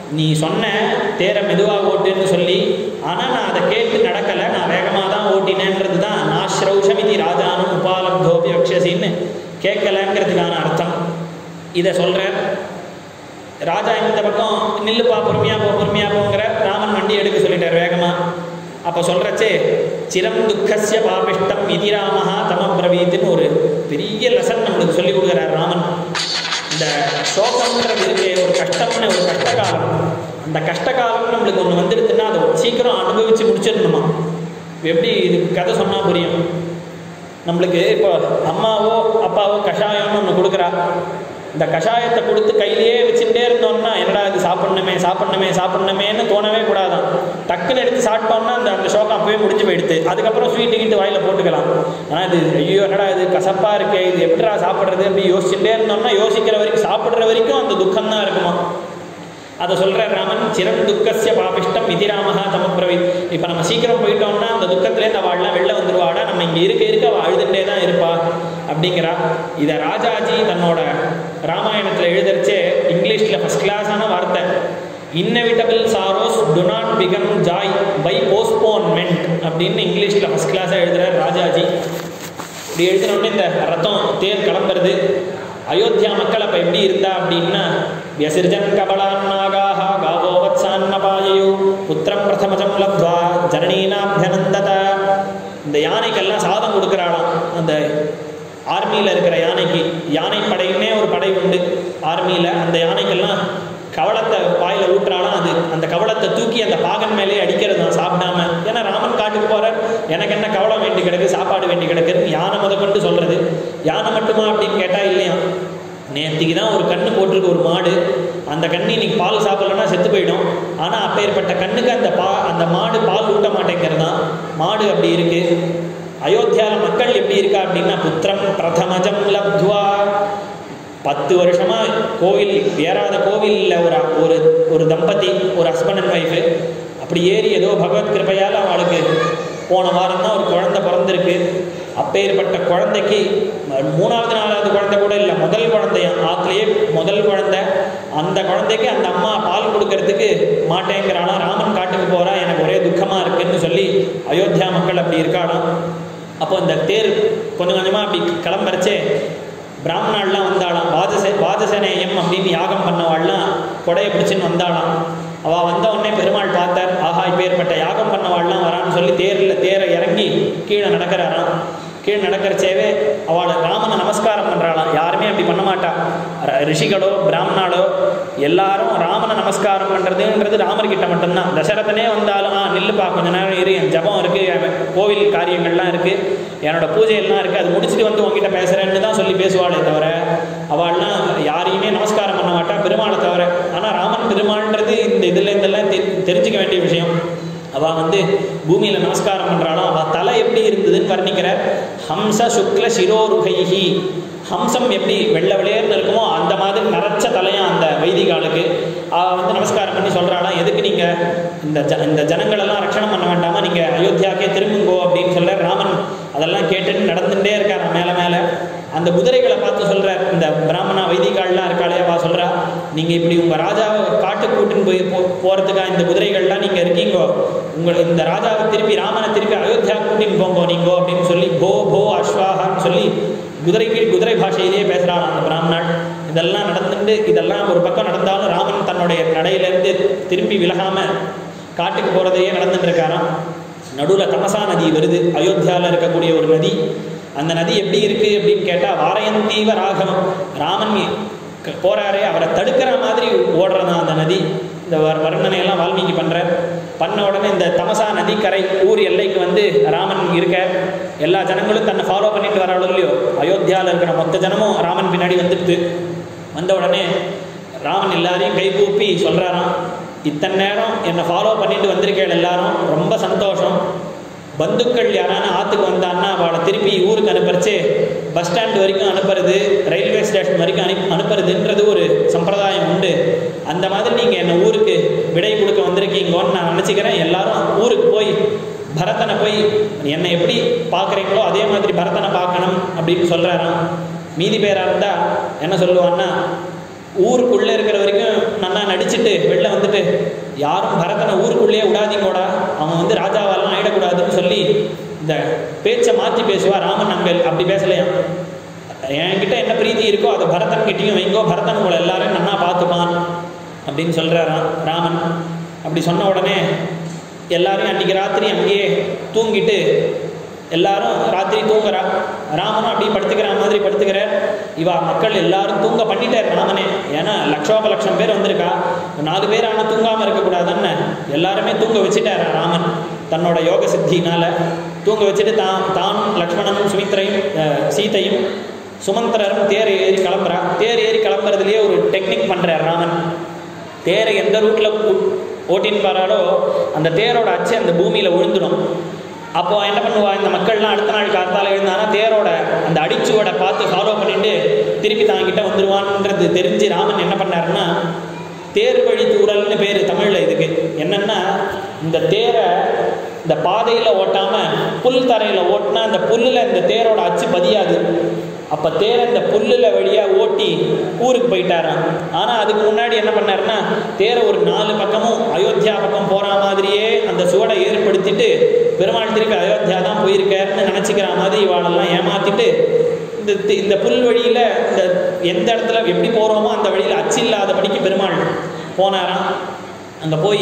நீ சொன்ன தேரை மெதுவாக ஓட்டுன்னு சொல்லி ஆனால் நான் அதை கேட்டு நடக்கலை நான் வேகமாக தான் ஓட்டினேன்றது தான் நாஸ்ரௌஷமிதி ராஜானும் உபாலப்தோபி வக்ஷசின்னு கேட்கலங்கிறதுக்கான அர்த்தம் இதை சொல்கிறேன் ராஜா இந்த பக்கம் நில்லுப்பா பொறுமையாக போ பொறுமையாக போங்கிற ராமன் வண்டி எடுக்க சொல்லிட்டார் வேகமாக அப்போ சொல்கிறச்சே சிரம் துக்கஸ்ய பாபிஷ்டம் இதி ராமஹா தமபிரவீத்துன்னு ஒரு பெரிய லெசன் நம்மளுக்கு சொல்லி கொடுக்குறார் ராமன் இந்த சோகம்ன்றது இருக்கே ஒரு கஷ்டம்னு ஒரு கஷ்டகாலம் அந்த கஷ்டகாலம் நம்மளுக்கு ஒன்று வந்துடுதுன்னா அதை சீக்கிரம் அனுபவித்து முடிச்சிடணுமா எப்படி இது கதை சொன்னால் புரியும் நம்மளுக்கு இப்போ அம்மாவோ அப்பாவோ கஷாயம்னு ஒன்று கொடுக்குறா இந்த கஷாயத்தை கொடுத்து கையிலேயே வச்சுட்டே இருந்தோம்னா என்னடா இது சாப்பிடணுமே சாப்பிடணுமே சாப்பிடணுமேன்னு தோணவே கூடாதான் டக்குன்னு எடுத்து சாப்பிட்டோம்னா அந்த அந்த ஷோக்கம் அப்பவே முடிஞ்சு போயிடுது அதுக்கப்புறம் ஸ்வீட்டு கிட்டு வாயில் போட்டுக்கலாம் ஆனால் இது ஐயோ என்னடா இது கசப்பாக இருக்கே இது எப்படிடா சாப்பிட்றது அப்படி யோசிச்சுட்டே இருந்தோம்னா யோசிக்கிற வரைக்கும் சாப்பிட்ற வரைக்கும் அந்த துக்கம் தான் இருக்குமா அதை சொல்கிற ராமன் சிரம் துக்கசிய பாபிஷ்டம் இதி ராமஹா தமப்பிரவித் இப்போ நம்ம சீக்கிரம் போயிட்டோம்னா அந்த துக்கத்திலேருந்து அவள்லாம் வெளில வந்துருவாடா நம்ம இங்கே இருக்க இருக்க அவள் அழுதுகிட்டே தான் இருப்பா அப்படிங்கிறா இதை ராஜாஜி தன்னோட ராமாயணத்தில் எழுதரிச்சே இங்கிலீஷில் ஃபஸ்ட் கிளாஸான வார்த்தை inevitable sorrows to not become joy by postponement அப்படின்னு இங்கிலீஷில் ஃபஸ்ட் கிளாஸாக எழுதுகிறார் ராஜாஜி இப்படி எழுதினோடனே இந்த ரத்தம் தேர் கிளம்புறது அயோத்தியா மக்கள் அப்போ எப்படி இருந்தா அப்படின்னா வியசிர்ஜன் கபலான் நாகாக காவோ வத்சான்னபாயு புத்திரம் பிரதமஜம் லப்த்வா ஜனனீனாபியனந்தத இந்த யானைக்கெல்லாம் சாதம் கொடுக்குறாளாம் அந்த ஆர்மியில் இருக்கிற யானைக்கு யானை படைன்னே ஒரு படை உண்டு ஆர்மியில் அந்த யானைக்கெல்லாம் கவளத்தை வாயில் ஊட்டுறாலும் அது அந்த கவளத்தை தூக்கி அந்த பாகன் மேலே அடிக்கிறது தான் சாப்பிடாம ஏன்னா ராமன் காட்டுக்கு போகிறார் எனக்கு என்ன கவளம் வேண்டி கிடக்கு சாப்பாடு வேண்டி கிடக்குன்னு யானை முத கொண்டு சொல்கிறது யானை மட்டுமா அப்படின்னு கேட்டால் இல்லையா நேற்றுக்கு தான் ஒரு கண்ணு போட்டிருக்கு ஒரு மாடு அந்த கண்ணு இன்னைக்கு பால் சாப்பிடலன்னா செத்து போயிடும் ஆனால் அப்பேற்பட்ட கண்ணுக்கு அந்த பா அந்த மாடு பால் ஊட்ட மாட்டேங்கிறது தான் மாடு அப்படி இருக்கு அயோத்தியாவில் மக்கள் எப்படி இருக்கா அப்படின்னா புத்திரம் பிரதமஜம் லப்துவா பத்து வருஷமா கோவில் ஏறாத கோவிலில் ஒரு ஒரு ஒரு தம்பதி ஒரு ஹஸ்பண்ட் அண்ட் ஒய்ஃபு அப்படி ஏறி ஏதோ பகவத் கிருபையால் அவளுக்கு போன வாரம் தான் ஒரு குழந்தை பிறந்திருக்கு அப்பேற்பட்ட குழந்தைக்கு மூணாவது நாலாவது குழந்தை கூட இல்லை முதல் குழந்தைய ஆத்துலேயே முதல் குழந்தை அந்த குழந்தைக்கு அந்த அம்மா பால் கொடுக்கறதுக்கு மாட்டேங்கிறானா ராமன் காட்டுக்கு போகிறா எனக்கு ஒரே துக்கமாக இருக்குன்னு சொல்லி அயோத்தியா மக்கள் அப்படி இருக்காளாம் அப்போ இந்த தேர் கொஞ்சம் கொஞ்சமாக அப்படி கிளம்புறச்சே பிராமணாள்லாம் வந்தாளாம் வாஜசே வாஜசனேயம் அப்படின்னு யாகம் பண்ணவாள்லாம் கொடையை பிடிச்சின்னு வந்தாளாம் அவள் வந்த உடனே பெருமாள் பார்த்தார் ஆஹா இப்பேற்பட்ட யாகம் பண்ணவாள்லாம் வரான்னு சொல்லி தேரில் தேரை இறங்கி கீழே நடக்கிறாராம் கீழே நடக்கிறச்சேவே அவளை ராமனை நமஸ்காரம் பண்ணுறாளாம் யாருமே அப்படி பண்ண மாட்டா ர- ரிஷிகளோ பிராமணாலோ எல்லாரும் ராமனை நமஸ்காரம் பண்ணுறதுன்றது ராமர்கிட்ட மட்டும்தான் தசரதனே வந்தாலும் ஆ நில்லுப்பா கொஞ்ச நேரம் இரு என் ஜபம் இருக்குது என் கோவில் காரியங்கள்லாம் இருக்குது என்னோட பூஜையெல்லாம் இருக்குது அது முடிச்சுட்டு வந்து உங்ககிட்ட பேசுகிறேன்னு தான் சொல்லி பேசுவாளே தவிர அவள்லாம் யாரையுமே நமஸ்காரம் பண்ண மாட்டா பெருமாளை தவிர ஆனால் ராமன் பெருமாள்ன்றது இந்த இதில் இதெல்லாம் தெ- தெரிஞ்சுக்க வேண்டிய விஷயம் அவள் வந்து பூமியில் நமஸ்காரம் பண்ணுறாலும் அவள் தலை எப்படி இருந்ததுன்னு வர்ணிக்கிற ஹம்ச சுக்ல சிரோருகைஹி ஹம்சம் எப்படி வெள்ளை வெளியேர்னு இருக்குமோ அந்த மாதிரி நரைச்ச தலையும் அந்த வைதிகாலுக்கு அவள் வந்து நமஸ்காரம் பண்ணி சொல்கிறாளாம் எதுக்கு நீங்கள் இந்த ஜ இந்த ஜனங்களெல்லாம் ரட்சணம் பண்ண வேண்டாமா நீங்கள் அயோத்தியாக்கே திரும்புங்கோ அப்படின்னு சொல்ல ராமன் அதெல்லாம் கேட்டுட்டு நடந்துகிட்டே இருக்கார் மேலே மேலே அந்த குதிரைகளை பார்த்து சொல்கிறார் இந்த பிராமணா வைதிகால்லாம் இருக்காளே அவள் சொல்கிறா நீங்கள் இப்படி உங்கள் ராஜாவை காட்டுக்கு கூட்டின்னு போய் போ போகிறதுக்காக இந்த குதிரைகள்லாம் நீங்கள் இருக்கீங்கோ உங்களை இந்த ராஜாவை திருப்பி ராமனை திருப்பி அயோத்தியா கூட்டின்னு போங்கோ நீங்கோ அப்படின்னு சொல்லி போ போ அஸ்வாகான்னு சொல்லி குதிரைக்கு குதிரை பாஷையிலேயே பேசுகிறான் அந்த பிராமணன் இதெல்லாம் நடந்துட்டு இதெல்லாம் ஒரு பக்கம் நடந்தாலும் ராமன் தன்னுடைய நடையிலேருந்து திரும்பி விலகாமல் காட்டுக்கு போகிறதையே நடந்துட்டு இருக்காராம் நடுவில் தமசா நதி வருது அயோத்தியாவில் இருக்கக்கூடிய ஒரு நதி அந்த நதி எப்படி இருக்குது அப்படின்னு கேட்டால் வாரயந்தீவ ராகவம் ராமன் க- போறாரே அவரை தடுக்கிற மாதிரி ஓடுறதா அந்த நதி இந்த வர்- வர்ணனையெல்லாம் வால்மீகி பண்ணுறார் பண்ண உடனே இந்த தமசா நதிக்கரை ஊர் எல்லைக்கு வந்து ராமன் இருக்க எல்லா ஜனங்களும் தன்னை ஃபாலோ பண்ணிட்டு வராளோ இல்லையோ அயோத்தியாவில் இருக்கிற மொத்த ஜனமும் ராமன் பின்னாடி வந்துடுது வந்த உடனே ராமன் எல்லாரையும் கைகூப்பி சொல்கிறாராம் இத்தனை நேரம் என்னை ஃபாலோ பண்ணிட்டு வந்திருக்கேள் எல்லாரும் ரொம்ப சந்தோஷம் பந்துக்கள் யாரான ஆற்றுக்கு வந்தான்னா அவளை திருப்பி ஊருக்கு அனுப்புறச்சு பஸ் ஸ்டாண்ட் வரைக்கும் அனுப்புறது ரயில்வே ஸ்டேஷன் வரைக்கும் அனுப்பி அனுப்புறதுன்றது ஒரு சம்பிரதாயம் உண்டு அந்த மாதிரி நீங்கள் என்னை ஊருக்கு விடை கொடுக்க வந்திருக்கீங்கோன்னு நான் நினச்சிக்கிறேன் எல்லாரும் ஊருக்கு போய் பரதனை போய் என்னை எப்படி பார்க்குறீங்களோ அதே மாதிரி பரதனை பார்க்கணும் அப்படின்னு சொல்கிறாராம் மீதி பேராக இருந்தால் என்ன சொல்லுவான்னா ஊருக்குள்ளே இருக்கிற வரைக்கும் நல்லா நடிச்சுட்டு வெளில வந்துட்டு யாரும் பரதனை ஊருக்குள்ளேயே விடாதீங்கோடா அவன் வந்து ராஜாவெல்லாம் ஆயிடக்கூடாதுன்னு சொல்லி இந்த பேச்சை மாற்றி பேசுவா ராமன் அங்கல் அப்படி பேசலையாம் என்கிட்ட என்ன பிரீத்தி இருக்கோ அதை பரதன் கிட்டேயும் வைங்கோ பரதன் உங்களை எல்லாரும் நன்னா பார்த்துப்பான் அப்படின்னு சொல்கிறாராம் ராமன் அப்படி சொன்ன உடனே எல்லாரையும் அன்றைக்கி ராத்திரி அங்கேயே தூங்கிட்டு எல்லாரும் ராத்திரி தூங்குறா ராமனும் அப்படியே படுத்துக்கிற மாதிரி படுத்துக்கிறார் இவா மக்கள் எல்லாரும் தூங்க பண்ணிட்டார் ராமனே ஏன்னா லட்சோப லட்சம் பேர் வந்திருக்கா நாலு பேர் ஆனால் தூங்காமல் இருக்கக்கூடாதுன்னு எல்லாருமே தூங்க வச்சுட்டார் ராமன் தன்னோட யோக சித்தினால தூங்க வச்சுட்டு தான் தான் லக்ஷ்மணனும் சுமித்ரையும் அஹ், சீதையும் சுமந்திரரும் தேர் ஏறி கிளம்புறா தேர் ஏறி கிளம்புறதுலேயே ஒரு டெக்னிக் பண்ணுறார் ராமன் தேரை எந்த ரூட்டில் ஓட்டின்னு பாராடோ அந்த தேரோட அச்சு அந்த பூமியில் விழுந்துடும் அப்போ என்ன பண்ணுவா இந்த மக்கள்லாம் அடுத்த நாள் காத்தால எழுந்தானா தேரோட அந்த அடிச்சுவோட பார்த்து ஃபாலோ பண்ணிட்டு திருப்பி தாங்கிட்ட வந்துருவான்ன்றது தெரிஞ்சு ராமன் என்ன பண்ணாருன்னா தேர் வழி தூரல்னு பேர் தமிழில் இதுக்கு என்னன்னா இந்த தேரை இந்த பாதையில் ஓட்டாம புல் தரையில் ஓட்டினா அந்த புல்லில் இந்த தேரோட அச்சு பதியாது அப்போ தேரை இந்த புல்லில் வழியாக ஓட்டி ஊருக்கு போயிட்டாராம் ஆனால் அதுக்கு முன்னாடி என்ன பண்ணாருன்னா தேரை ஒரு நாலு பக்கமும் அயோத்தியா பக்கம் போகிற மாதிரியே அந்த சுவடை ஏற்படுத்திட்டு பெருமாள் திருப்பி அயோத்தியா தான் போயிருக்காருன்னு நினச்சிக்கிற மாதிரி இவாளெல்லாம் ஏமாத்திட்டு இந்த தி- இந்த புல் வழியில் இந்த எந்த இடத்துல எப்படி போகிறோமோ அந்த வழியில் அச்சு இல்லாதபடிக்கு பெருமாள் போனாராம் அங்கே போய்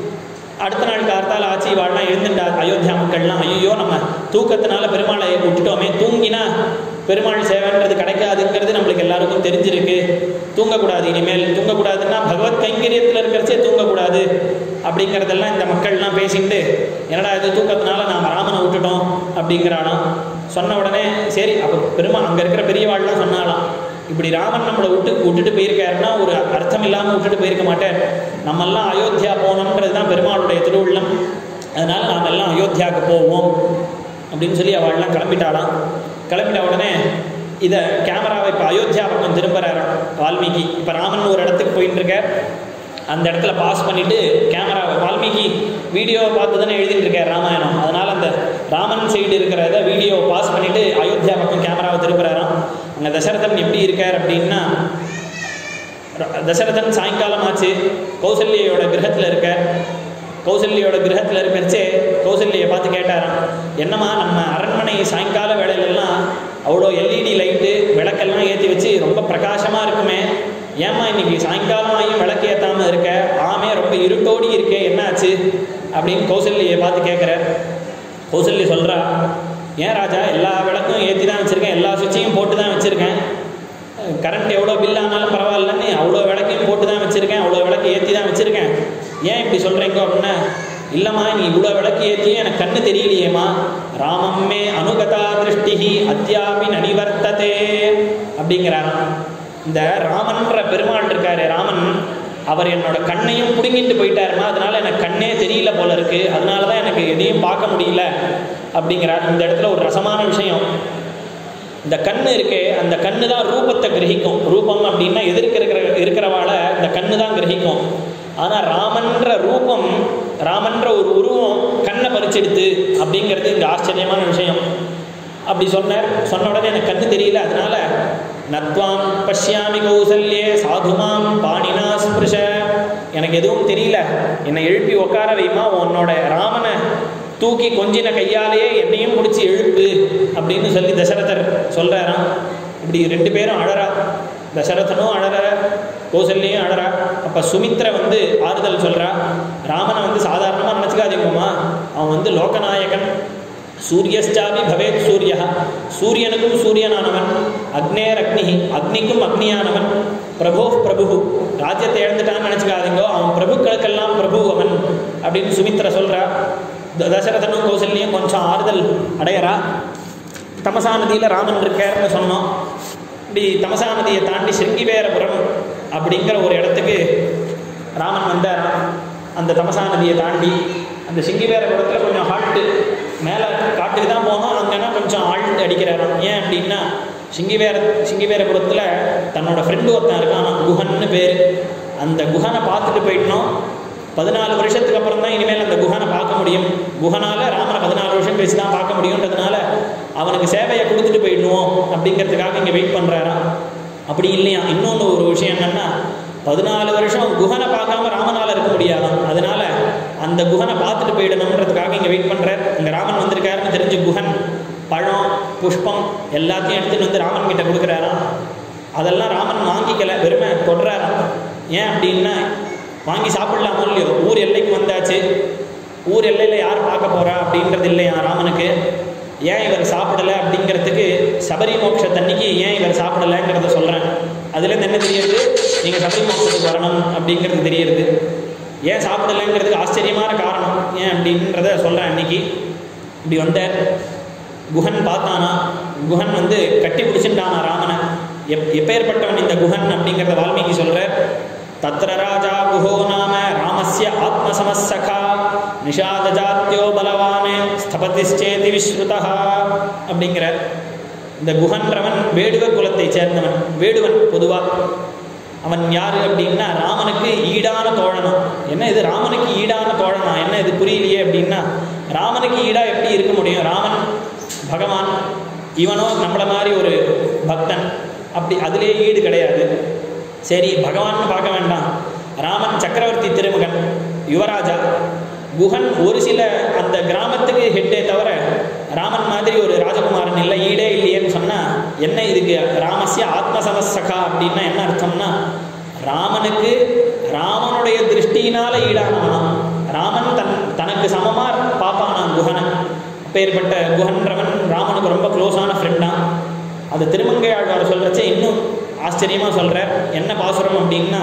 அடுத்த நாள் கார்த்தால ஆட்சி வாழலாம் எழுந்துட்டா அயோத்தியா மக்கள்லாம் ஐயோ நம்ம தூக்கத்தினால பெருமாளை விட்டுட்டோமே தூங்கினா பெருமாள் சேவைன்றது கிடைக்காதுங்கிறது நம்மளுக்கு எல்லாருக்கும் தெரிஞ்சிருக்கு தூங்கக்கூடாது இனிமேல் தூங்கக்கூடாதுன்னா பகவத் கைங்கரியத்தில் இருக்கிறச்சே தூங்கக்கூடாது அப்படிங்கிறதெல்லாம் இந்த மக்கள்லாம் பேசிட்டு என்னடா இது தூக்கத்தினால நாம் ராமனை விட்டுட்டோம் அப்படிங்கிறானாம் சொன்ன உடனே சரி அப்போ பெருமா அங்கே இருக்கிற பெரியவாள்லாம் சொன்னாலாம் இப்படி ராமன் நம்மளை விட்டு விட்டுட்டு போயிருக்காருன்னா ஒரு அர்த்தம் இல்லாமல் விட்டுட்டு போயிருக்க மாட்டார் நம்மெல்லாம் அயோத்தியா போகணுன்றது தான் பெருமாளுடைய திருவுள்ளம் அதனால நாம் எல்லாம் அயோத்தியாவுக்கு போவோம் அப்படின்னு சொல்லி அவள்லாம் கிளம்பிட்டாளாம் கிளம்பிட்ட உடனே இதை கேமராவை இப்போ அயோத்தியா பக்கம் திரும்புகிறாராம் வால்மீகி இப்போ ராமன் ஒரு இடத்துக்கு போயின்னு இருக்கார் அந்த இடத்துல பாஸ் பண்ணிட்டு கேமராவை வால்மீகி வீடியோவை பார்த்து தானே எழுதிட்டு இருக்கார் ராமாயணம் அதனால அந்த ராமன் சைடு இருக்கிறத வீடியோவை பாஸ் பண்ணிட்டு அயோத்தியா பக்கம் கேமராவை திருப்புறாராம் அங்கே தசரதன் எப்படி இருக்கார் அப்படின்னா ர- தசரதன் சாயங்காலம் ஆச்சு கௌசல்யோட கிரகத்தில் இருக்க கௌசல்யோட கிரகத்தில் இருக்கிறச்சே கௌசல்யை பார்த்து கேட்டாராம் என்னம்மா நம்ம அரண்மனை சாயங்கால வேளையிலெல்லாம் அவ்வளோ எல்இடி லைட்டு விளக்கெல்லாம் ஏற்றி வச்சு ரொம்ப பிரகாசமாக இருக்குமே ஏம்மா இன்னைக்கு சாயங்காலம் ஆகியும் விளக்கு ஏற்றாமல் இருக்க ஆமே ரொம்ப இருட்டோடி இருக்கே என்னாச்சு அப்படின்னு கௌசல்யை பார்த்து கேட்குறார் கௌசல்யா சொல்கிறா ஏன் ராஜா எல்லா விளக்கும் ஏற்றி தான் வச்சுருக்கேன் எல்லா சுவிட்சையும் போட்டு தான் வச்சுருக்கேன் கரண்ட் எவ்வளோ பில் ஆனாலும் பரவாயில்லன்னு அவ்வளோ விளக்கையும் போட்டு தான் வச்சுருக்கேன் அவ்வளோ விளக்கு ஏற்றி தான் வச்சுருக்கேன் ஏன் இப்படி சொல்கிறீங்க அப்படின்னா இல்லைம்மா நீ இவ்வளோ விளக்கு ஏற்றியும் எனக்கு கண்ணு தெரியலையேம்மா ராமம்மே அனுகதா திருஷ்டிஹி அத்தியாபி நனிவர்த்ததே அப்படிங்கிறாராம் இந்த ராமன்ற பெருமாள் இருக்காரு ராமன் அவர் என்னோட கண்ணையும் பிடுங்கிட்டு போயிட்டாருமா அதனால எனக்கு கண்ணே தெரியல போல இருக்கு அதனால தான் எனக்கு எதையும் பார்க்க முடியல அப்படிங்கிறார் இந்த இடத்துல ஒரு ரசமான விஷயம் இந்த கண்ணு இருக்கே அந்த கண்ணு தான் ரூபத்தை கிரகிக்கும் ரூபம் அப்படின்னா எதிர்க்க இருக்கிற இருக்கிறவாளை இந்த கண்ணு தான் கிரகிக்கும் ஆனால் ராமன்ற ரூபம் ராமன்ற ஒரு உருவம் கண்ணை பறிச்செடுத்து அப்படிங்கிறது இங்கே ஆச்சரியமான விஷயம் அப்படி சொன்னார் சொன்ன உடனே எனக்கு கண்ணு தெரியல அதனால நத்வாம் பஷ்யாமி கௌசல்யே சாதுமாம் பாணினா ஸ்பிருஷ எனக்கு எதுவும் தெரியல என்னை எழுப்பி உட்கார வைமா உன்னோட ராமனை தூக்கி கொஞ்சின கையாலேயே என்னையும் பிடிச்சி எழுப்பு அப்படின்னு சொல்லி தசரதர் சொல்கிறாராம் இப்படி ரெண்டு பேரும் அழறா தசரதனும் அழற கௌசல்யும் அழறா அப்போ சுமித்ரை வந்து ஆறுதல் சொல்கிறா ராமனை வந்து சாதாரணமாக நினச்சிக்காதீங்கம்மா அவன் வந்து லோகநாயகன் சூரியஸ்டாபி பவேத் சூரிய சூரியனுக்கும் சூரியனானவன் அக்னேர் அக்னி அக்னிக்கும் அக்னியானவன் பிரபோ பிரபு ராஜ்யத்தை இழந்துட்டான்னு நினச்சிக்காதீங்கோ அவன் பிரபுக்களுக்கெல்லாம் பிரபு அவன் அப்படின்னு சுமித்ரா சொல்கிறா த- தசரதனும் கௌசல்யும் கொஞ்சம் ஆறுதல் அடையறா தமசா நதியில் ராமன் இருக்காருன்னு சொன்னோம் இப்படி தமசா நதியை தாண்டி சிருங்கிவேரபுரம் அப்படிங்கிற ஒரு இடத்துக்கு ராமன் வந்தாராம் அந்த தமசா நதியை தாண்டி அந்த சிங்கிவேரபுரத்தில் கொஞ்சம் ஹால்ட்டு மேலே காட்டுக்கு தான் போனோம் அங்கன்னா கொஞ்சம் ஆழ்ந்து அடிக்கிறாராம் ஏன் அப்படின்னா சிங்கிவேர சிங்கிவேரபுரத்தில் தன்னோட ஃப்ரெண்டு ஒருத்தன் இருக்கான் குஹன்னு பேர் அந்த குஹனை பார்த்துட்டு போயிட்டோம் பதினாலு வருஷத்துக்கு அப்புறம் தான் இனிமேல் அந்த குஹனை பார்க்க முடியும் குஹனால ராமனை பதினாலு வருஷம் கழிச்சு தான் பார்க்க முடியுன்றதுனால அவனுக்கு சேவையை கொடுத்துட்டு போயிடுவோம் அப்படிங்கிறதுக்காக இங்கே வெயிட் பண்ணுறாராம் அப்படி இல்லையா இன்னொன்று ஒரு விஷயம் என்னன்னா பதினாலு வருஷம் குஹனை பார்க்காம ராமனால இருக்க முடியாதாம் அதனால அந்த குஹனை பார்த்துட்டு போயிடணுன்றதுக்காக இங்கே வெயிட் பண்ணுறார் இங்கே ராமன் வந்திருக்காருன்னு தெரிஞ்சு குஹன் பழம் புஷ்பம் எல்லாத்தையும் எடுத்துட்டு வந்து ராமன் கிட்ட கொடுக்குறாராம் அதெல்லாம் ராமன் வாங்கிக்கல வெறுமை தொடுறாராம் ஏன் அப்படின்னா வாங்கி சாப்பிடலாமோ இல்லையோ ஊர் எல்லைக்கு வந்தாச்சு ஊர் எல்லையில் யார் பார்க்க போறா அப்படின்றது இல்லையா ராமனுக்கு ஏன் இவர் சாப்பிடலை அப்படிங்கிறதுக்கு சபரி மோட்சத்தன்னைக்கு ஏன் இவர் சாப்பிடலைங்கிறத சொல்கிறேன் அதுலேருந்து என்ன தெரியுது நீங்கள் சபரி மோட்சத்துக்கு வரணும் அப்படிங்கிறது தெரியுது ஏன் சாப்பிடலைங்கிறதுக்கு ஆச்சரியமான காரணம் ஏன் அப்படின்றத சொல்கிறேன் அன்னைக்கு இப்படி வந்தார் குஹன் பார்த்தானா குஹன் வந்து கட்டி பிடிச்சிட்டானா ராமனை எப் எப்பேற்பட்டவன் இந்த குஹன் அப்படிங்கிறத வால்மீகி சொல்கிறார் தத்ர ராஜா குஹோ நாம ராமஸ்ய ஆத்மசமசகா நிஷாதஜாத்தியோ பலவானே ஸ்தபதிச்சேதி விஸ்ருதா அப்படிங்கிற இந்த குஹன்றவன் வேடுவ குலத்தை சேர்ந்தவன் வேடுவன் பொதுவாக அவன் யாரு அப்படின்னா ராமனுக்கு ஈடான தோழனா என்ன இது ராமனுக்கு ஈடான தோழனா என்ன இது புரியலையே அப்படின்னா ராமனுக்கு ஈடா எப்படி இருக்க முடியும் ராமன் பகவான் இவனோ நம்மளை மாதிரி ஒரு பக்தன் அப்படி அதிலே ஈடு கிடையாது சரி பகவான் பார்க்க வேண்டாம் ராமன் சக்கரவர்த்தி திருமகன் யுவராஜா குஹன் ஒரு சில அந்த கிராமத்துக்கு ஹெட்டே தவிர ராமன் மாதிரி ஒரு ராஜகுமாரன் இல்லை ஈடே இல்லையேன்னு சொன்னால் என்ன இதுக்கு ராமஸ்ய ஆத்மசமசகா அப்படின்னா என்ன அர்த்தம்னா ராமனுக்கு ராமனுடைய திருஷ்டியினால ஈடானவனாம் ராமன் தன் தனக்கு சமமா பார்ப்பானாம் குஹனை அப்பேற்பட்ட குஹன்றவன் ராமனுக்கு ரொம்ப க்ளோஸான ஃப்ரெண்டான் அது திருமங்கை ஆழ்வார் சொல்கிறச்சே இன்னும் ஆச்சரியமாக சொல்கிறார் என்ன பாசுரம் அப்படின்னா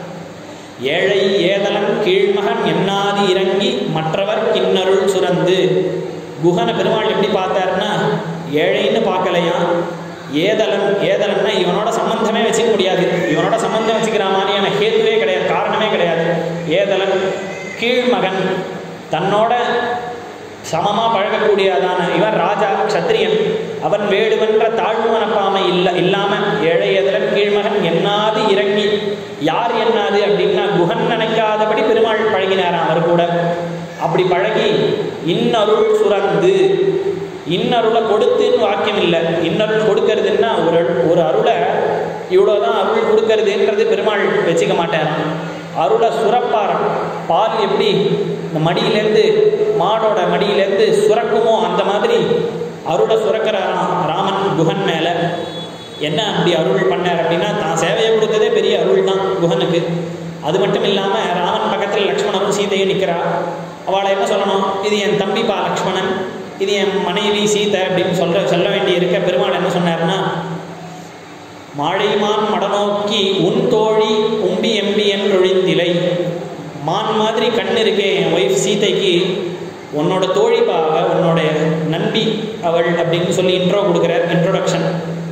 ஏழை ஏதலன் கீழ்மகன் எண்ணாதி இறங்கி மற்றவர் கிண்ணருள் சுரந்து குஹன பெருமாள் எப்படி பார்த்தாருன்னா ஏழைன்னு பார்க்கலையா ஏதலன் ஏதலன்னா இவனோட சம்பந்தமே வச்சுக்க முடியாது இவனோட சம்பந்தம் வச்சுக்கிற மாதிரியான ஹேத்துவே கிடையாது காரணமே கிடையாது ஏதலன் கீழ்மகன் தன்னோட சமமாக பழகக்கூடியதான இவன் ராஜா க்ஷத்ரியன் அவன் வேடுவென்ற தாழ்வு மனப்பாமை இல்லை இல்லாமல் ஏழை எதிரன் கீழ்மகன் எண்ணாது இறங்கி யார் எண்ணாது அப்படின்னா குஹன் நினைக்காதபடி பெருமாள் பழகினாராம் அவர் கூட அப்படி பழகி இன்னருள் சுரந்து இன்னருளை கொடுத்துன்னு வாக்கியம் இல்லை இன்னருள் கொடுக்கறதுன்னா ஒரு ஒரு அருளை இவ்வளோதான் அருள் கொடுக்கறதுன்றது பெருமாள் வச்சுக்க மாட்டாராம் அருளை சுரப்பாராம் பால் எப்படி இந்த மடியிலேருந்து மாடோட மடியிலேருந்து சுரக்குமோ அந்த மாதிரி அருளை சுரக்கிறாராம் ராமன் குஹன் மேலே என்ன அப்படி அருள் பண்ணார் அப்படின்னா தான் சேவையை கொடுத்ததே பெரிய அருள் தான் குஹனுக்கு அது மட்டும் இல்லாமல் ராமன் பக்கத்தில் லக்ஷ்மணனும் சீதையும் நிற்கிறா அவளை என்ன சொல்லணும் இது என் தம்பிப்பா லக்ஷ்மணன் இது என் மனைவி சீதை அப்படின்னு சொல்ற சொல்ல வேண்டி இருக்க பெருமாள் என்ன சொன்னார்னா மாழைமான் மடநோக்கி உன் தோழி உம்பி எம்பி என்றொழிந்திலை மான் மாதிரி கண் இருக்கே என் ஒய்ஃப் சீதைக்கு உன்னோட தோழிப்பா அவ உன்னோட நண்பி அவள் அப்படின்னு சொல்லி இன்ட்ரோ கொடுக்குறார் இன்ட்ரோடக்ஷன்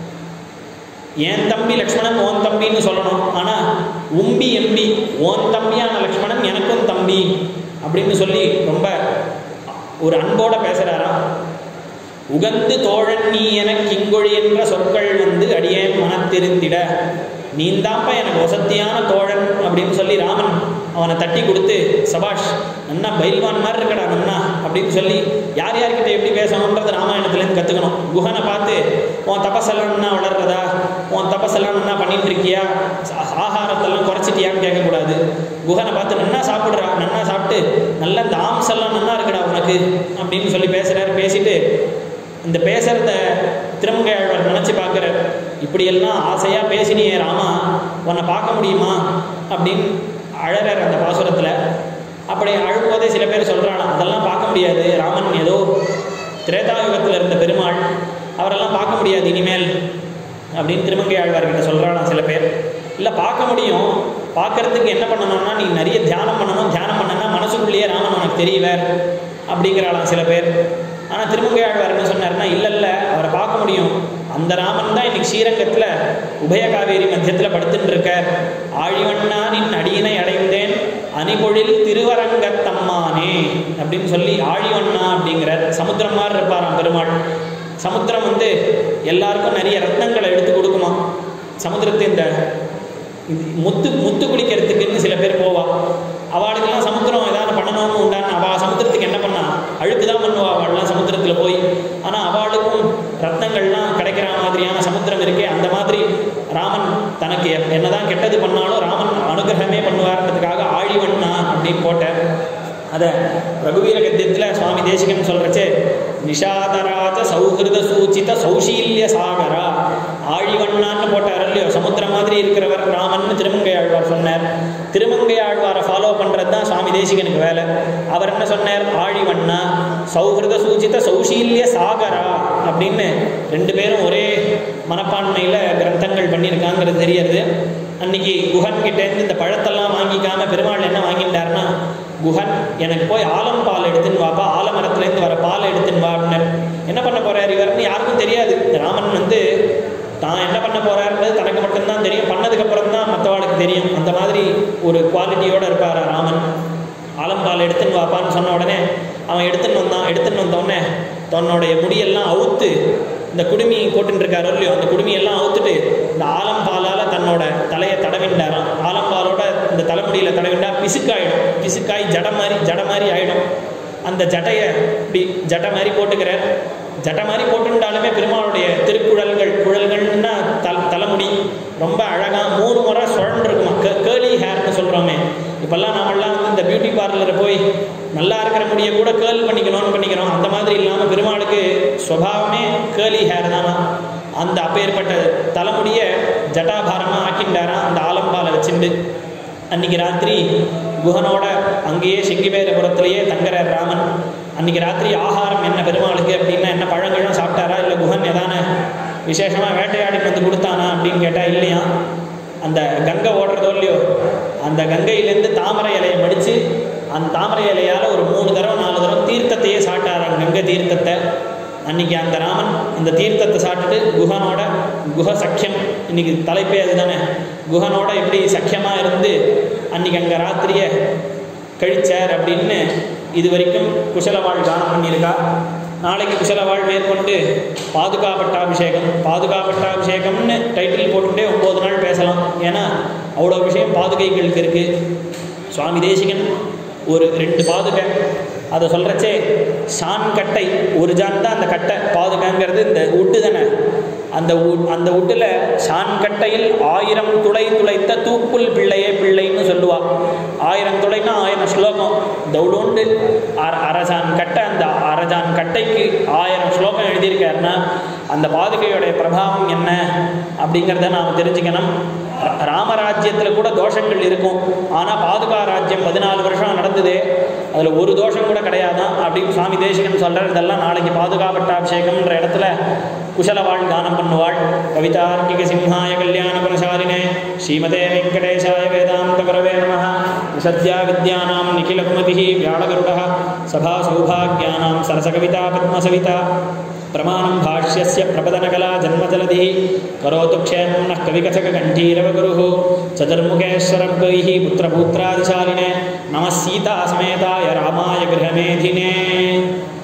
என் தம்பி லக்ஷ்மணன் ஓன் தம்பின்னு சொல்லணும் ஆனால் உம்பி எம்பி ஓன் தம்பியான லக்ஷ்மணன் எனக்கும் தம்பி அப்படின்னு சொல்லி ரொம்ப ஒரு அன்போட பேசுகிறாராம் உகந்து தோழன் நீ எனக்கு இங்கொழி என்ற சொற்கள் வந்து அடியேன் மனத்திருந்திட நீந்தாப்பா எனக்கு வசத்தியான தோழன் அப்படின்னு சொல்லி ராமன் அவனை தட்டி கொடுத்து சபாஷ் நன்னா பைல்வான் மாதிரி இருக்கடா நன்னா அப்படின்னு சொல்லி யார் யார்கிட்ட எப்படி பேசணுன்றது ராமாயணத்துலேருந்து கற்றுக்கணும் குஹனை பார்த்து உன் தபஸெல்லாம் நன்னா வளர்றதா உன் தபஸெல்லாம் நன்னா பண்ணிட்டு இருக்கியா ஆகாரத்தெல்லாம் குறைச்சிட்டியான்னு கேட்கக்கூடாது குஹனை பார்த்து நன்னா சாப்பிட்றா நன்னா சாப்பிட்டு நல்ல இந்த ஆம்ஸ் எல்லாம் நன்னா இருக்குடா உனக்கு அப்படின்னு சொல்லி பேசுகிறாரு பேசிட்டு இந்த பேசுகிறத திருமங்கையாழ்வார் நினச்சி பார்க்குறார் இப்படியெல்லாம் ஆசையாக பேசினியே ராமா உன்னை பார்க்க முடியுமா அப்படின்னு அழறார் அந்த பாசுரத்தில் அப்படி அழும்போதே சில பேர் சொல்கிறாங்க அதெல்லாம் பார்க்க முடியாது ராமன் ஏதோ திரேதாயுகத்தில் இருந்த பெருமாள் அவரெல்லாம் பார்க்க முடியாது இனிமேல் அப்படின்னு திருமங்கை ஆழ்வார்கிட்ட சொல்கிறானா சில பேர் இல்லை பார்க்க முடியும் பார்க்கறதுக்கு என்ன பண்ணணும்னா நீ நிறைய தியானம் பண்ணணும் தியானம் பண்ணனா மனசுக்குள்ளேயே ராமன் உனக்கு தெரியவர் அப்படிங்கிறாளாம் சில பேர் ஆனால் திருமங்கை ஆழ்வார் என்ன சொன்னார்னா இல்லை இல்லை அவரை பார்க்க முடியும் அந்த ராமன் தான் இன்னைக்கு ஸ்ரீரங்கத்தில் உபய காவேரி மத்தியத்தில் படுத்துட்டு இருக்க ஆழிவண்ணானின் அடியினை அடைந்தேன் அணிபொழில் திருவரங்கத்தம்மானே அப்படின்னு சொல்லி ஆழிவண்ணா அப்படிங்கிற சமுத்திரம் மாதிரி இருப்பாராம் பெருமாள் சமுத்திரம் வந்து எல்லாருக்கும் நிறைய ரத்னங்களை எடுத்து கொடுக்குமா சமுத்திரத்தை இந்த முத்து முத்து குளிக்கிறதுக்குன்னு சில பேர் போவா அவளுக்கெல்லாம் சமுத்திரம் ஏதாவது பண்ணணும்னு உண்டான அவள் சமுத்திரத்துக்கு என்ன பண்ணா அழுக்கு தான் பண்ணுவா அவள்லாம் சமுத்திரத்தில் போய் ஆனால் அவளுக்கும் ரத்னங்கள்லாம் கிடைக்கிற மாதிரியான சமுத்திரம் இருக்கே அந்த மாதிரி ராமன் நினைக்கிறேன் என்னதான் கெட்டது பண்ணாலும் ராமன் அனுகிரகமே பண்ணுவார்ன்றதுக்காக ஆழிவண்ணா அப்படின்னு போட்டேன் அதை ரகுவீர கத்தியத்தில் சுவாமி தேசிகன் சொல்கிறச்சே நிஷாதராஜ சௌஹிருத சூச்சித சௌஷீல்ய சாகரா ஆழிவண்ணான்னு போட்டார் இல்லையோ சமுத்திரம் மாதிரி இருக்கிறவர் ராமன் திருமங்கை ஆழ்வார் சொன்னார் திருமங்கை ஆழ்வாரை ஃபாலோ பண்ணுறது தான் சுவாமி தேசிகனுக்கு வேலை அவர் என்ன சொன்னார் ஆழிவண்ணா சௌஹிருத சூச்சித சௌஷீல்ய சாகரா அப்படின்னு ரெண்டு பேரும் ஒரே மனப்பான்மையில் கிரந்தங்கள் பண்ணியிருக்காங்கிறது தெரியறது அன்னைக்கு குஹன் கிட்டேருந்து இந்த பழத்தெல்லாம் வாங்கிக்காம பெருமாள் என்ன வாங்கிட்டாருன்னா குஹன் எனக்கு போய் ஆலம் பால் எடுத்துன்னு வாப்பா ஆலமரத்துலேருந்து வர பால் எடுத்துன்னு வா அப்படின்னாரு என்ன பண்ண போறாரு இவர்னு யாருக்கும் தெரியாது ராமன் வந்து தான் என்ன பண்ண போறாருன்றது தனக்கு மட்டும்தான் தெரியும் பண்ணதுக்கப்புறம் தான் மற்றவாளுக்கு தெரியும் அந்த மாதிரி ஒரு குவாலிட்டியோடு இருப்பார் ராமன் ஆலம்பால் எடுத்துன்னு வாப்பான்னு சொன்ன உடனே அவன் எடுத்துன்னு வந்தான் எடுத்துன்னு வந்த உடனே தன்னுடைய முடியெல்லாம் அவுத்து இந்த குடுமி போட்டுன்னு இருக்காரோ இல்லையோ அந்த குடுமியெல்லாம் அவுத்துட்டு இந்த ஆலம்பாலால் தன்னோட தலையை தடவிண்டாராம் ஆலம்பாலோட இந்த தலைமுடியில் தடவிண்டா பிசுக்காயிடும் பிசுக்காய் ஜட மாதிரி ஜட மாதிரி ஆயிடும் அந்த ஜட்டையை இப்படி ஜட்டை மாதிரி போட்டுக்கிறார் ஜட்டை மாதிரி போட்டுட்டாலுமே பெருமாளுடைய திருக்குழல்கள் குழல்கள்னா தல் தலைமுடி ரொம்ப அழகாக மூணு முறை சுழன்றிருக்குமா க கேர்லி ஹேர்னு சொல்கிறோமே இப்போல்லாம் நாமெல்லாம் வந்து இந்த பியூட்டி பார்லரில் போய் நல்லா இருக்கிற முடியை கூட கேர்ள் பண்ணிக்கணும்னு பண்ணிக்கிறோம் அந்த மாதிரி இல்லாமல் பெருமாளுக்கு சுவாவமே கேர்லி ஹேர் தானா அந்த அப்பேற்பட்ட தலைமுடியை ஜட்டாபாரமாக ஆக்கிண்டாராம் அந்த ஆலம்பாலை வச்சுண்டு அன்னைக்கு ராத்திரி குஹனோட அங்கேயே செங்கிபேரபுரத்திலேயே தங்குறார் ராமன் அன்னைக்கு ராத்திரி ஆகாரம் என்ன பெருமாளுக்கு அப்படின்னா என்ன பழங்களும் சாப்பிட்டாரா இல்லை குஹன் எதான விசேஷமாக வேட்டையாடி வந்து கொடுத்தானா அப்படின்னு கேட்டால் இல்லையா அந்த கங்கை ஓடுறதோ இல்லையோ அந்த கங்கையிலேருந்து தாமரை இலையை மடித்து அந்த தாமரை இலையால் ஒரு மூணு தடவை நாலு தடவை தீர்த்தத்தையே சாப்பிட்டாராம் கங்கை தீர்த்தத்தை அன்னைக்கு அந்த ராமன் அந்த தீர்த்தத்தை சாப்பிட்டுட்டு குஹனோட குஹ சக்கியம் இன்னைக்கு தலைப்பே அதுதானே குஹனோட எப்படி சக்கியமாக இருந்து அன்னைக்கு அங்கே ராத்திரியை கழிச்சார் அப்படின்னு இது வரைக்கும் குசலவாழ் கானம் பண்ணியிருக்கா நாளைக்கு குசலவாழ் மேற்கொண்டு பாதுகாப்பட்டாபிஷேகம் பாதுகாப்பட்டாபிஷேகம்னு டைட்டில் போட்டுக்கிட்டே ஒம்பது நாள் பேசலாம் ஏன்னா அவ்வளோ விஷயம் பாதுகைகளுக்கு இருக்குது சுவாமி தேசிகன் ஒரு ரெண்டு பாதுகை அதை சொல்கிறச்சே சான் கட்டை ஒரு ஜான் தான் அந்த கட்டை பாதுகாங்கிறது இந்த உட்டு தானே அந்த உ- அந்த உட்டில் சான் கட்டையில் ஆயிரம் துளை துளைத்த தூப்புல் பிள்ளையே பிள்ளைன்னு சொல்லுவா ஆயிரம் துளைனா ஆயிரம் ஸ்லோகம் தௌடோண்டு அர அரசான் கட்டை அந்த அரஜான் கட்டைக்கு ஆயிரம் ஸ்லோகம் எழுதியிருக்காருன்னா அந்த பாதுகையோடைய பிரபாவம் என்ன அப்படிங்கிறத நாம் தெரிஞ்சுக்கணும் ரா- ராமராஜ்யத்தில் கூட தோஷங்கள் இருக்கும் ஆனால் பாதுகா ராஜ்யம் பதினாலு வருஷம் நடந்தது அதில் ஒரு தோஷம் கூட கிடையாதான் அப்படின்னு சுவாமி தேசிகன் சொல்கிறார் இதெல்லாம் நாளைக்கு பாதுகாப்பட்டாபிஷேகம்ன்ற இடத்துல குசலவாழ் தானம் பண்ணுவாள் கவிதார்க்கிக சிம்ஹாய கல்யாண குணசாலினே ஸ்ரீமதே வெங்கடேசாய வேதாந்த குரவே நம விசத்யா வித்யானாம் நிகில குமதி வியாழகருட சபா சௌபாகியானாம் சரசகவிதா பத்மசவிதா प्रमाणं भाष्यस्य प्रपदनकला जन्मजलधिः करोतु क्षेमं नः कविकथककण्ठीरवगुरुः चतुर्मुखेश्वरभ्यैः पुत्रपुत्रादिशालिने नमः सीतासमेताय रामाय गृहमेधिने